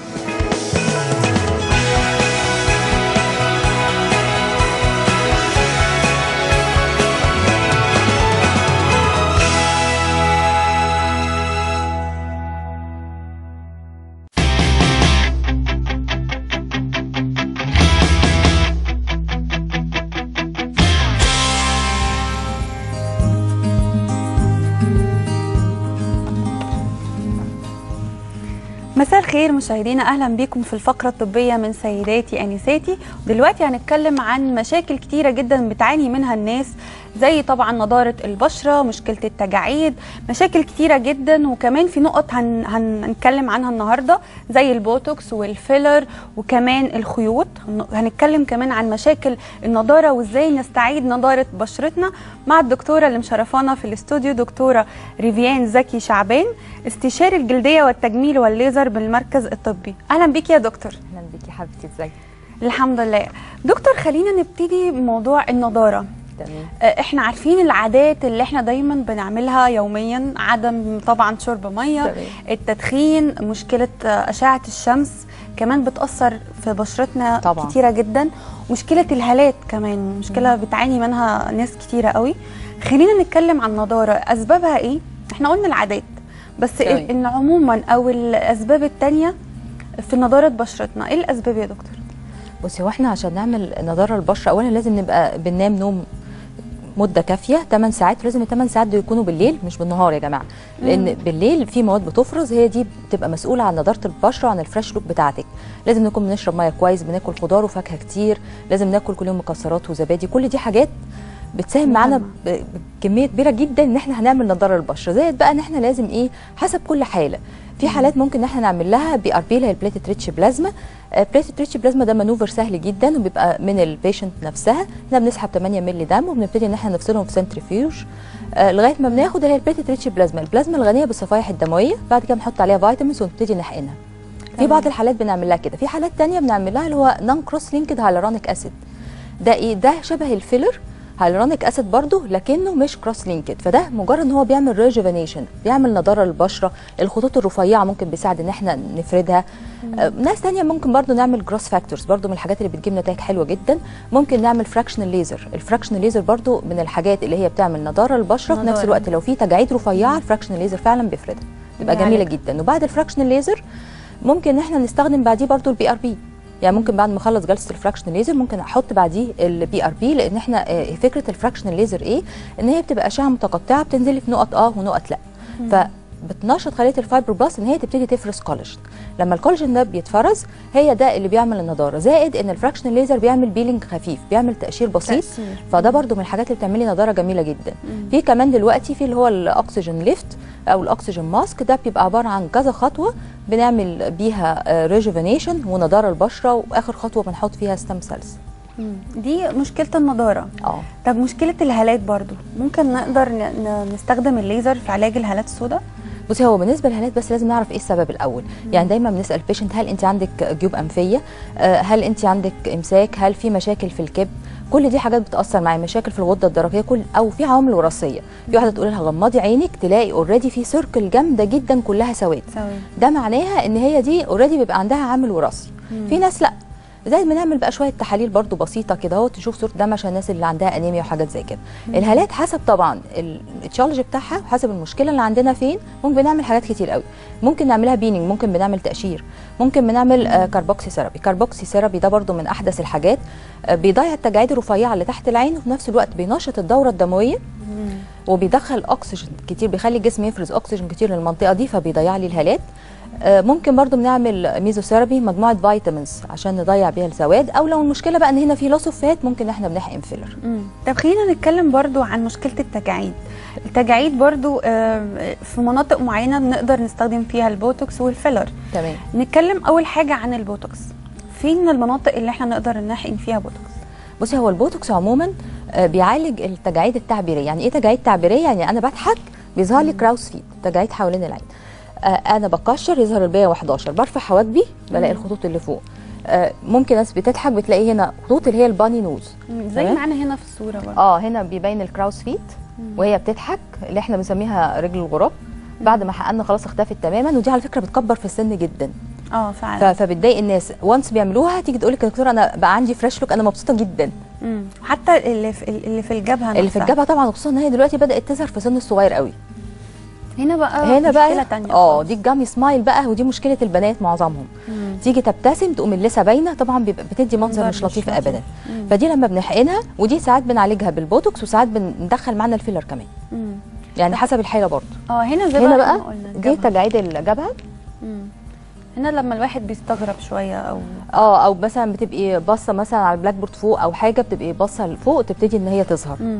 V: مساء الخير مشاهدينا اهلا بكم في الفقره الطبيه من سيداتي انساتي دلوقتي هنتكلم عن مشاكل كتيره جدا بتعاني منها الناس زي طبعا نضاره البشره مشكله التجاعيد مشاكل كتيره جدا وكمان في نقط هن هنتكلم عنها النهارده زي البوتوكس والفيلر وكمان الخيوط هن- هنتكلم كمان عن مشاكل النضاره وازاي نستعيد نضاره بشرتنا مع الدكتوره اللي مشرفانا في الاستوديو دكتوره ريفيان زكي شعبان استشاري الجلديه والتجميل والليزر بالمركز الطبي اهلا بيكي يا دكتور
A: اهلا بيكي حبيبتي ازيك
V: الحمد لله دكتور خلينا نبتدي بموضوع النضاره
A: تمام
V: آه، احنا عارفين العادات اللي احنا دايما بنعملها يوميا عدم طبعا شرب ميه
A: تمام.
V: التدخين مشكله آه، اشعه الشمس كمان بتاثر في بشرتنا
A: طبعاً.
V: كتيره جدا مشكله الهالات كمان مشكله بتعاني منها ناس كتيره قوي خلينا نتكلم عن النضاره اسبابها ايه احنا قلنا العادات بس
A: تمام.
V: ال- ان عموما او الاسباب التانية في نضاره بشرتنا ايه الاسباب يا دكتور
A: بصي هو احنا عشان نعمل نضاره البشره اولا لازم نبقى بننام نوم مده كافيه 8 ساعات لازم ال 8 ساعات دول يكونوا بالليل مش بالنهار يا جماعه لان
V: مم.
A: بالليل في مواد بتفرز هي دي بتبقى مسؤوله عن نضاره البشره وعن الفريش لوك بتاعتك لازم نكون بنشرب ميه كويس بناكل خضار وفاكهه كتير لازم ناكل كل يوم مكسرات وزبادي كل دي حاجات
C: بتساهم معانا ب- بكميه كبيره جدا ان احنا هنعمل نضاره للبشره زائد بقى ان احنا لازم ايه حسب كل حاله في حالات ممكن ان احنا نعمل لها بي ار بي اللي هي البليتد ريتش بلازما بليتد ريتش بلازما ده مانوفر سهل جدا وبيبقى من البيشنت نفسها احنا بنسحب 8 مللي دم وبنبتدي ان احنا نفصلهم في سنتريفيوج آه، لغايه ما بناخد اللي هي البليتد ريتش بلازما البلازما الغنيه بالصفائح الدمويه بعد كده بنحط عليها فيتامينز ونبتدي نحقنها في بعض الحالات بنعمل لها كده في حالات تانية بنعمل لها اللي هو نون كروس لينكد هايلورونيك اسيد ده ايه ده شبه الفيلر هايلورونيك اسيد برضه لكنه مش كروس لينكد فده مجرد ان هو بيعمل ريجوفينيشن بيعمل نضاره للبشره الخطوط الرفيعه ممكن بيساعد ان احنا نفردها آه، ناس تانية ممكن برضه نعمل جروس فاكتورز برضه من الحاجات اللي بتجيب نتائج حلوه جدا ممكن نعمل فراكشنال ليزر الفراكشنال ليزر برضه من الحاجات اللي هي بتعمل نضاره للبشره في نفس
V: نضارة.
C: الوقت لو في تجاعيد رفيعه الفراكشنال ليزر فعلا بيفردها تبقى
V: بيعالج.
C: جميله جدا وبعد الفراكشنال ليزر ممكن ان احنا نستخدم بعديه برضو البي ار بي يعني ممكن بعد ما اخلص جلسه الفراكشن ليزر ممكن احط بعديه البي ار بي لان احنا آه، فكره الفراكشن ليزر ايه ان هي بتبقى اشعه متقطعه بتنزل في نقط اه ونقط لا فبتنشط خليه الفايبروبلاست ان هي تبتدي تفرز كولاجين لما الكولاجين ده بيتفرز هي ده اللي بيعمل النضاره زائد ان الفراكشن ليزر بيعمل بيلينج خفيف بيعمل تقشير بسيط
V: تأثير.
C: فده برضو من الحاجات اللي بتعملي نضاره جميله جدا في كمان دلوقتي في اللي هو الاكسجين ليفت او الاكسجين ماسك ده بيبقى عباره عن كذا خطوه بنعمل بيها ريجوفينيشن ونضاره البشره واخر خطوه بنحط فيها ستام سيلز
V: مم. دي مشكله النضاره
C: اه
V: طب مشكله الهالات برضو ممكن نقدر ن- ن- نستخدم الليزر في علاج الهالات السوداء
C: بصي هو بالنسبه للهالات بس لازم نعرف ايه السبب الاول يعني دايما بنسال البيشنت هل انت عندك جيوب انفيه آه، هل انت عندك امساك هل في مشاكل في الكبد كل دي حاجات بتاثر معايا مشاكل في الغده الدرقيه كل او في عوامل وراثيه في واحده تقول لها غمضي عينك تلاقي اوريدي في سيركل جامده جدا كلها سواد
V: سواد
C: ده معناها ان هي دي اوريدي بيبقى عندها عامل وراثي
V: مم.
C: في ناس لا زي ما نعمل بقى شويه تحاليل برضو بسيطه كده اهو تشوف صوره دم عشان الناس اللي عندها انيميا وحاجات زي كده
V: مم.
C: الهالات حسب طبعا ال- التشالنج بتاعها وحسب المشكله اللي عندنا فين ممكن بنعمل حاجات كتير قوي ممكن نعملها بيننج ممكن بنعمل تقشير ممكن بنعمل آه كاربوكسي ثيرابي كاربوكسي ثيرابي ده برضو من احدث الحاجات آه بيضيع التجاعيد الرفيعه اللي تحت العين وفي نفس الوقت بينشط الدوره الدمويه وبيدخل اكسجين كتير بيخلي الجسم يفرز اكسجين كتير للمنطقه دي فبيضيع لي الهالات آه، ممكن برضو بنعمل ميزوثيرابي مجموعه فيتامينز عشان نضيع بيها السواد او لو المشكله بقى ان هنا في لوس اوف فات ممكن احنا بنحقن فيلر
V: مم. طب خلينا نتكلم برضو عن مشكله التجاعيد التجاعيد برضو آه، في مناطق معينه بنقدر نستخدم فيها البوتوكس والفيلر
C: تمام
V: نتكلم اول حاجه عن البوتوكس فين المناطق اللي احنا نقدر نحقن فيها بوتوكس
C: بصي هو البوتوكس عموما آه، بيعالج التجاعيد التعبيريه يعني ايه تجاعيد تعبيريه يعني انا بضحك بيظهر لي كراوس فيد تجاعيد حوالين العين آه، انا بكشر يظهر البيا 11 برفع حواجبي بلاقي
V: مم.
C: الخطوط اللي فوق آه، ممكن ناس بتضحك بتلاقي هنا خطوط اللي هي الباني نوز
V: مم، زي
C: تمام؟
V: معانا هنا في الصوره برضو
C: اه هنا بيبين الكراوس فيت وهي بتضحك اللي احنا بنسميها رجل الغراب بعد ما حققنا خلاص اختفت تماما ودي على فكره بتكبر في السن جدا
V: اه
C: ف-
V: فعلا
C: فبتضايق الناس وانس بيعملوها تيجي تقول لك يا دكتوره انا بقى عندي فريش لوك انا مبسوطه جدا
V: مم. حتى اللي في اللي في الجبهه
C: اللي في
V: نفسها.
C: الجبهه طبعا خصوصا ان هي دلوقتي بدات تظهر في سن الصغير قوي
V: هنا بقى
C: هنا
V: مشكله
C: بقى
V: تانية
C: اه دي الجامي سمايل بقى ودي مشكله البنات معظمهم
V: مم.
C: تيجي تبتسم تقوم اللثه باينه طبعا بيبقى بتدي منظر
V: منظر
C: مش
V: مش
C: لطيف
V: لطيف.
C: ابدا
V: مم.
C: فدي لما بنحقنها ودي ساعات بنعالجها بالبوتوكس وساعات بندخل معانا الفيلر كمان
V: مم.
C: يعني حسب الحاله برضه
V: اه هنا زي
C: هنا
V: بقى
C: بقى
V: ما قلنا
C: دي
V: الجبهة.
C: تجاعيد الجبهه
V: مم. هنا لما الواحد بيستغرب شويه او
C: اه او مثلا بتبقي باصه مثلا على البلاك بورد فوق او حاجه بتبقي باصه لفوق تبتدي ان هي تظهر
V: مم.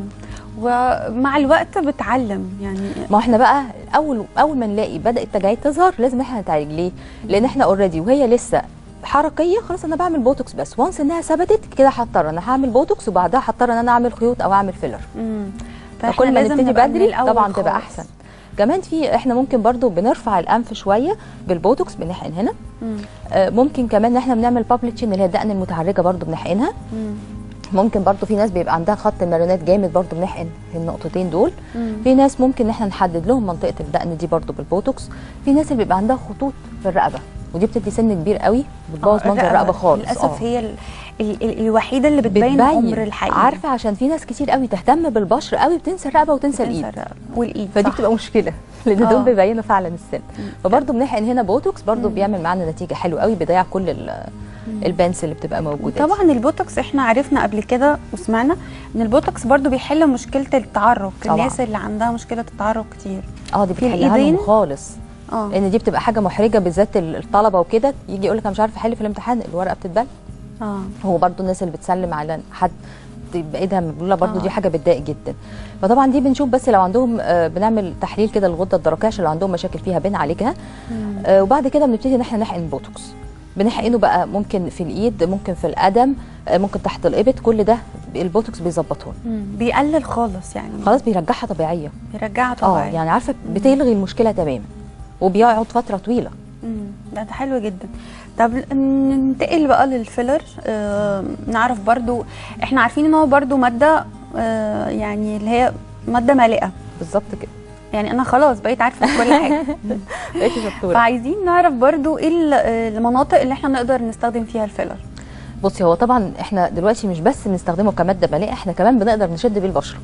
V: ومع الوقت بتعلم يعني
C: ما احنا بقى اول اول ما نلاقي بدات التجاعيد تظهر لازم احنا نتعالج ليه لان احنا اوريدي وهي لسه حركيه خلاص انا بعمل بوتوكس بس وانس انها ثبتت كده هضطر انا هعمل بوتوكس وبعدها هضطر ان انا اعمل خيوط او اعمل فيلر
V: مم.
C: فكل ما
V: لازم
C: نبتدي
V: نبقى من
C: بدري
V: الأول
C: طبعا تبقى
V: خالص.
C: احسن كمان في احنا ممكن برضو بنرفع الانف شويه بالبوتوكس بنحقن هنا
V: مم.
C: آه، ممكن كمان ان احنا بنعمل بابليتشن اللي هي الدقن المتعرجه برضو بنحقنها
V: مم.
C: ممكن برضو في ناس بيبقى عندها خط المارونات جامد برضو بنحقن في النقطتين دول
V: مم.
C: في ناس ممكن ان احنا نحدد لهم منطقه الدقن دي برضو بالبوتوكس في ناس اللي بيبقى عندها خطوط في الرقبه ودي بتدي سن كبير قوي بتبوظ
V: آه،
C: منظر الرقبه خالص
V: للاسف
C: آه.
V: هي ال... ال... ال... الوحيده اللي بتبين عمر الحقيقي
C: عارفه عشان في ناس كتير قوي تهتم بالبشر قوي بتنسى الرقبه وتنسى
V: بتنسى
C: الايد
V: الرقبة والايد
C: فدي
V: صح.
C: بتبقى مشكله لان
V: آه.
C: دول بيبينوا فعلا السن فبرضه بنحقن هنا بوتوكس برضه بيعمل معانا نتيجه حلوه قوي بيضيع كل ال- البانس اللي بتبقى موجوده دي.
V: طبعا البوتوكس احنا عرفنا قبل كده وسمعنا ان البوتوكس برضو بيحل مشكله التعرق
C: طبعاً.
V: الناس اللي عندها مشكله التعرق كتير
C: اه دي
V: في
C: بتحلها لهم
V: الإيدين؟
C: خالص
V: اه
C: لان دي بتبقى حاجه محرجه بالذات ال- الطلبه وكده يجي يقول لك انا مش عارفه احل في الامتحان الورقه بتتبل
V: اه
C: هو برضو الناس اللي بتسلم على حد بايدها مبلوله برضو دي حاجه بتضايق جدا فطبعا دي بنشوف بس لو عندهم آه، بنعمل تحليل كده الغده الدرقيه عشان لو عندهم مشاكل فيها بنعالجها آه، وبعد كده بنبتدي ان احنا نحقن بوتوكس بنحقنه بقى ممكن في الايد ممكن في القدم آه، ممكن تحت الابط كل ده البوتوكس بيظبطه
V: مم. بيقلل خالص يعني
C: خلاص بيرجعها طبيعيه
V: بيرجعها
C: اه
V: طبيعي
C: يعني عارفه بتلغي المشكله تماما وبيقعد فتره طويله
V: مم. ده ده حلو جدا طب ننتقل بقى للفيلر آه نعرف برضو احنا عارفين ان هو برضو ماده آه يعني اللي هي ماده مالئه
C: بالظبط كده
V: يعني انا خلاص بقيت عارفه في كل حاجه
C: بقيتي شطوره
V: فعايزين نعرف برضو ايه ال- آه، المناطق اللي احنا نقدر نستخدم فيها الفيلر
C: بصي هو طبعا احنا دلوقتي مش بس بنستخدمه كماده مالئه احنا كمان بنقدر نشد بيه البشره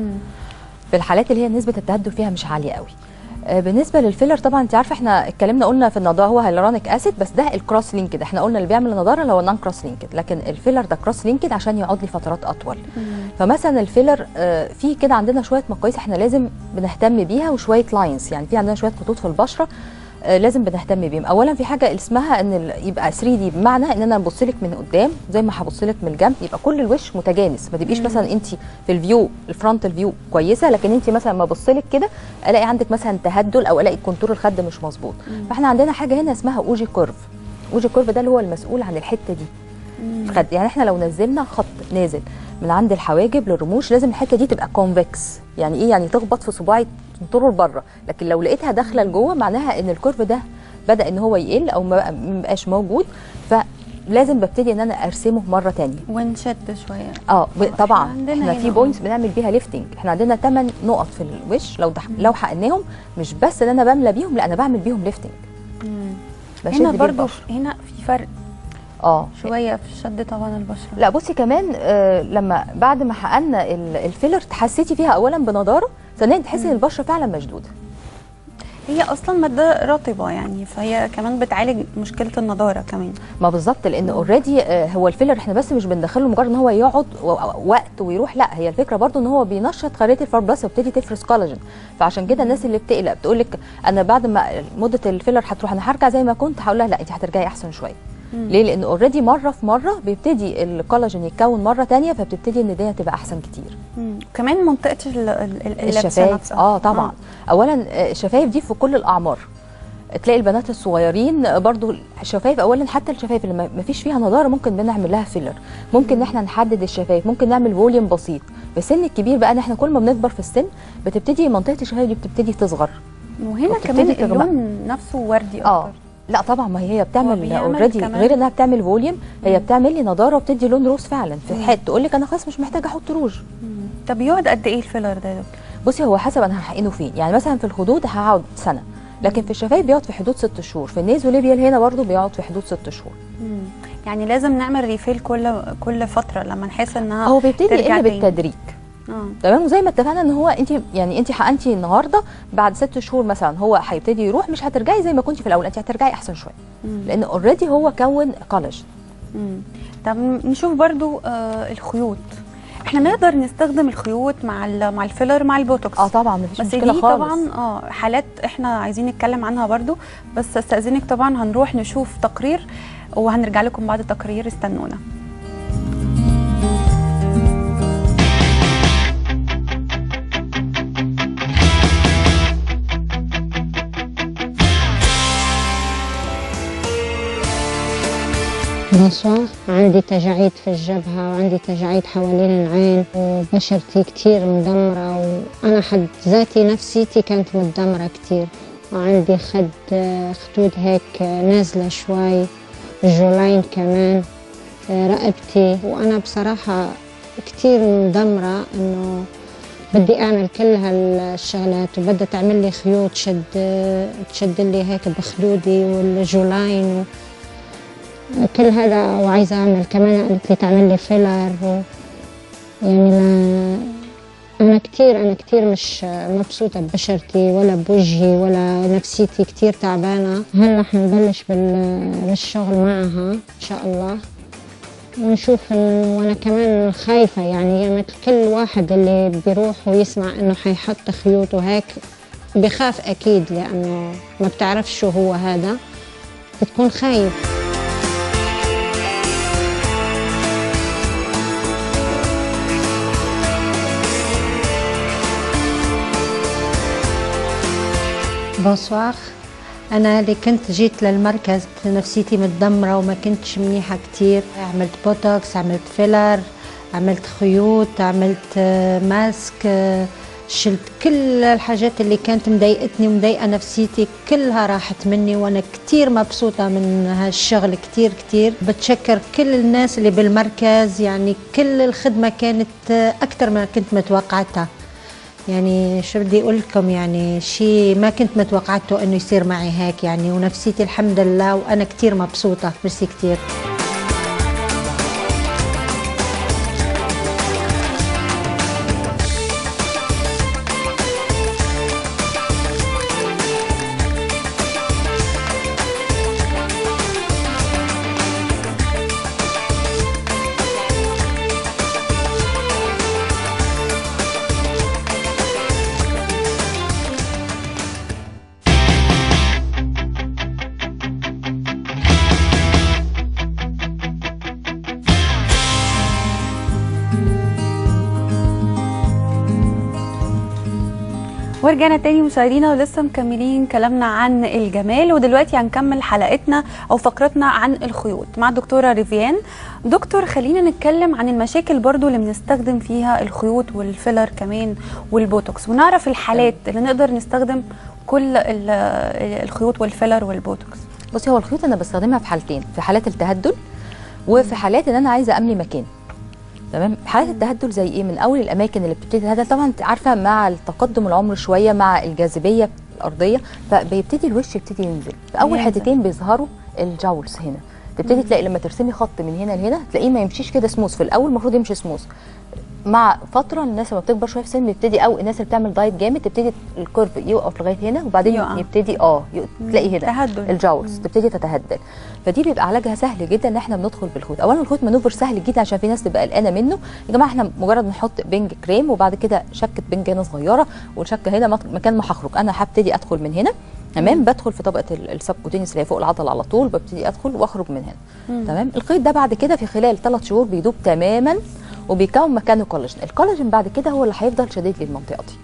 C: في الحالات اللي هي نسبه التهدد فيها مش عاليه قوي آه، بالنسبه للفيلر طبعا انت عارفه احنا اتكلمنا قلنا في النضاره هو هيلورونيك اسيد بس ده الكروس لينكد احنا قلنا اللي بيعمل النضاره اللي هو النون كروس لينكد لكن الفيلر ده كروس لينكد عشان يقعد لي فترات اطول فمثلا الفيلر آه، في كده عندنا شويه مقاييس احنا لازم بنهتم بيها وشويه لاينز يعني في عندنا شويه خطوط في البشره آه، لازم بنهتم بيهم اولا في حاجه اسمها ان ال- يبقى 3 دي بمعنى ان انا ابص لك من قدام زي ما هبص لك من الجنب يبقى كل الوش متجانس ما تبقيش مثلا انت في الفيو الفرونت الفيو كويسه لكن انت مثلا ما ابص لك كده الاقي عندك مثلا تهدل او الاقي كونتور الخد مش مظبوط فاحنا عندنا حاجه هنا اسمها اوجي كيرف اوجي كيرف ده اللي هو المسؤول عن الحته دي الخد يعني احنا لو نزلنا خط نازل من عند الحواجب للرموش لازم الحته دي تبقى كونفكس يعني ايه يعني تخبط في صباعي تنطره لبره لكن لو لقيتها داخله لجوه معناها ان الكيرف ده بدا ان هو يقل او ما ما بقاش موجود فلازم ببتدي ان انا ارسمه مره تانية
V: ونشد شويه
C: اه ب- طبعا
V: عندنا
C: احنا
V: هنا
C: في
V: اه.
C: بوينتس بنعمل بيها ليفتنج احنا عندنا 8 نقط في الوش لو دح... لو حقناهم مش بس ان انا بملى بيهم لا انا بعمل بيهم ليفتنج بشد
V: هنا
C: بيه
V: برضو
C: البشرة.
V: هنا في فرق
C: اه
V: شويه في شد طبعا البشره
C: لا بصي كمان آه لما بعد ما حقنا ال- الفيلر حسيتي فيها اولا بنضاره ثانيا تحسي ان البشره فعلا مشدوده
V: هي اصلا ماده رطبه يعني فهي كمان بتعالج مشكله النضاره كمان
C: ما بالظبط لان اوريدي هو الفيلر احنا بس مش بندخله مجرد ان هو يقعد و- وقت ويروح لا هي الفكره برضو ان هو بينشط خليه الفبراس وبتدي تفرز كولاجين فعشان كده الناس اللي بتقلق بتقول لك انا بعد ما مده الفيلر هتروح انا هرجع زي ما كنت هقول لها لا انت هترجعي احسن شويه
V: مم.
C: ليه لان اوريدي مره في مره بيبتدي الكولاجين يتكون مره تانية فبتبتدي ان الدنيا تبقى احسن كتير
V: مم. كمان منطقه ال- ال- ال- اللبسه
C: الشفايف
V: نفسها
C: اه طبعا اولا آه، الشفايف دي في كل الاعمار تلاقي البنات الصغيرين آه، برضو الشفايف اولا حتى الشفايف اللي ما ما فيش فيها نضاره ممكن بنعمل لها فيلر ممكن ان احنا نحدد الشفايف ممكن نعمل فوليوم بسيط في السن الكبير بقى ان احنا كل ما بنكبر في السن بتبتدي منطقه الشفايف دي بتبتدي تصغر
V: وهنا
C: وبتبتدي
V: كمان
C: تغمق.
V: اللون نفسه وردي
C: اه
V: اكتر
C: لا طبعا ما هي بتعمل
V: بيعمل
C: اوريدي
V: كمان-
C: غير انها بتعمل فوليوم هي بتعمل لي نضاره وبتدي لون روز فعلا في حته تقول لك انا خلاص مش محتاجه احط روج
V: طب يقعد قد ايه الفيلر ده يا دكتور؟
C: بصي هو حسب انا هحقنه فين يعني مثلا في الخدود هقعد سنه لكن في الشفايف بيقعد في حدود ست شهور في النيزوليبيال هنا برضو بيقعد في حدود ست شهور
V: مم. يعني لازم نعمل ريفيل كل كل فتره لما نحس انها
C: هو بيبتدي
V: ترجع
C: يقل
V: تاني.
C: بالتدريج
V: اه
C: تمام وزي ما اتفقنا ان هو انت يعني انت حقنتي النهارده بعد ست شهور مثلا هو هيبتدي يروح مش هترجعي زي ما كنتي في الاول انت هترجعي احسن شويه
V: مم.
C: لان اوريدي هو كون كولاجين
V: مم. طب نشوف برضو آه الخيوط احنا نقدر نستخدم الخيوط مع ال- مع الفيلر مع البوتوكس
C: اه طبعا مفيش
V: بس
C: مشكله
V: دي
C: خالص
V: طبعا اه حالات احنا عايزين نتكلم عنها برضو بس استاذنك طبعا هنروح نشوف تقرير وهنرجع لكم بعد التقرير استنونا
D: بونسوار عندي تجاعيد في الجبهة وعندي تجاعيد حوالين العين وبشرتي كتير مدمرة وأنا حد ذاتي نفسيتي كانت متدمرة كتير وعندي خد خدود هيك نازلة شوي الجولين كمان رقبتي وأنا بصراحة كتير مدمرة إنه بدي أعمل كل هالشغلات وبدها تعمل لي خيوط شد تشد لي هيك بخدودي والجولاين و... كل هذا وعايزة أعمل كمان قالت لي تعمل لي فيلر و... يعني لا أنا كتير أنا كتير مش مبسوطة ببشرتي ولا بوجهي ولا نفسيتي كتير تعبانة هلا حنبلش بال... بالشغل معها إن شاء الله ونشوف إنه وأنا كمان خايفة يعني مثل كل واحد اللي بيروح ويسمع إنه حيحط خيوط وهيك بخاف أكيد لأنه ما بتعرف شو هو هذا بتكون خايف بونسوار أنا اللي كنت جيت للمركز نفسيتي متدمرة وما كنتش منيحة كتير عملت بوتوكس عملت فيلر عملت خيوط عملت آه، ماسك آه، شلت كل الحاجات اللي كانت مضايقتني ومضايقة نفسيتي كلها راحت مني وأنا كتير مبسوطة من هالشغل كتير كتير بتشكر كل الناس اللي بالمركز يعني كل الخدمة كانت آه، أكتر ما كنت متوقعتها يعني شو بدي اقول لكم يعني شيء ما كنت متوقعته انه يصير معي هيك يعني ونفسيتي الحمد لله وانا كثير مبسوطه ميرسي كثير
V: ورجعنا تاني مشاهدينا ولسه مكملين كلامنا عن الجمال ودلوقتي هنكمل حلقتنا او فقرتنا عن الخيوط مع الدكتوره ريفيان دكتور خلينا نتكلم عن المشاكل برضو اللي بنستخدم فيها الخيوط والفيلر كمان والبوتوكس ونعرف الحالات اللي نقدر نستخدم كل ال- الخيوط والفيلر والبوتوكس
C: بصي هو الخيوط انا بستخدمها في حالتين في حالات التهدل وفي حالات ان انا عايزه املي مكان تمام حالات التهدل زي ايه من اول الاماكن اللي بتبتدي تهدل طبعا انت عارفه مع التقدم العمر شويه مع الجاذبيه الارضيه فبيبتدي الوش يبتدي ينزل في اول
V: ينزل.
C: حتتين بيظهروا الجولز هنا تبتدي تلاقي لما ترسمي خط من هنا لهنا تلاقيه ما يمشيش كده سموث في الاول المفروض يمشي سموث مع فتره الناس لما بتكبر شويه في السن بيبتدي او الناس اللي بتعمل دايت جامد تبتدي الكيرف يقف لغايه هنا وبعدين
V: يقع.
C: يبتدي اه ي- تلاقي هنا
V: تهدل.
C: الجولز تبتدي تتهدل فدي بيبقى علاجها سهل جدا ان احنا بندخل بالخيوط اولا الخيوط مانوفر سهل جدا عشان في ناس تبقى قلقانه منه يا جماعه احنا مجرد نحط بنج كريم وبعد كده شكه بنج هنا صغيره والشكه هنا مط- مكان ما هخرج انا هبتدي ادخل من هنا تمام بدخل في طبقه السبكوتينيس اللي هي فوق العضله على طول ببتدي ادخل واخرج من هنا
V: مم.
C: تمام الخيط ده بعد كده في خلال ثلاث شهور بيدوب تماما وبيكون مكانه كولاجين الكولاجين بعد كده هو اللي هيفضل شديد للمنطقه دي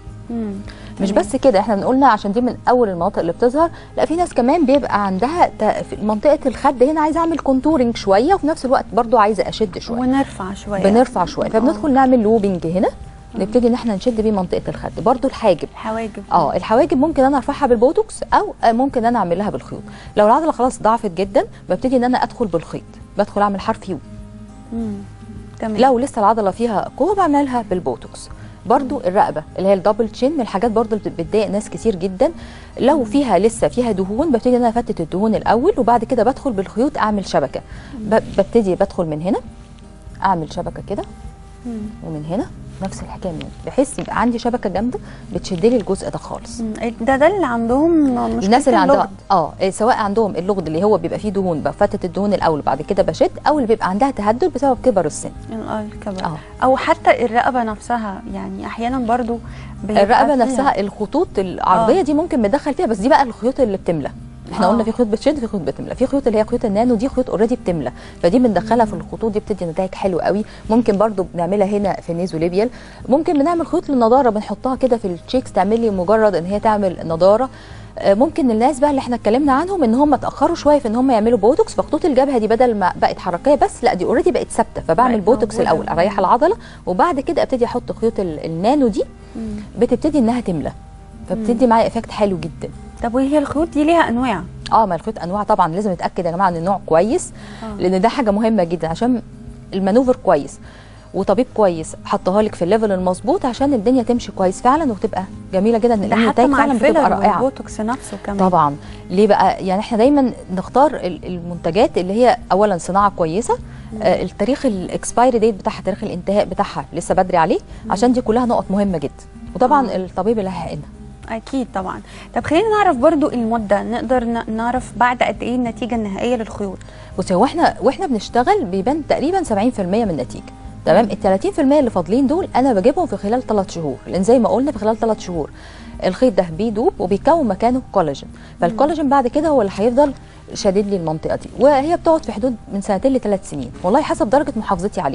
C: مش بس كده احنا بنقولنا عشان دي من اول المناطق اللي بتظهر لا في ناس كمان بيبقى عندها ت- في منطقه الخد هنا عايزه اعمل كونتورنج شويه وفي نفس الوقت برضو عايزه اشد شويه
V: ونرفع شويه
C: بنرفع شويه فبندخل نعمل لوبينج هنا نبتدي ان احنا نشد بيه منطقه الخد برضو الحاجب
V: حواجب
C: اه الحواجب ممكن انا ارفعها بالبوتوكس او آه، ممكن انا اعمل لها بالخيوط لو العضله خلاص ضعفت جدا ببتدي ان انا ادخل بالخيط بدخل اعمل حرف يو
V: مم. تمام
C: لو لسه العضله فيها قوه بعملها بالبوتوكس برضو الرقبه اللي هي الدبل تشين من الحاجات برضو اللي بتضايق ناس كتير جدا لو فيها لسه فيها دهون ببتدي ان انا افتت الدهون الاول وبعد كده بدخل بالخيوط اعمل شبكه ب- ببتدي بدخل من هنا اعمل شبكه كده
V: مم.
C: ومن هنا نفس الحكايه من هنا بحيث يبقى عندي شبكه جامده بتشد لي الجزء ده خالص
V: مم. ده ده اللي عندهم مشكله
C: الناس اللي عندها
V: اللغط.
C: اه إيه، سواء عندهم اللغد اللي هو بيبقى فيه دهون بفتت الدهون الاول بعد كده بشد او اللي بيبقى عندها تهدل بسبب كبر السن
V: اه الكبر
C: اه
V: او حتى الرقبه نفسها يعني احيانا برضو بيبقى
C: الرقبه
V: فيها-
C: نفسها الخطوط العرضيه
V: آه.
C: دي ممكن بندخل فيها بس دي بقى الخيوط اللي بتملى احنا
V: آه.
C: قلنا في خيوط بتشد في خيوط بتملى في خيوط اللي هي خيوط النانو دي خيوط اوريدي بتملى فدي بندخلها في الخطوط دي بتدي نتائج حلوه قوي ممكن برضو بنعملها هنا في النيزوليبيال ممكن بنعمل خيوط للنضاره بنحطها كده في التشيكس تعمل لي مجرد ان هي تعمل نضاره آه، ممكن الناس بقى اللي احنا اتكلمنا عنهم ان هم اتاخروا شويه في ان هم يعملوا بوتوكس فخطوط الجبهه دي بدل ما بقت حركيه بس لا دي اوريدي بقت ثابته فبعمل
V: بقت
C: بوتوكس
V: موجودة.
C: الاول اريح العضله وبعد كده ابتدي احط خيوط ال- النانو دي
V: مم.
C: بتبتدي انها تملى فبتدي معايا افكت حلو جدا
V: طب وهي الخيوط دي ليها انواع
C: اه ما الخيوط انواع طبعا لازم نتاكد يا جماعه ان النوع كويس
V: آه.
C: لان ده حاجه مهمه جدا عشان المانوفر كويس وطبيب كويس حطها لك في الليفل المظبوط عشان الدنيا تمشي كويس فعلا وتبقى جميله جدا
V: ده
C: لان
V: حتى
C: النتائج
V: مع
C: فعلا بتبقى
V: الفيلر
C: رائعه
V: والبوتوكس نفسه كمان
C: طبعا ليه بقى يعني احنا دايما نختار ال- المنتجات اللي هي اولا صناعه كويسه آه التاريخ الاكسبايري ديت بتاعها تاريخ الانتهاء بتاعها لسه بدري عليه عشان دي كلها نقط مهمه جدا وطبعا
V: آه.
C: الطبيب اللي هيحقنها
V: اكيد طبعا طب خلينا نعرف برضو المده نقدر ن- نعرف بعد قد ايه النتيجه النهائيه للخيوط
C: بصي هو احنا واحنا بنشتغل بيبان تقريبا 70% من النتيجه تمام ال 30% اللي فاضلين دول انا بجيبهم في خلال 3 شهور لان زي ما قلنا في خلال 3 شهور الخيط ده بيدوب وبيكون مكانه كولاجين فالكولاجين بعد كده هو اللي هيفضل شادد لي المنطقه دي وهي بتقعد في حدود من سنتين لثلاث سنين والله حسب درجه محافظتي عليها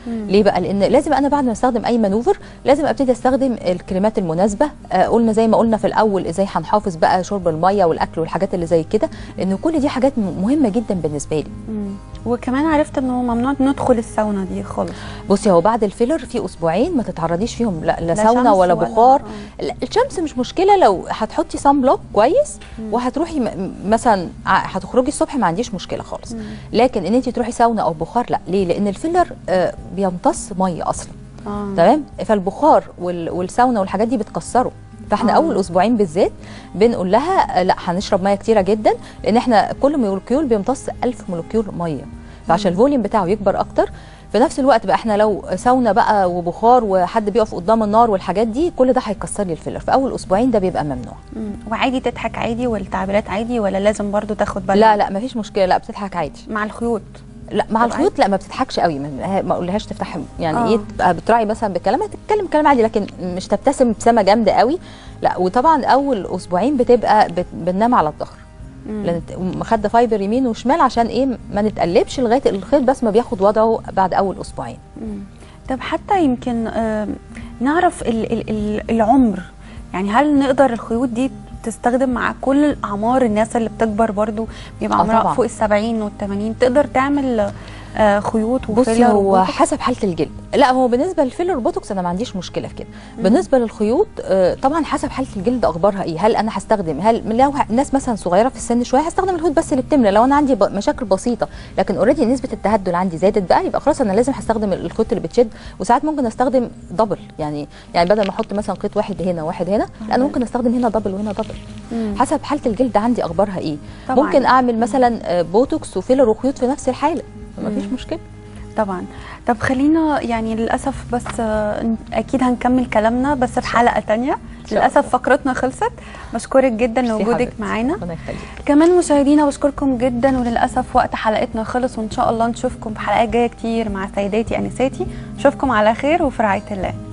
V: مم.
C: ليه بقى لان لازم انا بعد ما استخدم اي مانوفر لازم ابتدي استخدم الكريمات المناسبه آه، قلنا زي ما قلنا في الاول ازاي هنحافظ بقى شرب الميه والاكل والحاجات اللي زي كده ان كل دي حاجات م- مهمه جدا بالنسبه لي
V: مم. وكمان عرفت انه ممنوع ندخل الساونا دي خالص
C: بصي هو بعد الفيلر في اسبوعين ما تتعرضيش فيهم لا, لا
V: لا
C: ساونا
V: شمس
C: ولا
V: ولا-
C: بخار لا الشمس مش مشكله لو هتحطي سان بلوك كويس وهتروحي م- مثلا ع- هتخرجي الصبح ما عنديش مشكله خالص لكن ان انت تروحي ساونا او بخار لا ليه لان الفيلر آه، بيمتص ميه اصلا
V: آه.
C: تمام فالبخار وال- والساونا والحاجات دي بتكسره فاحنا
V: آه.
C: اول اسبوعين بالذات بنقول لها آه، لا هنشرب ميه كتيره جدا لان احنا كل مولكيول بيمتص 1000 مولكيول ميه فعشان الفوليوم بتاعه يكبر اكتر في نفس الوقت بقى احنا لو ساونا بقى وبخار وحد بيقف قدام النار والحاجات دي كل ده هيكسر لي الفيلر في اول اسبوعين ده بيبقى ممنوع
V: مم. وعادي تضحك عادي والتعبيرات عادي ولا لازم برضو تاخد بالك
C: لا لا مفيش مشكله لا بتضحك عادي
V: مع الخيوط
C: لا مع
V: طب
C: الخيوط لا ما بتضحكش قوي ما ما اقولهاش تفتح يعني
V: آه.
C: ايه تبقى بتراعي مثلا بالكلام تتكلم كلام عادي لكن مش تبتسم ابتسامه جامده قوي لا وطبعا اول اسبوعين بتبقى بت... بننام على الظهر
V: مم.
C: لان مخده فايبر يمين وشمال عشان ايه ما نتقلبش لغايه الخيط بس ما بياخد وضعه بعد اول اسبوعين
V: مم. طب حتى يمكن آم، نعرف ال ال ال العمر يعني هل نقدر الخيوط دي تستخدم مع كل اعمار الناس اللي بتكبر برضو بيبقى
C: آه
V: عمرها
C: طبعاً.
V: فوق ال 70 وال 80 تقدر تعمل آه، خيوط
C: بصي
V: وفيلر
C: هو
V: وبوتوكس؟
C: حسب حاله الجلد لا هو بالنسبه للفيلر بوتوكس انا ما عنديش مشكله في كده بالنسبه للخيوط آه، طبعا حسب حاله الجلد اخبارها ايه هل انا هستخدم هل لو ه- ناس مثلا صغيره في السن شويه هستخدم الخيوط بس اللي بتملى لو انا عندي ب- مشاكل بسيطه لكن اوريدي نسبه التهدل عندي زادت بقى يبقى خلاص انا لازم هستخدم الخيوط اللي بتشد وساعات ممكن استخدم دبل يعني يعني بدل ما احط مثلا خيط واحد هنا وواحد هنا لا انا ممكن استخدم هنا دبل وهنا دبل
V: مم.
C: حسب حاله الجلد عندي اخبارها ايه
V: طبعاً.
C: ممكن اعمل مثلا آه، بوتوكس وفيلر وخيوط في نفس الحاله ما فيش
V: مم.
C: مشكله
V: طبعا طب خلينا يعني للاسف بس آه، اكيد هنكمل كلامنا بس في حلقه تانية
C: شاء
V: للاسف فقرتنا خلصت بشكرك جدا
C: ميرسي
V: لوجودك
C: حبيبتي.
V: معانا
C: ربنا يخليك
V: كمان مشاهدينا بشكركم جدا وللاسف وقت حلقتنا خلص وان شاء الله نشوفكم في حلقات جايه كتير مع سيداتي انساتي نشوفكم على خير وفي رعايه الله